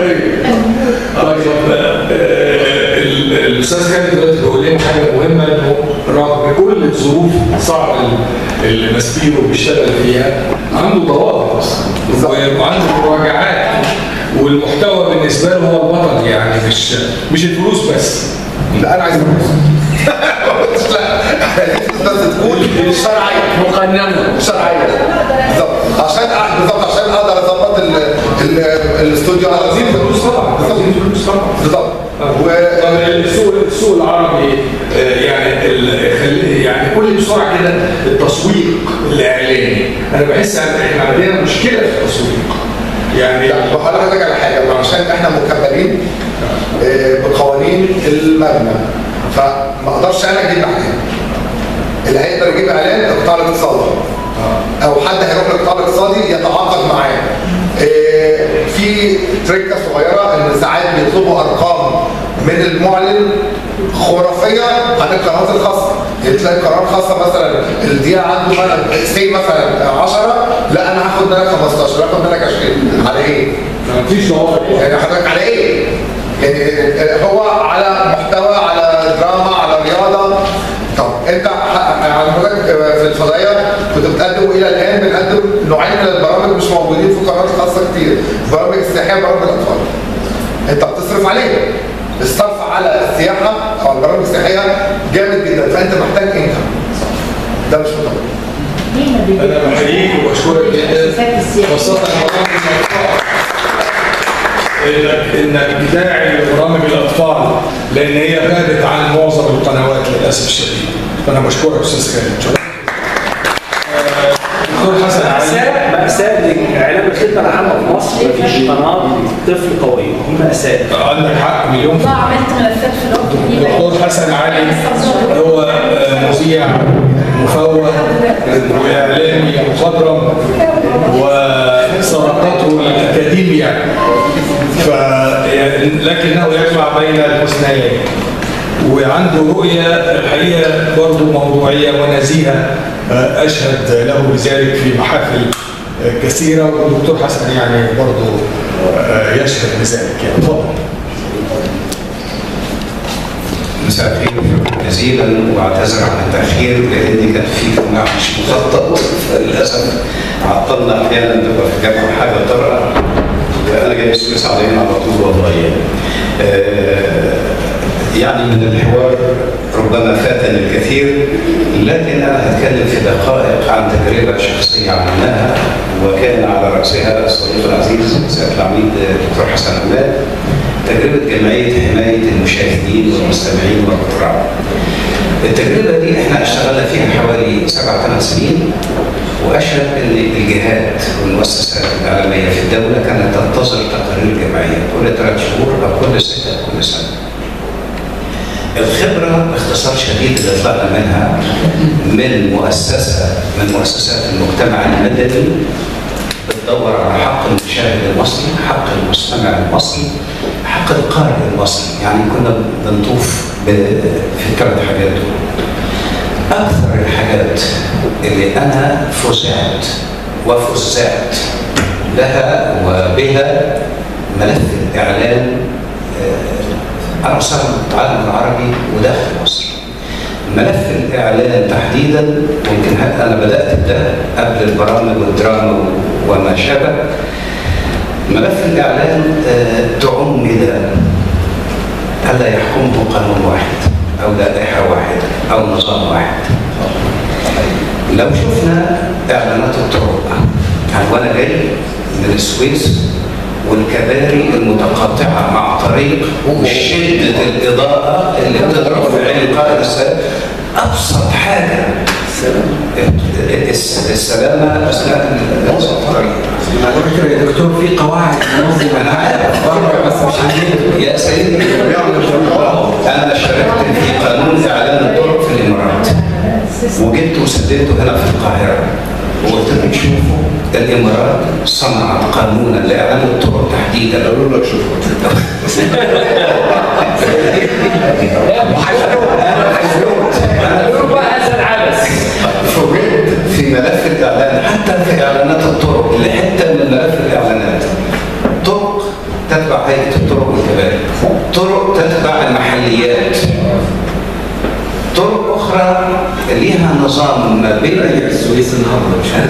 طيب آه، ال- الاستاذ خالد دلوقتي بيقول لنا حاجه مهمه انه رغم كل الظروف الصعبه اللي ماسبيرو بيشتغل فيها عنده ضوابط وعنده مراجعات والمحتوى بالنسبه له هو البطل يعني مش مش الفلوس بس لا انا عايز فلوس لا بس تكون شرعيه مقننه شرعيه بالظبط عشان أ- بالظبط عشان اقدر اظبط ال- ال- الاستوديو على عايزين فلوس طبعا عايزين فلوس طبعا بالظبط السوق السوق العربي آه، يعني ال- خلي- يعني قول لي بسرعه كده التسويق الاعلاني انا بحس ان احنا عندنا مشكله في التسويق يعني لا بقول لحضرتك على حاجه عشان احنا مكملين آه، بقوانين المبنى فما اقدرش انا اجيب اعلان اللي هيقدر يجيب اعلان القطاع الاقتصادي او حد هيروح للقطاع الاقتصادي يتعاقد معاه آه، في تركه صغيره ان ساعات بيطلبوا ارقام من المعلن خرافيه عن القنوات الخاصه يعني تلاقي قناه خاصه مثلا الدقيقه عنده سي مثلا 10 لا انا هاخد منك 15 هاخد منك 20 على ايه؟ مفيش ضوابط يعني حضرتك على ايه؟ يعني هو على محتوى على دراما على رياضه طب انت ح- حضرتك في الفضائيه كنت بتقدم الى الان بنقدم نوعين من البرامج مش موجودين في قنوات خاصه كتير برامج السياحيه وبرامج الاطفال انت بتصرف عليه الصرف على السياحه او البرامج السياحيه جامد جدا فانت محتاج انكم ده مش مطلوب انا بحييك وبشكرك جدا خاصه انك انك داعي لبرامج الاطفال لان هي غابت عن معظم القنوات للاسف الشديد فانا بشكرك استاذ خالد آه، دكتور حسن علي مأساة مأساة إن إعلام الخدمة العامة في مصر مفيش قناة طفل قوية دي مأساة عندك حق مليون في والله عملت ملفات في الأردن دي دكتور حسن علي هو آه، مذيع مفوه واعلامي مخضرم وسرقته الاكاديميا ف يعني لكنه يجمع بين الحسنيين وعنده رؤية الحقيقة برضه موضوعية ونزيهة آه، أشهد له بذلك في محافل آه، كثيرة والدكتور حسن يعني برضه آه، يشهد بذلك يعني تفضل مساء الخير شكرا جزيلا واعتذر عن التاخير لان كان في اجتماع مش مخطط فللاسف عطلنا احيانا تبقى في جامعه حاجه طارئه وانا جاي السويس علينا على طول وضعيه. يعني من الحوار ربما فاتني الكثير لكن انا هتكلم في دقائق عن تجربه شخصيه عملناها وكان على راسها الصديق العزيز سياده العميد دكتور حسن عماد تجربه جمعيه حمايه المشاهدين والمستمعين والقراء. التجربه دي احنا اشتغلنا فيها حوالي سبع ثمان سنين واشهد ان الجهات والمؤسسات الاعلاميه في الدوله كانت تنتظر تقارير الجمعيه كل ثلاث شهور او كل سته أو كل سنه. الخبرة باختصار شديد اللي طلعنا منها من مؤسسة من مؤسسات المجتمع المدني بتدور على حق المشاهد المصري، حق المستمع المصري، حق القارئ المصري، يعني كنا بنطوف ب- في الثلاث حاجات دول. أكثر الحاجات اللي أنا فزعت وفزعت لها وبها ملف الإعلام آه، على مستوى العالم العربي وداخل مصر. ملف الإعلان تحديدا يمكن ه- أنا بدأت بده قبل البرامج والدراما وما شابه ملف الإعلان آه، تعمد ألا يحكمه قانون واحد أو لائحة واحدة أو نظام واحد لو شفنا إعلانات الطرق يعني وأنا جاي من السويس والكباري المتقاطعة مع طريق وشدة الإضاءة اللي بتضرب في عين القائد السابق أبسط حاجة الس- السلامة أثناء الطريق على فكره يا دكتور في قواعد منظمه انا عارف بره بس مش عندنا يا سيدي انا شاركت في قانون اعلان الطرق في الامارات وجبت وسددته هنا في القاهره وقلت لهم شوفوا الامارات صنعت قانونا لاعلان الطرق تحديدا قالوا لك فوجئت في ملف الاعلان حتى في اعلانات الطرق لحته من ملف الاعلانات طرق تتبع هيئه الطرق والكباري طرق تتبع المحليات طرق اخرى ليها نظام ما بين السويس النهارده مش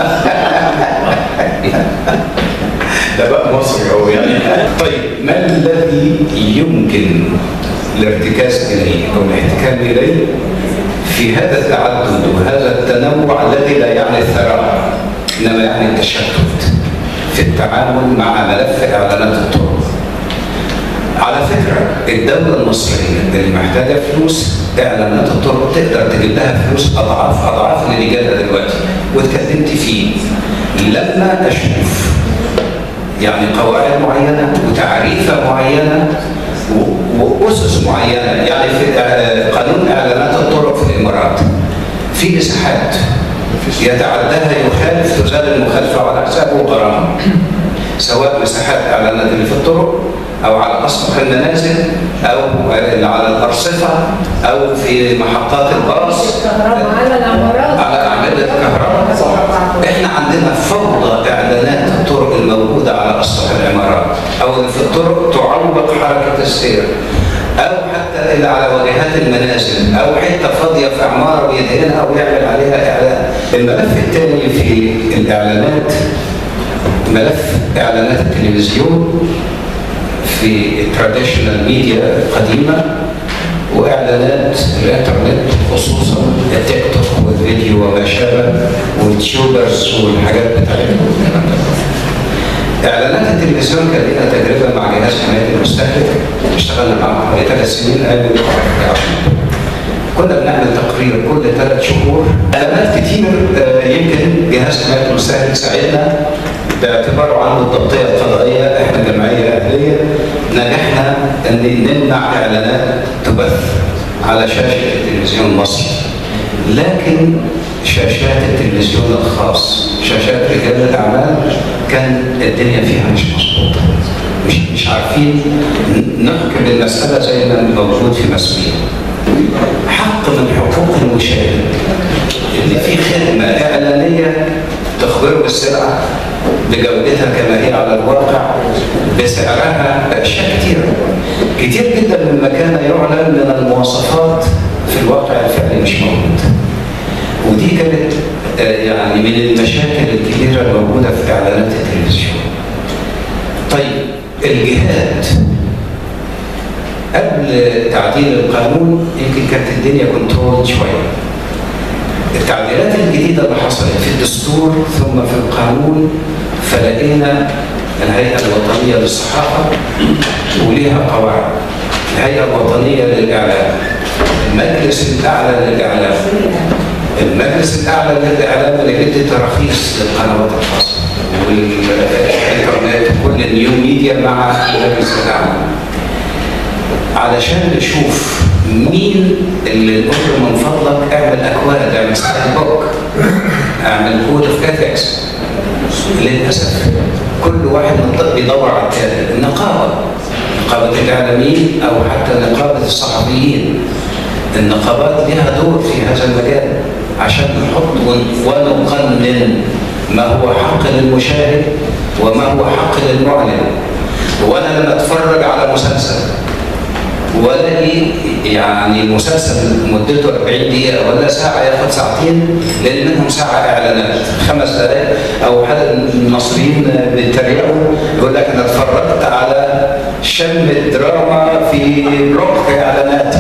ده بقى مصري هو يعني طيب ما الذي يمكن الارتكاز اليه او الاحتكام اليه في هذا التعدد وهذا التنوع الذي لا يعني الثراء انما يعني التشتت في التعامل مع ملف اعلانات الطرق على فكره الدوله المصريه اللي محتاجه فلوس اعلانات الطرق تقدر تجيب لها فلوس اضعاف اضعاف اللي جالها دلوقتي واتكلمت فيه لما اشوف يعني قواعد معينه وتعريفه معينه و- واسس معينه يعني في آه، قانون اعلانات الطرق في الامارات في مساحات يتعداها يخالف تزال المخالفه على حسابه غرامه سواء مساحات اعلانات اللي في الطرق او على اسطح المنازل او اللي على الارصفه او في محطات الباص الكهرباء على العمارات على أعمدة الكهرباء إحنا عندنا فوضى إعلانات الطرق الموجودة على أسطح العمارات أو اللي في الطرق تعوق حركة السير أو حتى اللي على واجهات المنازل أو حتة فاضية في عمارة ويدهنها أو يعمل عليها إعلان الملف الثاني في الإعلانات ملف إعلانات التلفزيون في التراديشنال ميديا القديمة واعلانات الانترنت خصوصا التيك توك والفيديو وما شابه والتيوبرز والحاجات بتاعتهم والكلام ده. اعلانات التلفزيون كان لنا تجربه مع جهاز حمايه المستهلك اشتغلنا معاه حوالي ثلاث سنين قبل كنا بنعمل تقرير كل ثلاث شهور اعلانات كتير آه، يمكن جهاز حمايه المستهلك ساعدنا باعتباره عنده الضبطيه القضائيه احنا جمعيه اهليه نجحنا ان نمنع اعلانات تبث على شاشه التلفزيون المصري لكن شاشات التلفزيون الخاص شاشات رجال الاعمال كان الدنيا فيها مش مظبوطه مش مش عارفين نحكم المساله زي ما موجود في مسؤوليه حق من حقوق المشاهد ان في خدمه اعلانيه تخبره بالسلعه بجودتها كما هي على الواقع بسعرها اشياء كثيره كتير جدا مما كان يعلن من المواصفات في الواقع الفعلي مش موجود ودي كانت آه، يعني من المشاكل الكبيره الموجوده في اعلانات التلفزيون طيب الجهات قبل تعديل القانون يمكن كانت الدنيا كنترول شويه التعديلات الجديده اللي حصلت في الدستور ثم في القانون فلقينا الهيئه الوطنيه للصحافه وليها قواعد الهيئه الوطنيه للاعلام المجلس الاعلى للاعلام المجلس الاعلى للاعلام اللي بيدي تراخيص للقنوات الخاصه والانترنت وكل النيو ميديا مع المجلس الاعلى علشان نشوف مين اللي نقول له من فضلك اعمل اكواد اعمل ستايل بوك اعمل كود اوف اثكس للاسف كل واحد منطق بيدور على الثاني النقابه نقابه الاعلاميين او حتى نقابه الصحفيين النقابات لها دور في هذا المجال عشان نحط ون- ونقنن ما هو حق للمشاهد وما هو حق للمعلن وانا لما اتفرج على مسلسل والاقي يعني مسلسل مدته 40 دقيقه ولا ساعه ياخد ساعتين لان منهم ساعه اعلانات خمس دقائق او حد المصريين بيتريقوا يقول لك انا اتفرجت على شم الدراما في بلوك اعلانات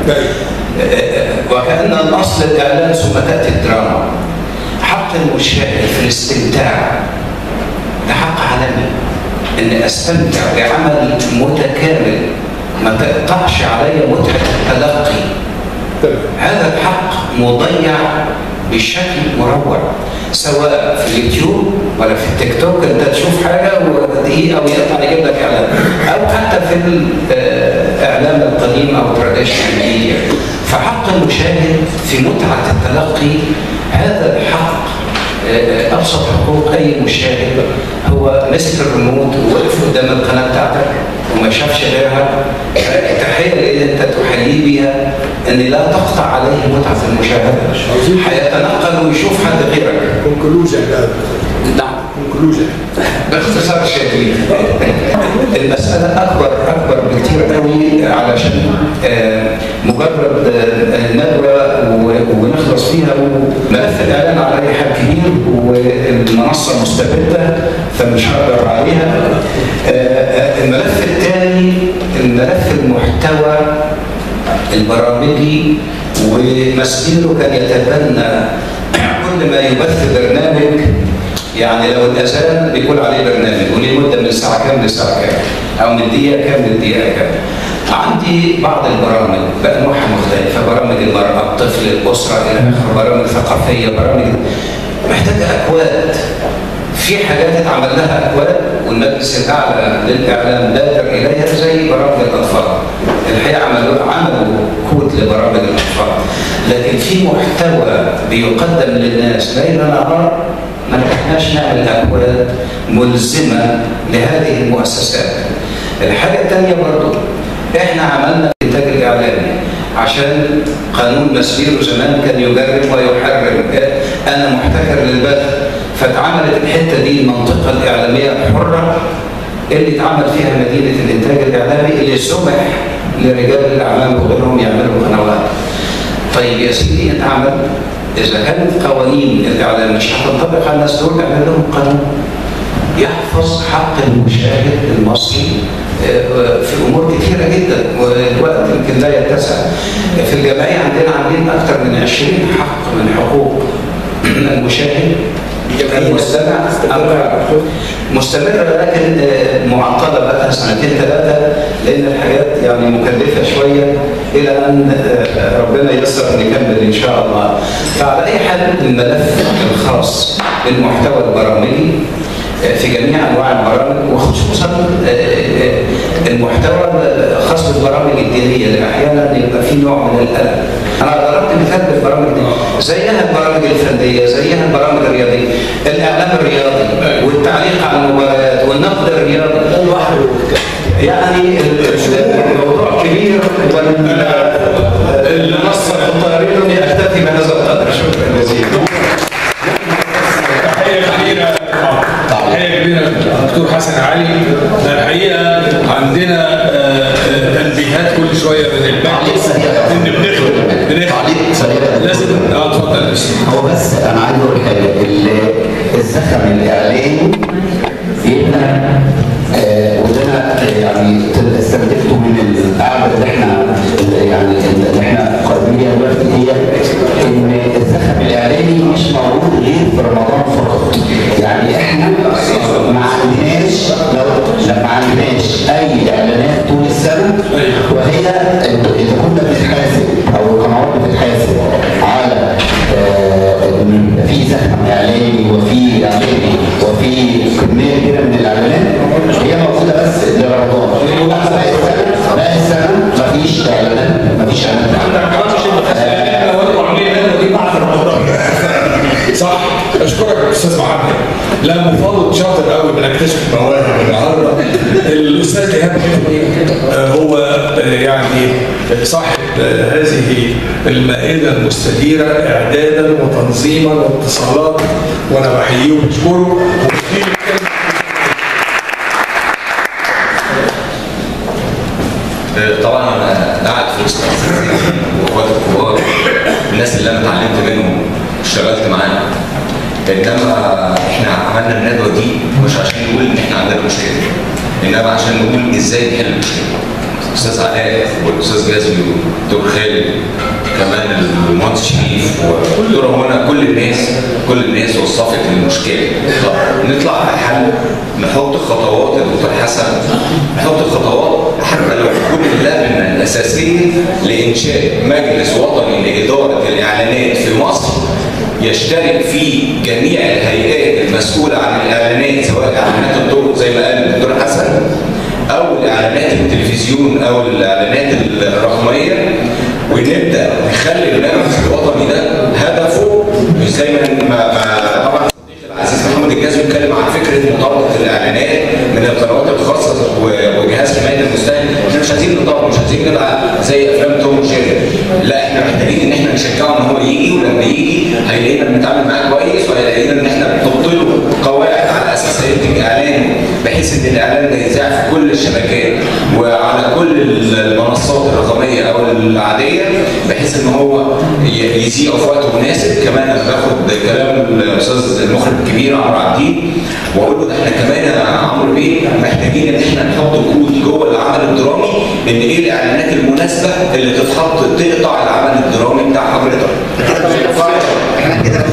وكان الاصل الاعلان ثم تاتي الدراما حق المشاهد في الاستمتاع ده حق عالمي ان استمتع بعمل متكامل ما تقطعش علي متعه التلقي هذا الحق مضيع بشكل مروع سواء في اليوتيوب ولا في التيك توك انت تشوف حاجه ودقيقه ويقطع يجيب لك اعلان او حتى في الاعلام القديم او تراديشنال ميديا فحق المشاهد في متعه التلقي هذا الحق ابسط حقوق اي مشاهد هو مسك الريموت ووقف قدام القناه بتاعتك وما شافش غيرها تحيه اللي انت تحييه بيها ان لا تقطع عليه متعه المشاهده هيتنقل ويشوف حد غيرك كونكلوجن نعم كونكلوجن باختصار شديد المساله اكبر اكبر بكتير قوي علشان مجرد ندوه ونخلص فيها ملف الاعلان على اي حد كبير والمنصه مستبده فمش هقدر عليها الملف الثاني الملف المحتوى البرامجي ومسبيرو كان يتبنى كل ما يبث برنامج يعني لو الاذان بيكون عليه برنامج وليه مده من الساعه كام للساعه كام او من دقيقه كام للدقيقه كام عندي بعض البرامج بانواعها مختلفه برامج المراه الطفل الاسره الى اخره برامج ثقافيه برامج محتاجه اكواد في حاجات اتعمل لها اكواد والمجلس الاعلى للاعلام بادر اليها زي برامج الاطفال الحقيقه عملوا عملوا كود لبرامج الاطفال لكن في محتوى بيقدم للناس ليل نهار ما نجحناش نعمل اكواد ملزمه لهذه المؤسسات. الحاجه الثانيه برضو احنا عملنا الانتاج الاعلامي عشان قانون مسيره زمان كان يجرم ويحرم انا محتكر للبث فاتعملت الحته دي المنطقه الاعلاميه الحره اللي اتعمل فيها مدينه الانتاج الاعلامي اللي سمح لرجال الاعمال وغيرهم يعملوا قنوات. طيب يا سيدي اتعمل إذا كانت قوانين الإعلام مش هتنطبق على الناس دول اعمل لهم قانون يحفظ حق المشاهد المصري في امور كثيره جدا والوقت يمكن لا يتسع. في الجمعيه عندنا عاملين اكثر من 20 حق من حقوق المشاهد المستمع مستمرة لكن معطلة بقى سنتين ثلاثة لأن الحاجات يعني مكلفة شوية إلى أن ربنا ييسر نكمل إن شاء الله. فعلى أي حال الملف الخاص بالمحتوى البرامجي في جميع انواع البرامج وخصوصا المحتوى الخاص بالبرامج الدينيه اللي احيانا يبقى فيه نوع من القلق. انا ضربت مثال بالبرامج دي زيها البرامج الفنيه زيها البرامج الرياضيه الاعلام الرياضي والتعليق على المباريات والنقد الرياضي يعني الموضوع كبير والمنصه الطائرين اكتفي بهذا القدر شكرا جزيلا تحيه كبيره تحيه كبيره دكتور حسن علي الحقيقه عندنا تنبيهات كل شويه من المجلس ان بنخدم بنخدم لازم اه اتفضل هو بس انا عايز اقول حاجه الزخم الاعلامي يبقى آه وده انا يعني استنتجته من القعده اللي احنا يعني اللي احنا قائمين بيها دلوقتي هي ان الزخم الاعلامي مش موجود غير في رمضان فقط يعني احنا ما عندناش لو ما عندناش اي اعلانات طول السنه وهي اذا كنا بنتحاسب او القنوات بتتحاسب على آه في زخم اعلامي وفي اعلامي وفي كميه كبيره من الاعلانات هي موجوده بس لرمضان باقي السنه باقي السنه مفيش اعلانات مفيش اعلانات صح اشكرك يا استاذ محمد لا مفاوض شاطر قوي بنكتشف مواهب النهارده الاستاذ ايهاب هو يعني صاحب هذه المائده المستديره اعدادا وتنظيما واتصالات وانا بحييه وبشكره طبعا قاعد في وسط واخواتي الكبار الناس اللي انا اتعلمت منهم اشتغلت معاهم انما احنا عملنا الندوه دي مش عشان نقول ان احنا عندنا مشكله انما عشان نقول ازاي نحل المشكله الاستاذ علاء والاستاذ جازمي والدكتور خالد كمان المهندس شريف والدكتوره منى كل الناس كل الناس وصفت المشكله طب نطلع على حل نحط خطوات يا دكتور حسن نحط خطوات حتى لو تكون اللجنه الاساسيه لانشاء مجلس وطني لاداره الاعلانات في مصر يشترك فيه جميع الهيئات المسؤوله عن الاعلانات سواء اعلانات الطرق زي ما قال الدكتور حسن او الاعلانات التلفزيون او الاعلانات الرقميه ونبدا نخلي المجلس الوطني ده هدفه مش زي ما ما ما- طبعا العزيز محمد الجاسم اتكلم عن فكره مطارده الاعلانات من القنوات الخاصه و- وجهاز حمايه المستهلك احنا مش عايزين نطور مش عايزين نبقى زي افلام توم وجيري لا احنا محتاجين ان احنا نشجعه ان هو يجي ولما يجي هيلاقينا بنتعامل معاه كويس وهيلاقينا ان احنا بنحط له قواعد على اساس هينتج اعلان بحيث ان الاعلان ده يذاع في كل الشبكات وعلى كل المنصات الرقميه او العاديه بحيث ان هو ي- يذيعه في وقت مناسب كمان انا باخد كلام الاستاذ المخرج الكبير عمرو عبدين واقول له ده احنا كمان يا عمرو بيه محتاجين ان احنا نحط كود جوه العمل الدرامي ان ايه الاعلانات المناسبه اللي تتحط تقطع العمل الدرامي بتاع حضرتك احنا كده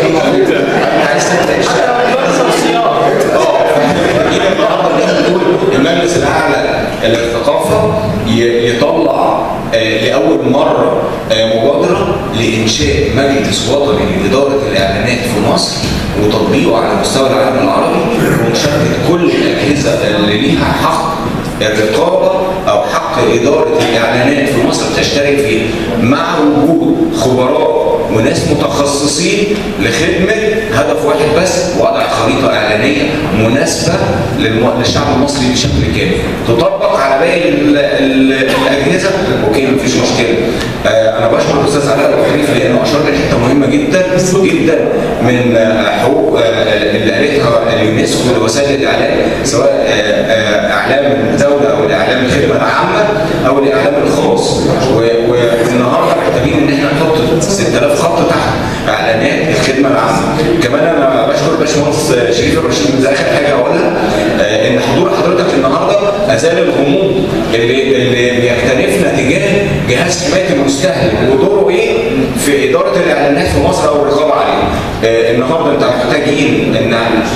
المجلس الاعلى للثقافه ي- يطلع آه، لاول مره آه، مبادره لانشاء مجلس وطني لاداره الاعلانات في مصر وتطبيقه على مستوى العالم العربي ومشاركه كل الاجهزه اللي ليها حق الرقابه او حق اداره الاعلانات في مصر تشترك فيه مع وجود خبراء وناس متخصصين لخدمه هدف واحد بس وضع خريطه اعلانيه مناسبه للم- للشعب المصري بشكل كامل تطبق على باقي ال- ال- الاجهزه اوكي مفيش مشكله آه انا بشكر الاستاذ علاء الخليفه لانه اشار لحته مهمه جدا جدا من آه، حقوق آه، اللي قالتها اليونسكو لوسائل الاعلام سواء آه، آه، اعلام الدوله او الاعلام الخدمه العامه او الاعلام الخاص و- والنهارده محتاجين ان احنا نحط 6000 خط تحت اعلانات الخدمه العامه كمان انا بشكر باشمهندس شريف الرشيد ده اخر حاجه اقولها آه، ان حضور حضرتك النهارده ازال الغموض اللي اللي بيختلفنا تجاه جهاز حمايه المستهلك ودوره ايه في اداره الاعلانات في مصر او الرقابه عليه آه، النهارده انت محتاجين ان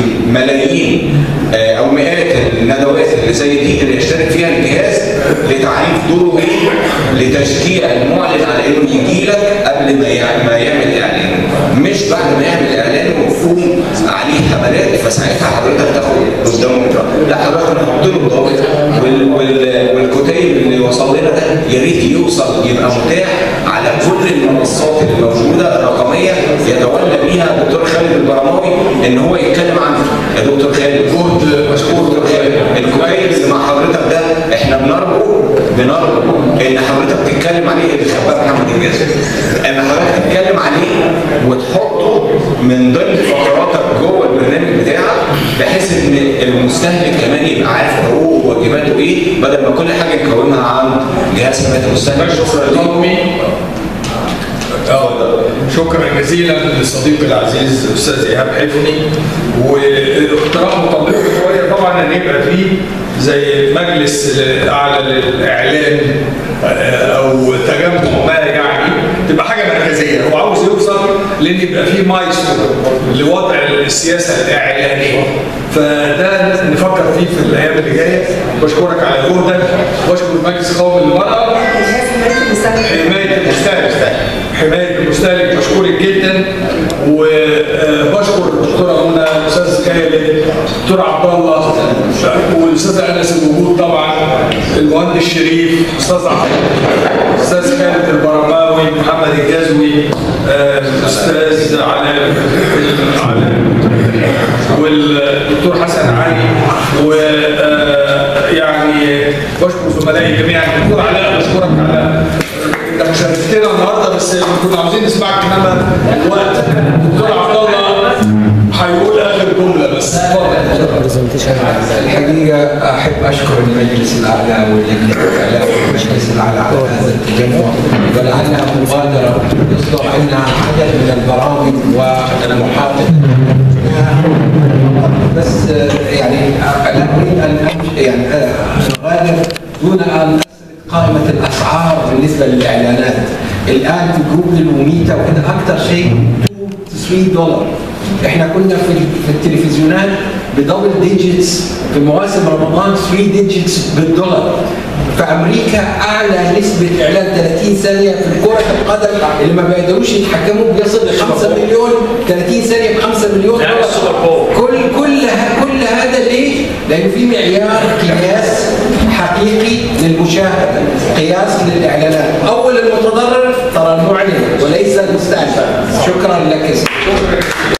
ملايين آه، او مئات الندوات اللي زي دي اللي يشترك فيها الجهاز لتعريف دوره ايه لتشجيع المعلن على انه يجي لك قبل ما يع- ما يعمل اعلان مش بعد ما يعمل اعلان ويكون عليه حملات فساعتها حضرتك تاخد قدامه إجراء. لا حضرتك نحط له الضوابط وال وال والكتيب اللي وصل لنا ده يا ريت يوصل يبقى متاح على كل المنصات اللي موجوده الرقميه يتولى بيها الدكتور خالد البرماوي ان هو يتكلم عنه يا دكتور خالد جهد مشكور دكتور خالد الكتيب اللي مع حضرتك ده احنا بنرجو بنرجو ان حضرتك تتكلم عليه اللي خباه محمد الجاسم ان حضرتك تتكلم عليه وتحطه من ضمن فقراتك جوه البرنامج بتاعك بحيث ان المستهلك كمان يبقى عارف حقوقه وواجباته ايه بدل ما كل حاجه نكونها عن جهاز حمايه المستهلك شكرا قومي شكرا جزيلا لصديقي العزيز الاستاذ ايهاب حفني واقتراح مطبق شويه طبعا ان يبقى فيه زي مجلس اعلى للاعلان آه، او تجمع ما يعني تبقى حاجه مركزيه هو عاوز يوصل لان يبقى فيه مايسترو لوضع السياسه الاعلانيه فده نفكر فيه في الايام اللي جايه بشكرك على جهدك واشكر مجلس قومي للمراه حمايه المستهلك حمايه المستهلك مشكورك جدا وبشكر الدكتوره منى الاستاذ خالد الدكتور عبد الله والاستاذ انس الموجود طبعا المهندس شريف استاذ عبد الاستاذ خالد البرماوي محمد الجزوي آه، الاستاذ علاء علاء والدكتور حسن علي و آه، يعني بشكر زملائي جميعا الدكتور علاء بشكرك على انت مشاركتنا النهارده بس كنا عاوزين نسمعك انما الوقت دكتور عبد الله هيقول اخر جمله بس الحقيقة أحب أشكر المجلس الأعلى واللجنة الإعلام والمجلس الأعلى على هذا التجمع ولعلها مبادرة يصدر عنها عدد من البرامج والمحاضر بس آه، يعني آه، لا أريد أن أمشي يعني آه، أغادر دون أن أسرد قائمة الأسعار بالنسبة للإعلانات الآن في جوجل وميتا وكذا أكثر شيء 3 دولار احنا كنا في في التلفزيونات بدبل ديجيتس في مواسم رمضان 3 ديجيتس بالدولار في امريكا اعلى نسبه اعلان 30 ثانيه في كره القدم اللي ما بيقدروش يتحكموا بيصل ل 5 مليون 30 ثانيه ب 5 مليون يعني دولار السوبر بول. كل كل ه- كل هذا ليه؟ لانه في معيار قياس حقيقي للمشاهده قياس للاعلانات اول المتضرر ترى المعلن وليس المستعجل شكرا لك